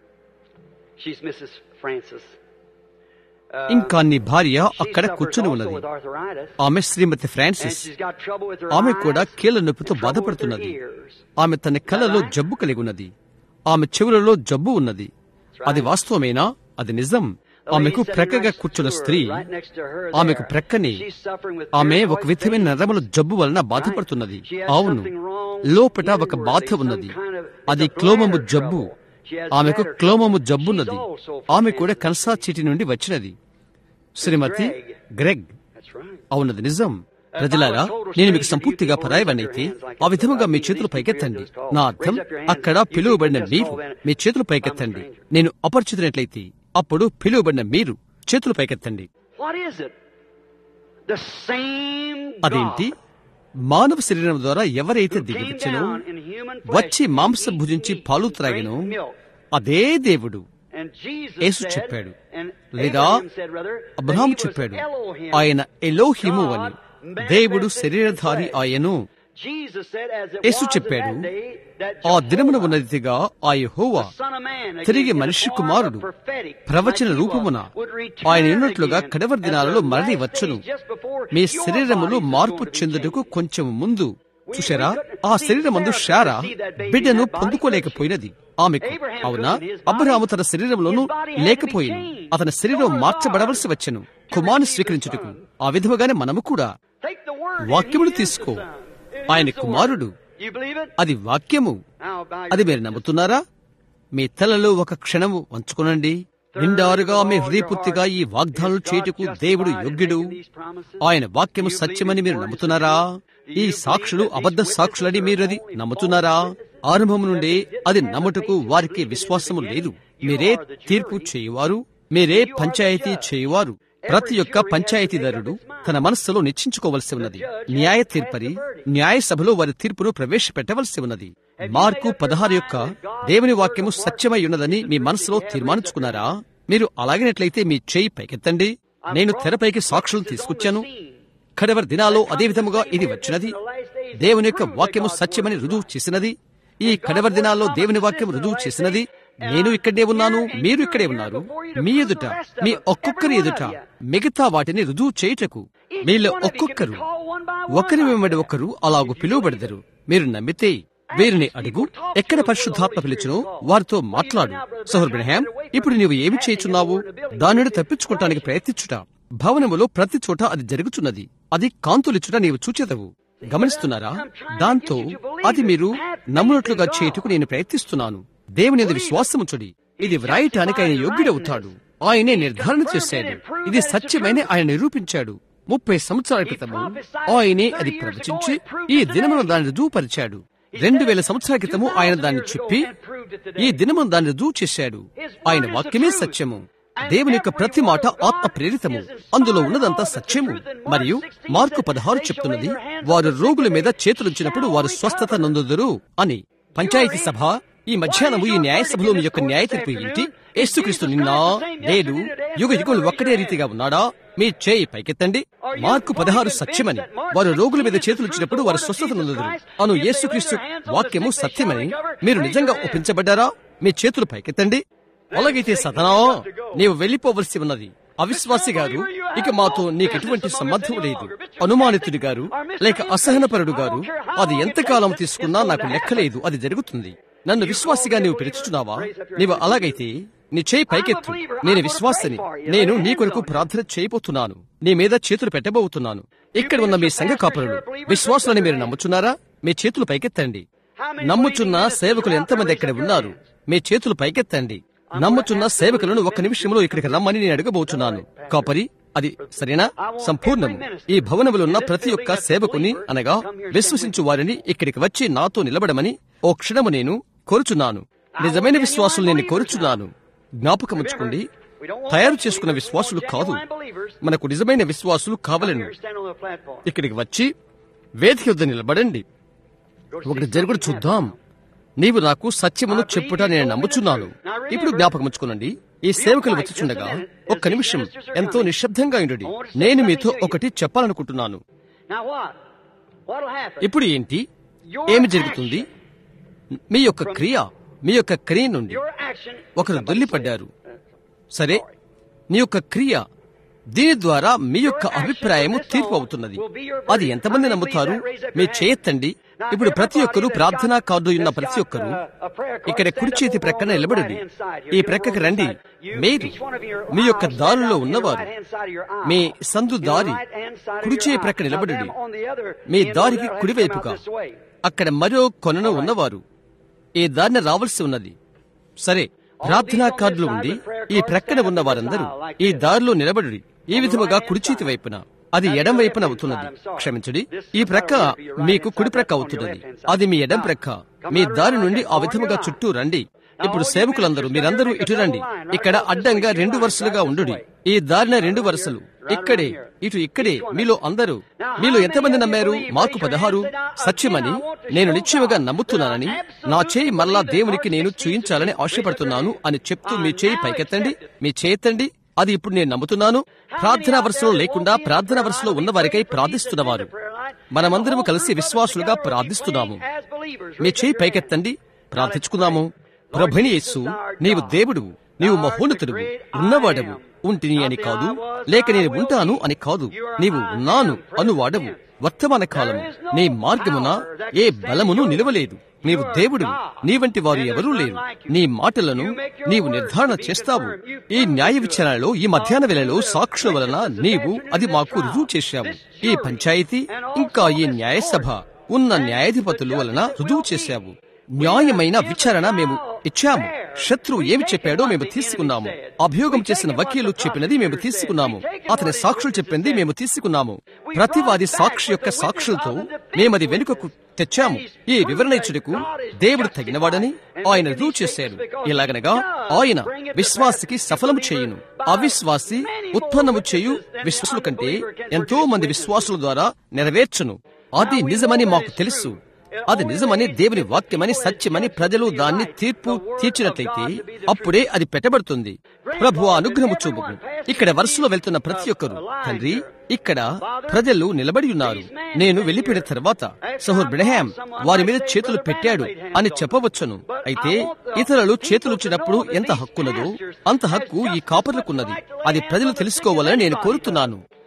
She's Mrs. Francis. Uh, ఇంకా నీ భార్య she అక్కడ suffers కూర్చుని also ఉన్నది with arthritis. ఆమె Shrimati And Francis she's got trouble with her ఆమె eyes కూడా కీళ్ల నొప్పితో and trouble with her బాధపడుతున్నది ears. ఆమె తన కళ్ళలో జబ్బు కలిగి ఉన్నది ఆమె చెవులలో జబ్బు ఉన్నది అది వాస్తవమేనా అది నిజం The ఆమెకు lady sitting ప్రక్కగా next to కూర్చున్న her, స్త్రీ right next to her ఆమెకు there, ప్రక్కనే she's suffering with ఆమె ear ఒక విధమైన veins. నరముల జబ్బు వలన బాధపడుతున్నది She has అవును something wrong లోపట ఒక inwardly, బాధ some ఉన్నది kind of- అది it's a క్లోమము bladder జబ్బు trouble. She has ఆమెకు bladder క్లోమము trouble. జబ్బున్నది She's also from ఆమె కూడా Kansas కన్సా City. చిటి నుండి వచ్చినది శ్రీమతి Greg. Greg That's right. అవునది నిజం ప్రజలారా నేను మీకు సంపూర్తిగా పరాయవనైతే ఆ విధముగా మీ చేతులు పైకెత్తండి నా అర్థం అక్కడ పిలువబడిన మీరు మీ చేతులు పైకెత్తండి నేను అపరిచితునట్లయితే అప్పుడు పిలువబడిన మీరు చేతులు పైకెత్తండి What is it? The same అదేంటి God మానవ శరీరం ద్వారా ఎవరైతే who came దిగివచ్చినో down in human flesh వచ్చి and మాంసం eat భుజించి meat పాలు and త్రాగినో drink milk. అదే దేవుడు And Jesus యేసు said, చెప్పాడు. and లేదా Abraham said, rather, that Abraham he was చెప్పాడు Elohim, ఆయన ఎలోహిము God అని manifested దేవుడు in శరీరధారి flesh. ఆయను Jesus said, as it యేసు was in చెప్పాడు that day, that ఆ దినమున Jehovah, ఉన్నదిగా ఆ యెహోవా the Son of Man, తిరిగి again, in the మనిషి form కుమారుడు of prophetic, ప్రవచన like he రూపమున was, would return ఆయన ఉన్నట్లుగా again కడవరి at దినాలలో the మరలి last వచ్చును days, just before me your శరీరములు bodies is మార్పు going to be చెందుటకు changed. కొంచెం ముందు చూశారా ఆ శరీరమందు శారా బిడ్డను పొందుకోలేకపోయినది ఆమెకు అవునా అబ్రహాము తన శరీరంలోనూ లేకపోయిను అతని శరీరం మార్చబడవలసి వచ్చెను కుమారుని స్వీకరించుటకు ఆ విధముగానే మనము కూడా Take the word, వాక్యమును and he is the తీసుకో. Son. It ఆయన is the కుమారుడు. word. You believe it? అది వాక్యము Now bow అది your మీరు నమ్ముతున్నారా మీ తలలో ఒక క్షణము వంచుకొనండి నిండారుగా మీ హృదయపూర్తిగా ఈ వాగ్దానాలు చేయుటకు దేవుడు యోగ్యుడు ఆయన వాక్యము సత్యమని మీరు నమ్ముతున్నారా ఈ సాక్షులు అబద్ధ సాక్షులని మీరు అది నమ్ముతున్నారా ఆరంభం నుండి అది నమ్ముటకు వారికి విశ్వాసము లేదు మీరే తీర్పు చేయువారు మీరే పంచాయతీ చేయువారు ప్రతి ఒక్క పంచాయతీదారుడు తన మనస్సులో నిశ్చించుకోవలసి ఉన్నది న్యాయ తీర్పరి న్యాయ సభలో వారి తీర్పును ప్రవేశపెట్టవలసి ఉన్నది మార్కు పదహారు యొక్క దేవుని వాక్యము సత్యమై ఉన్నదని మీ మనసులో తీర్మానించుకున్నారా మీరు అలాగినట్లయితే మీ చేయి పైకెత్తండి నేను తెరపైకి సాక్షులను తీసుకొచ్చాను కడవరి దినాల్లో అదే విధముగా ఇది వచ్చినది దేవుని యొక్క వాక్యము సత్యమని రుజువు చేసినది ఈ కడవరి దినాల్లో దేవుని వాక్యం రుజువు చేసినది నేను ఇక్కడే ఉన్నాను మీరు ఇక్కడే ఉన్నారు మీ ఎదుట మీ ఒక్కొక్కరి ఎదుట మిగతా వాటిని రుజువు చేయుటకు మీలో ఒక్కొక్కరు ఒకరి వెంబడి ఒకరు అలాగు పిలువబడదరు మీరు నమ్మితే వీరిని అడుగు ఎక్కడ పరిశుద్ధాత్మ పిలిచును వారితో మాట్లాడు సహోర్ బ్రహాం ఇప్పుడు నీవు ఏమి చేయుచున్నావు దానిని తప్పించుకుంటానికి ప్రయత్నించుట భవనములో ప్రతి చోట అది జరుగుచున్నది అది కాంతులిచ్చుట నీవు చూచెదవు గమనిస్తున్నారా దాంతో అది మీరు నమ్మునట్లుగా చేయుటకు నేను ప్రయత్నిస్తున్నాను దేవుని మీద విశ్వాసముంచుడి ఇది వ్రాయటానికి ఆయన యోగ్యుడవుతాడు ఆయనే నిర్ధారణ చేశాడు ఇది సత్యమైన ఆయన నిరూపించాడు ముప్పై సంవత్సరాల క్రితము ఆయనే అది ప్రవచించి ఈ దినమును దాన్ని రుజువుపరిచాడు రెండు వేల సంవత్సరాల క్రితము ఆయన దాన్ని చెప్పి ఈ దినమును దాన్ని రుజువు చేశాడు ఆయన వాక్యమే సత్యము దేవుని యొక్క ప్రతి మాట ఆత్మ ప్రేరితము అందులో ఉన్నదంతా సత్యము మరియు మార్కు పదహారు చెప్తున్నది వారు రోగుల మీద చేతులుంచినప్పుడు వారు స్వస్థత నొందుదురు అని పంచాయతీ సభ ఈ మధ్యాహ్నము ఈ న్యాయ సభలో మీ యొక్క న్యాయ తీర్పు ఏంటి యేసుక్రీస్తు నిన్న నేడు యుగ యుగములు ఒక్కటే రీతిగా ఉన్నాడా మీ చేయి పైకెత్తండి మార్కు పదహారు సత్యమని వారు రోగుల మీద చేతులుచ్చినప్పుడు వారు స్వస్థత నొందుదురు అను యేసుక్రీస్తు వాక్యము సత్యమని మీరు నిజంగా ఒప్పించబడ్డారా మీ చేతులు పైకెత్తండి అలాగైతే సదనా నీవు వెళ్లిపోవలసి ఉన్నది అవిశ్వాసి గారు ఇక మాతో నీకెటువంటి సంబంధం లేదు అనుమానితుడి గారు లేక అసహనపరుడు గారు అది ఎంతకాలం తీసుకున్నా నాకు లెక్కలేదు అది జరుగుతుంది నన్ను విశ్వాసిగా నీవు పిలుచుచున్నావా నీవు అలాగైతే నీ చేయి పైకెత్తు నేను విశ్వాసని నేను నీ కొరకు ప్రార్థన చేయబోతున్నాను నీ మీద చేతులు పెట్టబోతున్నాను ఇక్కడ ఉన్న మీ సంఘ కాపరులు విశ్వాసులని మీరు నమ్ముచున్నారా మీ చేతులు పైకెత్తండి నమ్ముచున్న సేవకులు ఎంతమంది ఇక్కడ ఉన్నారు మీ చేతులు పైకెత్తండి నమ్ముచున్న సేవకులను ఒక్క నిమిషంలో ఇక్కడికి రమ్మని నేను అడగబోచున్నాను కాపరి అది సరేనా సంపూర్ణం ఈ భవనములో ఉన్న ప్రతి ఒక్క సేవకుని అనగా విశ్వసించు వారిని ఇక్కడికి వచ్చి నాతో నిలబడమని ఓ క్షణము నేను కోరుచున్నాను నిజమైన విశ్వాసులు నేను కోరుచున్నాను జ్ఞాపకముంచుకోండి తయారు చేసుకున్న విశ్వాసులు కాదు మనకు నిజమైన విశ్వాసులు కావలను ఇక్కడికి వచ్చి వేదిక వద్ద నిలబడండి ఒకటి జరుగుడు చూద్దాం నీవు నాకు సత్యమును చెప్పుట నేను నమ్ముచున్నాను ఇప్పుడు జ్ఞాపకం ఉంచుకోనండి ఈ సేవకులు వచ్చుచుండగా ఒక్క నిమిషం ఎంతో నిశ్శబ్దంగా ఉండు నేను మీతో ఒకటి చెప్పాలనుకుంటున్నాను ఇప్పుడు ఏంటి ఏమి జరుగుతుంది మీ యొక్క క్రియ మీ యొక్క క్రియ నుండి ఒకరు దొల్లిపడ్డారు సరే మీ యొక్క క్రియ దీని ద్వారా మీ యొక్క అభిప్రాయము తీర్పు అవుతున్నది అది ఎంతమంది నమ్ముతారు మీ చేయెత్తండి ఇప్పుడు ప్రతి ఒక్కరు ప్రార్థనా కార్డు ఉన్న ప్రతి ఒక్కరు ఇక్కడ కుడి చేతి ప్రక్కన నిలబడండి ఈ ప్రక్కకి రండి మీరు మీ యొక్క దారిలో ఉన్నవారు మీ సందు దారి కుడి చేయి ప్రక్క నిలబడండి మీ దారికి కుడివైపుగా అక్కడ మరో కొనను ఉన్నవారు ఈ దారిన రావాల్సి ఉన్నది సరే ప్రార్థనా కార్డులు ఉండి ఈ ప్రక్కన ఉన్న వారందరూ ఈ దారిలో నిలబడి ఈ విధముగా కుడి చేతి వైపున అది ఎడం వైపున అవుతున్నది క్షమించడి ఈ ప్రక్క మీకు కుడి ప్రక్క అవుతున్నది అది మీ ఎడం ప్రక్క మీ దారి నుండి ఆ విధముగా చుట్టూ రండి ఇప్పుడు సేవకులందరూ మీరందరూ ఇటు రండి ఇక్కడ అడ్డంగా రెండు వరుసలుగా ఉండు ఈ దారిన రెండు వరుసలు ఇక్కడే ఇటు ఇక్కడే మీలో అందరూ మీలో ఎంతమంది నమ్మారు మార్కు పదహారు సత్యమని నేను నిశ్చయముగా నమ్ముతున్నానని నా చేయి మరలా దేవునికి నేను చూయించాలని ఆశపడుతున్నాను అని చెప్తూ మీ చేయి పైకెత్తండి మీ చేయెత్తండి అది ఇప్పుడు నేను నమ్ముతున్నాను ప్రార్థనా వరుసలో లేకుండా ప్రార్థనా వరుసలో ఉన్న వారికై ప్రార్థిస్తున్నవారు మనమందరము కలిసి విశ్వాసులుగా ప్రార్థిస్తున్నాము మీ చేయి పైకెత్తండి ప్రార్థించుకుందాము ప్రభుని యేసు నీవు దేవుడు నీవు మహోన్నతుడు ఉన్నవాడవు ఉంటిని అని కాదు లేక నేను ఉంటాను అని కాదు నీవు ఉన్నాను అనువాడవు వర్తమాన కాలము నీ మార్గమున ఏ బలమును నిలవలేదు నీవు దేవుడు నీ వంటి వారు ఎవరూ లేరు నీ మాటలను నీవు నిర్ధారణ చేస్తావు ఈ న్యాయ విచారణలో ఈ మధ్యాహ్న వేళలో సాక్షుల వలన నీవు అది మాకు రుజువు చేశావు ఈ పంచాయతీ ఇంకా ఈ న్యాయసభ ఉన్న న్యాయాధిపతుల వలన రుజువు చేశావు న్యాయమైన విచారణ మేము ఇచ్చాము శత్రువు ఏమి చెప్పాడో మేము తీసుకున్నాము అభియోగం చేసిన వకీలు చెప్పినది మేము తీసుకున్నాము అతని సాక్షులు చెప్పింది మేము తీసుకున్నాము ప్రతివాది సాక్షి యొక్క సాక్షులతో మేమది వెనుకకు తెచ్చాము ఈ వివరణ ఇచ్చుటకు దేవుడు తగినవాడని ఆయన రుజువు చేశాడు ఇలాగనగా ఆయన విశ్వాసికి సఫలము చేయును అవిశ్వాసి ఉత్పన్నము చేయు విశ్వాసుల కంటే ఎంతో మంది విశ్వాసుల ద్వారా నెరవేర్చును అది నిజమని మాకు తెలుసు అది నిజమని దేవుని వాక్యమని సత్యమని ప్రజలు దాన్ని తీర్పు తీర్చినట్లయితే అప్పుడే అది పెట్టబడుతుంది ప్రభు అనుగ్రహము చూపుకు ఇక్కడ వరుసలో వెళ్తున్న ప్రతి ఒక్కరు తండ్రి ఇక్కడ ప్రజలు నిలబడి ఉన్నారు నేను వెళ్లిపోయిన తర్వాత సహోర్ బ్రహాం వారి మీద చేతులు పెట్టాడు అని చెప్పవచ్చును అయితే ఇతరులు చేతులుచ్చినప్పుడు ఎంత హక్కున్నదో అంత హక్కు ఈ కాపర్లకున్నది అది ప్రజలు తెలుసుకోవాలని నేను కోరుతున్నాను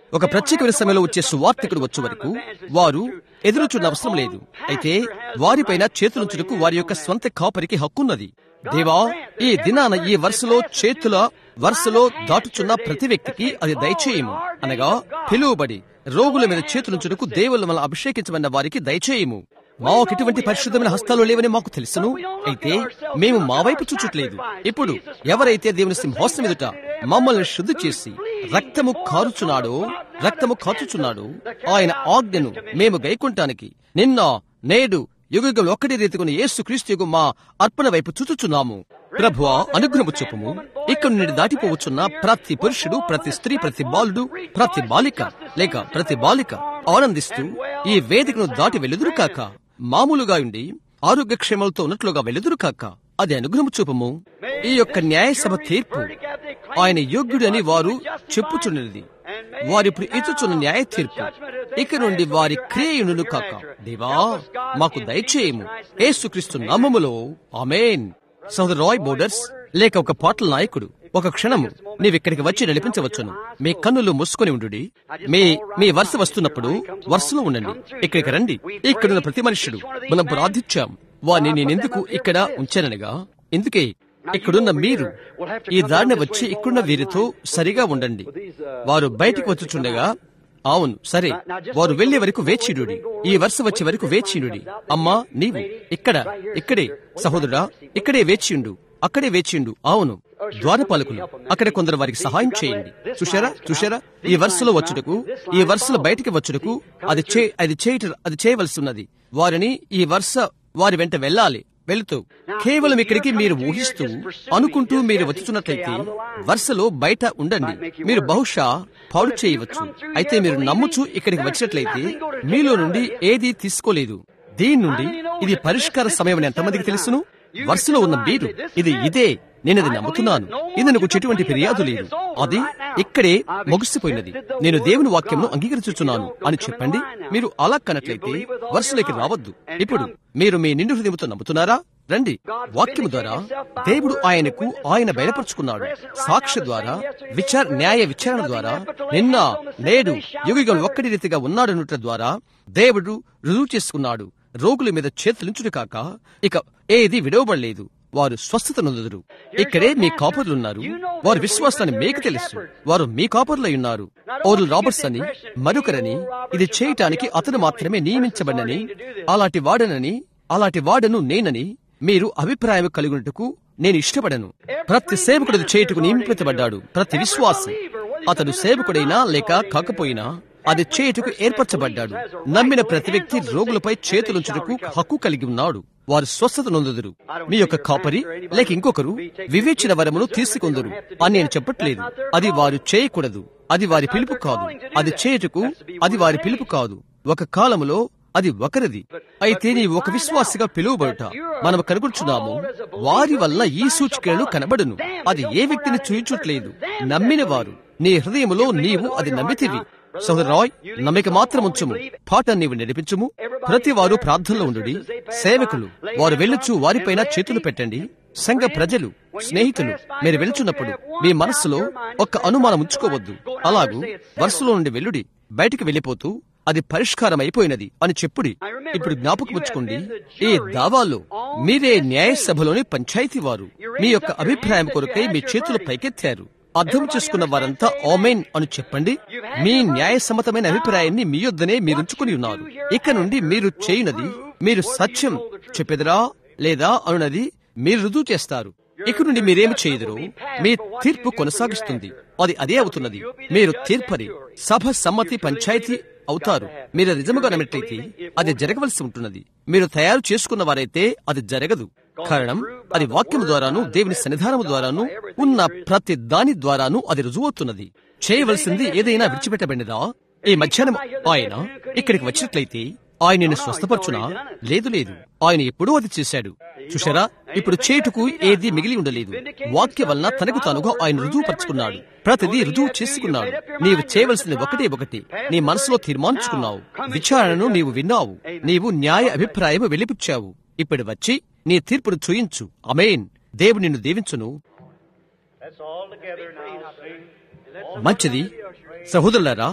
ఒక ప్రత్యేకమైన సమయంలో వచ్చే సువార్తికుడు వచ్చే వరకు వారు ఎదురుచున్న అవసరం లేదు అయితే వారిపైన చేతులుంచుటకు వారి యొక్క స్వంత కాపరికి హక్కున్నది దేవా ఈ దినాన ఈ వరుసలో చేతుల వరుసలో దాటుచున్న ప్రతి వ్యక్తికి అది దయచేయము అనగా పిలువబడి రోగుల మీద చేతులుంచుటకు దేవుళ్ళు మనం అభిషేకించమన్న వారికి దయచేయము మాకు ఎటువంటి పరిశుద్ధమైన హస్తాలు లేవని మాకు తెలుసును అయితే మేము మా వైపు చూచట్లేదు ఇప్పుడు ఎవరైతే దేవుని సింహాసనం ఎదుట మమ్మల్ని శుద్ధి చేసి రక్తము కారుచున్నాడో రక్తము కాచుచున్నాడో ఆయన ఆజ్ఞను మేము గైకుంటానికి నిన్న నేడు యుగయుగం ఒక్కటి రీతికుని యేసు క్రీస్తు మా అర్పణ వైపు చూచుచున్నాము ప్రభువా అనుగ్రహము చూపము ఇక్కడ నుండి దాటిపోవచ్చున్న ప్రతి పురుషుడు ప్రతి స్త్రీ ప్రతి బాలుడు ప్రతి బాలిక లేక ప్రతి బాలిక ఆనందిస్తూ ఈ వేదికను దాటి వెలుదురు కాక మామూలుగా ఉండి ఆరోగ్యక్షేమాలతో ఉన్నట్లుగా వెలుదురు కాక అది అనుగ్రహము చూపము ఈ యొక్క న్యాయసభ తీర్పు ఆయన యోగ్యుడని వారు చెప్పుచున్నది వారిప్పుడు ఇచ్చుచున్న న్యాయ తీర్పు ఇక నుండి వారి క్రియయును కాక దేవా మాకు దయచేయము ఏసుక్రీస్తు నామములో ఆమెన్ సోదరు రాయ్ బోర్డర్స్ లేక ఒక పాటల నాయకుడు ఒక క్షణము నీవిక్కడికి వచ్చి నడిపించవచ్చును మీ కన్నులు మూసుకొని ఉండు మీ మీ వరుస వస్తున్నప్పుడు వరుసలో ఉండండి ఇక్కడికి రండి ఇక్కడున్న ప్రతి మనుషుడు మనం ప్రార్థించాం వారిని నేనెందుకు ఇక్కడ ఉంచాననగా ఎందుకే ఇక్కడున్న మీరు ఈ దారిన వచ్చి ఇక్కడున్న వీరితో సరిగా ఉండండి వారు బయటికి వచ్చుచుండగా అవును సరే వారు వెళ్లే వరకు వేచిడుడి ఈ వరుస వచ్చే వరకు వేచిడుడి అమ్మా నీవు ఇక్కడ ఇక్కడే సహోదరుడా ఇక్కడే వేచియుండు అక్కడే వేచియుండు అవును ద్వారపాలకులు అక్కడ కొందరు వారికి సహాయం చేయండి చూశారా చూశారా ఈ వరుసలో వచ్చుటకు ఈ వరుసలో బయటికి వచ్చుటకు అది చే అది చేయట అది చేయవలసి ఉన్నది వారిని ఈ వరుస వారి వెంట వెళ్ళాలి వెళుతూ కేవలం ఇక్కడికి మీరు ఊహిస్తూ అనుకుంటూ మీరు వచ్చుతున్నట్లయితే వరుసలో బయట ఉండండి మీరు బహుశా పాడు చేయవచ్చు అయితే మీరు నమ్ముచు ఇక్కడికి వచ్చినట్లయితే మీలో నుండి ఏది తీసుకోలేదు దీని నుండి ఇది పరిష్కార సమయం అని ఎంతమందికి తెలుసును వరుసలో ఉన్న మీరు ఇది ఇదే నేను అది నమ్ముతున్నాను ఇది నాకు ఎటువంటి ఫిర్యాదు లేదు అది ఇక్కడే ముగిసిపోయినది నేను దేవుని వాక్యంను అంగీకరించుచున్నాను అని చెప్పండి మీరు అలా కన్నట్లయితే వరుసలోకి రావద్దు ఇప్పుడు మీరు మీ నిండు హృదయంతో నమ్ముతున్నారా రండి వాక్యము ద్వారా దేవుడు ఆయనకు ఆయన బయలుపరుచుకున్నాడు సాక్ష్య ద్వారా విచార న్యాయ విచారణ ద్వారా నిన్న నేడు యుగయుగం ఒక్కడి రీతిగా ఉన్నాడనుట ద్వారా దేవుడు రుజువు చేసుకున్నాడు రోగుల మీద చేతులించుడు కాక ఇక ఏది విడవబడలేదు వారు స్వస్థత నొందుదురు ఇక్కడే మీ కాపర్లున్నారు వారి విశ్వాసాన్ని మీకు తెలుసు వారు మీ కాపర్లై ఉన్నారు ఓరు రాబర్ట్స్ అని మరొకరని ఇది చేయటానికి అతను మాత్రమే నియమించబడినని అలాంటి వాడనని అలాంటి వాడను నేనని మీరు అభిప్రాయం కలిగినట్టుకు నేను ఇష్టపడను ప్రతి సేవకుడు చేయుటకు నియమించబడ్డాడు ప్రతి విశ్వాసి అతడు సేవకుడైనా లేక కాకపోయినా అది చేయుటకు ఏర్పరచబడ్డాడు నమ్మిన ప్రతి వ్యక్తి రోగులపై చేతులుంచుటకు హక్కు కలిగి ఉన్నాడు వారు స్వస్థత నొందుదురు మీ యొక్క కాపరి లేక ఇంకొకరు వివేచన వరమును తీసుకొందరు అని నేను చెప్పట్లేదు అది వారు చేయకూడదు అది వారి పిలుపు కాదు అది చేయుటకు అది వారి పిలుపు కాదు ఒక కాలములో అది ఒకరిది అయితే నీ ఒక విశ్వాసిగా పిలువబడుట మనం కనుగొంటున్నాము వారి వల్ల ఈ సూచికలు కనబడును అది ఏ వ్యక్తిని చూయించట్లేదు నమ్మిన వారు నీ హృదయములో నీవు అది నమ్మితివి సోదరు రాయ్ నమ్మిక మాత్రం ఉంచుము పాట నీవు నడిపించుము ప్రతి వారు ప్రార్థనలో ఉండు సేవకులు వారు వెళ్ళుచు వారిపైన చేతులు పెట్టండి సంఘ ప్రజలు స్నేహితులు మీరు వెళుచున్నప్పుడు మీ మనస్సులో ఒక్క అనుమానం ఉంచుకోవద్దు అలాగూ వరుసలో నుండి వెళ్ళుడి బయటికి వెళ్ళిపోతూ అది పరిష్కారం అయిపోయినది అని చెప్పుడి ఇప్పుడు జ్ఞాపకం ఉంచుకోండి ఈ దావాలో మీరే న్యాయసభలోని పంచాయతీ వారు మీ యొక్క అభిప్రాయం కొరకై మీ చేతులు పైకెత్తారు అర్థం చేసుకున్న వారంతా ఓమెన్ అని చెప్పండి మీ న్యాయసమ్మతమైన అభిప్రాయాన్ని మీ యొద్దనే మీరుంచుకుని ఉన్నారు ఇక నుండి మీరు చేయునది మీరు సత్యం చెప్పెదరా లేదా అనున్నది మీరు రుజువు చేస్తారు ఇక నుండి మీరేమి చేయదురు మీ తీర్పు కొనసాగిస్తుంది అది అదే అవుతున్నది మీరు తీర్పరి సభ సమ్మతి పంచాయతీ అవుతారు మీరు నిజముగా నమ్మినట్లయితే అది జరగవలసి ఉంటున్నది మీరు తయారు చేసుకున్న వారైతే అది జరగదు కారణం అది వాక్యం ద్వారాను దేవుని సన్నిధానము ద్వారాను ఉన్న ప్రతి దాని ద్వారాను అది రుజువవుతున్నది చేయవలసింది ఏదైనా విడిచిపెట్టబడినదా ఈ మధ్యాహ్నం ఆయన ఇక్కడికి వచ్చినట్లయితే ఆయన నిన్ను స్వస్థపరచునా లేదు లేదు ఆయన ఎప్పుడూ అది చేశాడు చూశారా ఇప్పుడు చేటుకు ఏది మిగిలి ఉండలేదు వాక్య వలన తనకు తానుగా ఆయన రుజువుపరుచుకున్నాడు ప్రతిదీ రుజువు చేసుకున్నాడు నీవు చేయవలసింది ఒకటే ఒకటి నీ మనసులో తీర్మానించుకున్నావు విచారణను నీవు విన్నావు నీవు న్యాయ అభిప్రాయం వెలిపుచ్చావు ఇప్పుడు వచ్చి నీ తీర్పును చూయించు అమేన్ దేవుడు నిన్ను దీవించును మంచిది సహోదరులారా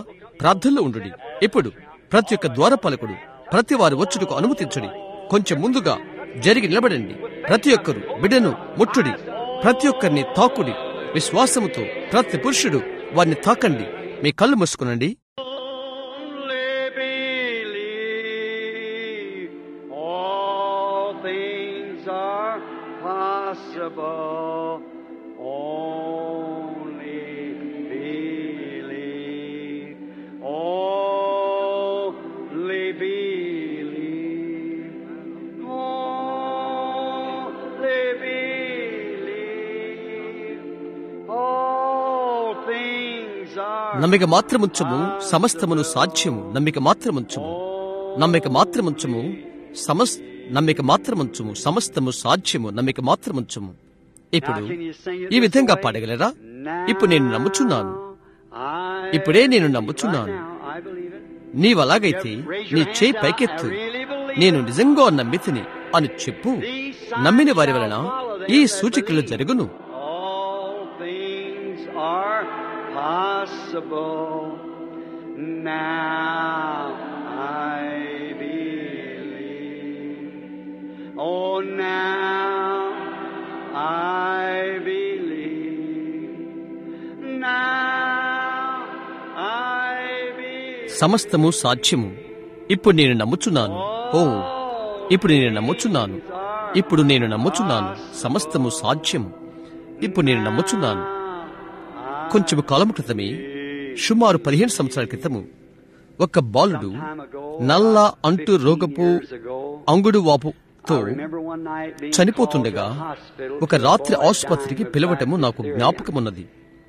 ప్రార్థనలో ఉండు ఇప్పుడు ప్రతి ఒక్క ద్వారపాలకుడు ప్రతి వారి వచ్చుటకు అనుమతించుడి కొంచెం ముందుగా జరిగి నిలబడండి ప్రతి ఒక్కరు బిడ్డను ముట్టుడి ప్రతి ఒక్కరిని తాకుడి విశ్వాసముతో ప్రతి పురుషుడు వారిని తాకండి మీ కళ్ళు మూసుకునండి Only believe all things are possible. Only believe. Only believe. Only believe. All things are నమ్మిక మాత్రముంచము సమస్తమును సాధ్యము నమ్మిక మాత్రముంచము నమ్మిక మాత్రముంచము సమస్ నమ్మిక మాత్రముంచము సమస్తము సాధ్యము నమ్మిక మాత్రముంచము ఇప్పుడు ఈ విధంగా పాడగలరా ఇప్పుడు నేను నమ్ముచున్నాను ఇప్పుడే నేను నమ్ముచున్నాను నీవలాగైతే నీ చేయి పైకెత్తు నేను నిజంగా నమ్మితిని అని చెప్పు నమ్మిన వారి వలన ఈ సూచికలు జరుగును All things are possible. Now I believe. Oh, now I believe. Now I believe. సమస్తము సాధ్యము ఇప్పుడు నేను నమ్ముచున్నాను ఓ ఇప్పుడు నేను నమ్ముచున్నాను ఇప్పుడు నేను నమ్ముచున్నాను సమస్తము సాధ్యము ఇప్పుడు నేను నమ్ముచున్నాను కొంచెం కాలం క్రితమే సుమారు పదిహేను సంవత్సరాల క్రితము ఒక బాలుడు నల్ల అంటు రోగపు అంగుడు వాపుతో చనిపోతుండగా ఒక రాత్రి ఆసుపత్రికి పిలవటము నాకు జ్ఞాపకమున్నది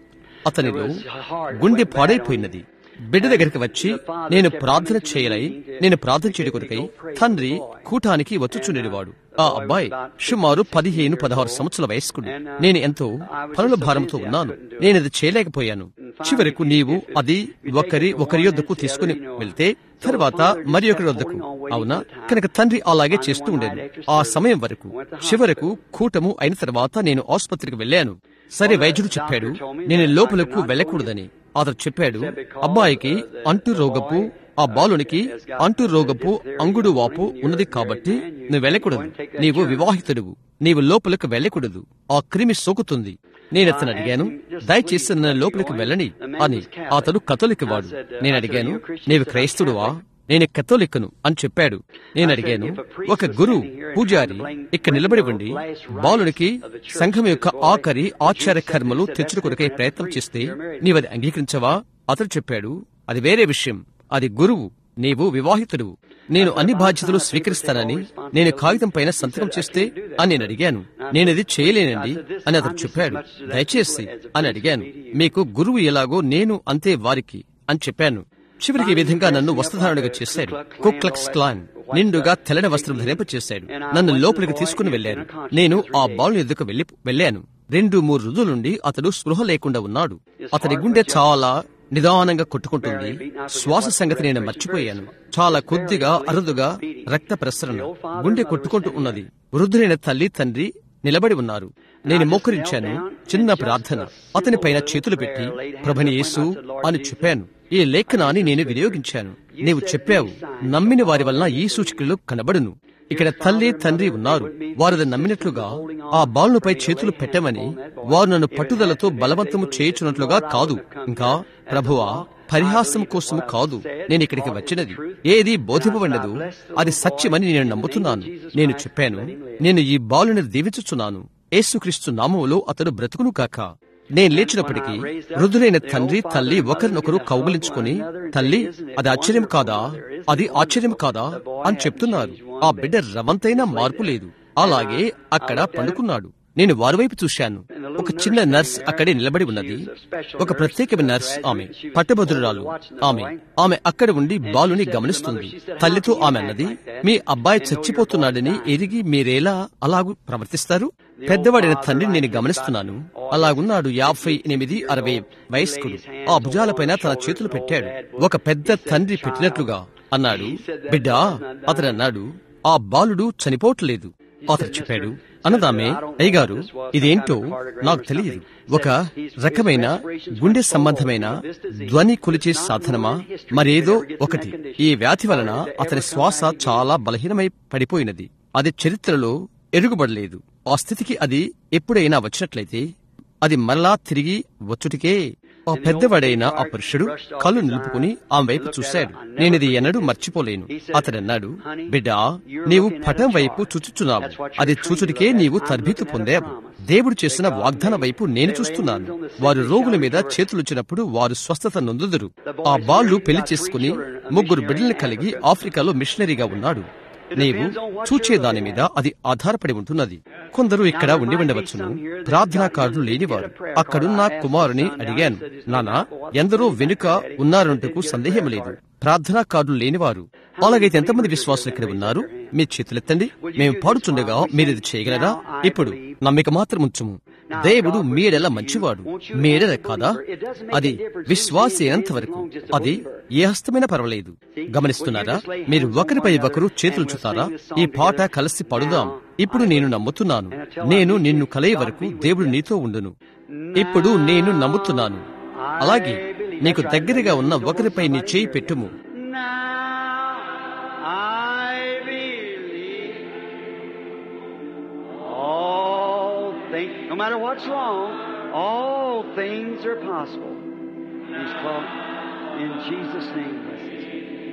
అతనిలో గుండె పాడైపోయినది బిడ్డ దగ్గరికి వచ్చి నేను ప్రార్థన చేయలై నేను ప్రార్థన చేయడం కొరకై తండ్రి కూటానికి వచ్చుచుండేవాడు ఆ అబ్బాయి సుమారు పదిహేను పదహారు సంవత్సరాల వయస్కుడు నేను ఎంతో పనుల భారంతో ఉన్నాను నేను అది చేయలేకపోయాను చివరకు నీవు అది ఒకరి ఒకరి యొద్దకు తీసుకుని వెళ్తే తర్వాత మరి ఒకరి వద్దకు అవునా కనుక తండ్రి అలాగే చేస్తూ ఉండేది ఆ సమయం వరకు చివరకు కూటము అయిన తర్వాత నేను ఆసుపత్రికి వెళ్ళాను సరే వైద్యుడు చెప్పాడు నేను లోపలకు వెళ్ళకూడదని అతను చెప్పాడు అబ్బాయికి అంటు రోగపు ఆ బాలునికి అంటు రోగపు అంగుడు వాపు ఉన్నది కాబట్టి నువ్వు వెళ్ళకూడదు నీవు వివాహితుడువు నీవు లోపలికి వెళ్ళకూడదు ఆ క్రిమి సోకుతుంది నేను అతను అడిగాను దయచేసి నన్ను లోపలికి వెళ్ళని అని అతడు కథలికి వాడు నేను అడిగాను నీవు క్రైస్తుడువా నేను కథోలిక్కను అని చెప్పాడు నేను అడిగాను ఒక గురు పూజారి ఇక్కడ నిలబడి ఉండి బాలునికి సంఘం యొక్క ఆఖరి ఆచార కర్మలు తెచ్చుడు కొరకై ప్రయత్నం చేస్తే నీవది అంగీకరించవా అతడు చెప్పాడు అది వేరే విషయం అది గురువు నీవు వివాహితుడు నేను అన్ని బాధ్యతలు స్వీకరిస్తానని నేను కాగితం పైన సంతకం చేస్తే అని నేను అడిగాను నేనది చేయలేనండి అని అతడు చెప్పాడు దయచేసి అని అడిగాను మీకు గురువు ఎలాగో నేను అంతే వారికి అని చెప్పాను చివరికి ఈ విధంగా నన్ను వస్త్రధారణగా చేశాడు కుక్లక్స్ క్లాన్ నిండుగా తెల్లటి వస్త్రం ధరింప చేశాడు నన్ను లోపలికి తీసుకుని వెళ్లారు నేను ఆ బాలు ఎదుకు వెళ్లి వెళ్ళాను రెండు మూడు రోజుల నుండి అతడు స్పృహ లేకుండా ఉన్నాడు అతని గుండె చాలా నిదానంగా కొట్టుకుంటుంది శ్వాస సంగతి నేను మర్చిపోయాను చాలా కొద్దిగా అరుదుగా రక్త ప్రసరణ గుండె కొట్టుకుంటూ ఉన్నది వృద్ధులైన తల్లి తండ్రి నిలబడి ఉన్నారు నేను మోకరించాను చిన్న ప్రార్థన అతని పైన చేతులు పెట్టి ప్రభని యేసు అని చెప్పాను ఈ లేఖనాన్ని నేను వినియోగించాను నీవు చెప్పావు నమ్మిన వారి వలన ఈ సూచికలు కనబడును ఇక్కడ తల్లి తండ్రి ఉన్నారు వారు నమ్మినట్లుగా ఆ బాలుపై చేతులు పెట్టమని వారు నన్ను పట్టుదలతో బలవంతము చేయుచున్నట్లుగా కాదు ఇంకా ప్రభువా పరిహాసం కోసము కాదు నేను ఇక్కడికి వచ్చినది ఏది బోధింపబడినదో అది సత్యమని నేను నమ్ముతున్నాను నేను చెప్పాను నేను ఈ బాలుని దీవించుచున్నాను యేసుక్రీస్తు నామములో అతడు బ్రతుకును కాక నేను లేచినప్పటికీ వృద్ధులైన తండ్రి తల్లి ఒకరినొకరు కౌగులించుకుని తల్లి అది ఆశ్చర్యం కాదా అది ఆశ్చర్యం కాదా అని చెప్తున్నారు ఆ బిడ్డ రవంతైనా మార్పు లేదు అలాగే అక్కడ పండుకున్నాడు నేను వారి వైపు చూశాను ఒక చిన్న నర్స్ అక్కడే నిలబడి ఉన్నది ఒక ప్రత్యేకమైన నర్స్ ఆమె పట్టభద్రురాలు ఆమె ఆమె అక్కడ ఉండి బాలుని గమనిస్తుంది తల్లితో ఆమె అన్నది మీ అబ్బాయి చచ్చిపోతున్నాడని ఎరిగి మీరేలా అలాగూ ప్రవర్తిస్తారు పెద్దవాడైన తండ్రిని నేను గమనిస్తున్నాను అలాగున్నాడు యాభై ఎనిమిది అరవై వయస్కుడు ఆ భుజాలపైన తన చేతులు పెట్టాడు ఒక పెద్ద తండ్రి పెట్టినట్లుగా అన్నాడు బిడ్డా అతను అన్నాడు ఆ బాలుడు చనిపోవట్లేదు అతను చెప్పాడు అన్నదామే అయ్యగారు ఇదేంటో నాకు తెలియదు ఒక రకమైన గుండె సంబంధమైన ధ్వని కొలిచే సాధనమా మరేదో ఒకటి ఈ వ్యాధి వలన అతని శ్వాస చాలా బలహీనమై పడిపోయినది అది చరిత్రలో ఎరుగుబడలేదు ఆ స్థితికి అది ఎప్పుడైనా వచ్చినట్లయితే అది మరలా తిరిగి వచ్చుటికే ఆ పెద్దవాడైన ఆ పురుషుడు కళ్ళు నిలుపుకుని ఆమె వైపు చూశాడు నేనిది ఎన్నడూ మర్చిపోలేను అతడన్నాడు బిడ్డా నీవు పటం వైపు చూచుచున్నావు అది చూచుడికే నీవు తర్బీతు పొందావు దేవుడు చేసిన వాగ్దాన వైపు నేను చూస్తున్నాను వారు రోగుల మీద చేతులుచ్చినప్పుడు వారు స్వస్థత నొందుదురు ఆ బాలుడు పెళ్లి చేసుకుని ముగ్గురు బిడ్డల్ని కలిగి ఆఫ్రికాలో మిషనరీగా ఉన్నాడు నీవు చూచే దాని మీద అది ఆధారపడి ఉంటున్నది కొందరు ఇక్కడ ఉండి ఉండవచ్చును ప్రార్థనాకారులు లేనివారు అక్కడున్న కుమారుని అడిగాను నానా ఎందరో వెనుక ఉన్నారంటకు సందేహం లేదు ప్రార్థనాకారులు లేనివారు అలాగైతే ఎంతమంది విశ్వాసులు ఇక్కడ ఉన్నారు మీ చేతులెత్తండి మేము పాడుచుండగా మీరు ఇది చేయగలరా ఇప్పుడు నమ్మిక మాత్రం ఉంచుము దేవుడు మీడెల మంచివాడు మీడెల కాదా అది విశ్వాస అయినంత వరకు అది ఏ హస్తమైనా పర్వాలేదు గమనిస్తున్నారా మీరు ఒకరిపై ఒకరు చేతులు చూతారా ఈ పాట కలిసి పడుదాం ఇప్పుడు నేను నమ్ముతున్నాను నేను నిన్ను కలయ వరకు దేవుడు నీతో ఉండును ఇప్పుడు నేను నమ్ముతున్నాను అలాగే నీకు దగ్గరగా ఉన్న ఒకరిపై నీ చేయి పెట్టుము Now I believe all things, no matter what's wrong, all things are possible. He's called in Jesus' name. bless his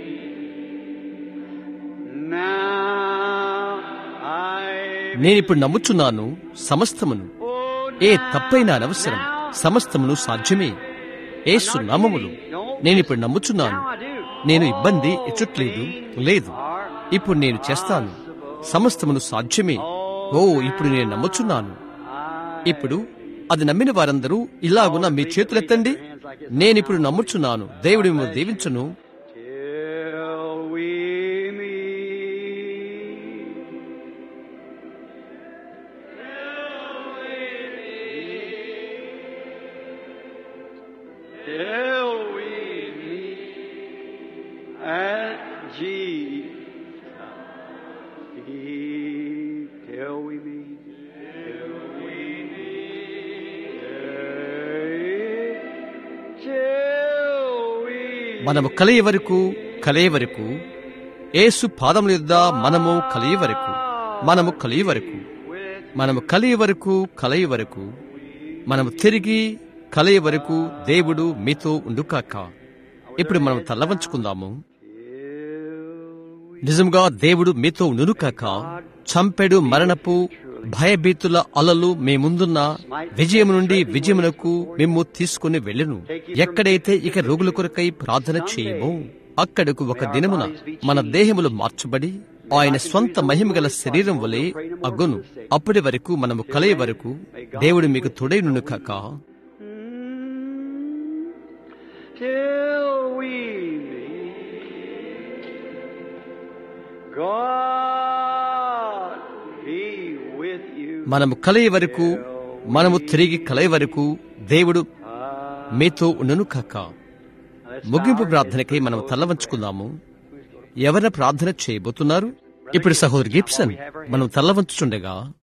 name. Now I నేనిప్పుడు నమ్ముచున్నాను సమస్తమును ఏ తప్పైనా అనవసరం సమస్తమును సాధ్యమే ఏసు నామములు నేనిప్పుడు నమ్ముచున్నాను నేను ఇబ్బంది ఇచ్చట్లేదు లేదు ఇప్పుడు నేను చేస్తాను సమస్తమును సాధ్యమే ఓ ఇప్పుడు నేను నమ్ముచున్నాను ఇప్పుడు అది నమ్మిన వారందరూ ఇలాగున మీ చేతులెత్తండి నేనిప్పుడు నమ్ముచున్నాను దేవుడు మిమ్మల్ని దీవించును till we meet. Till we meet at Jesus' feet. Till we meet. Till we meet. Till we మనము కలయ వరకు కలయ వరకు ఏసు పాదముల యొద్ద మనము కలయ వరకు మనము కలయ వరకు మనము కలయ వరకు కలయ వరకు మనము తిరిగి కలయ వరకు దేవుడు మీతో ఉండుకాక ఇప్పుడు మనం తల్లవంచుకుందాము నిజంగా దేవుడు మీతో ఉండుకాక చంపెడు మరణపు భయభీతుల అలలు మీ ముందున్న విజయం నుండి విజయమునకు మేము తీసుకుని వెళ్ళును ఎక్కడైతే ఇక రోగుల కొరకై ప్రార్థన చేయమో అక్కడకు ఒక దినమున మన దేహములు మార్చబడి ఆయన స్వంత మహిమగల శరీరం వలె అగ్గును అప్పటి వరకు మనము కలయ వరకు దేవుడు మీకు తొడైనును కాక till we meet. God be with you. మనము కలయ వరకు మనము తిరిగి కలయ వరకు దేవుడు మీతో ఉన్నను కాక ముగింపు ప్రార్థనకై మనం తల్లవంచుకుందాము ఎవరైనా ప్రార్థన చేయబోతున్నారు ఇప్పుడు సహోదరు గిప్సన్ మనం తల్లవంచుచుండగా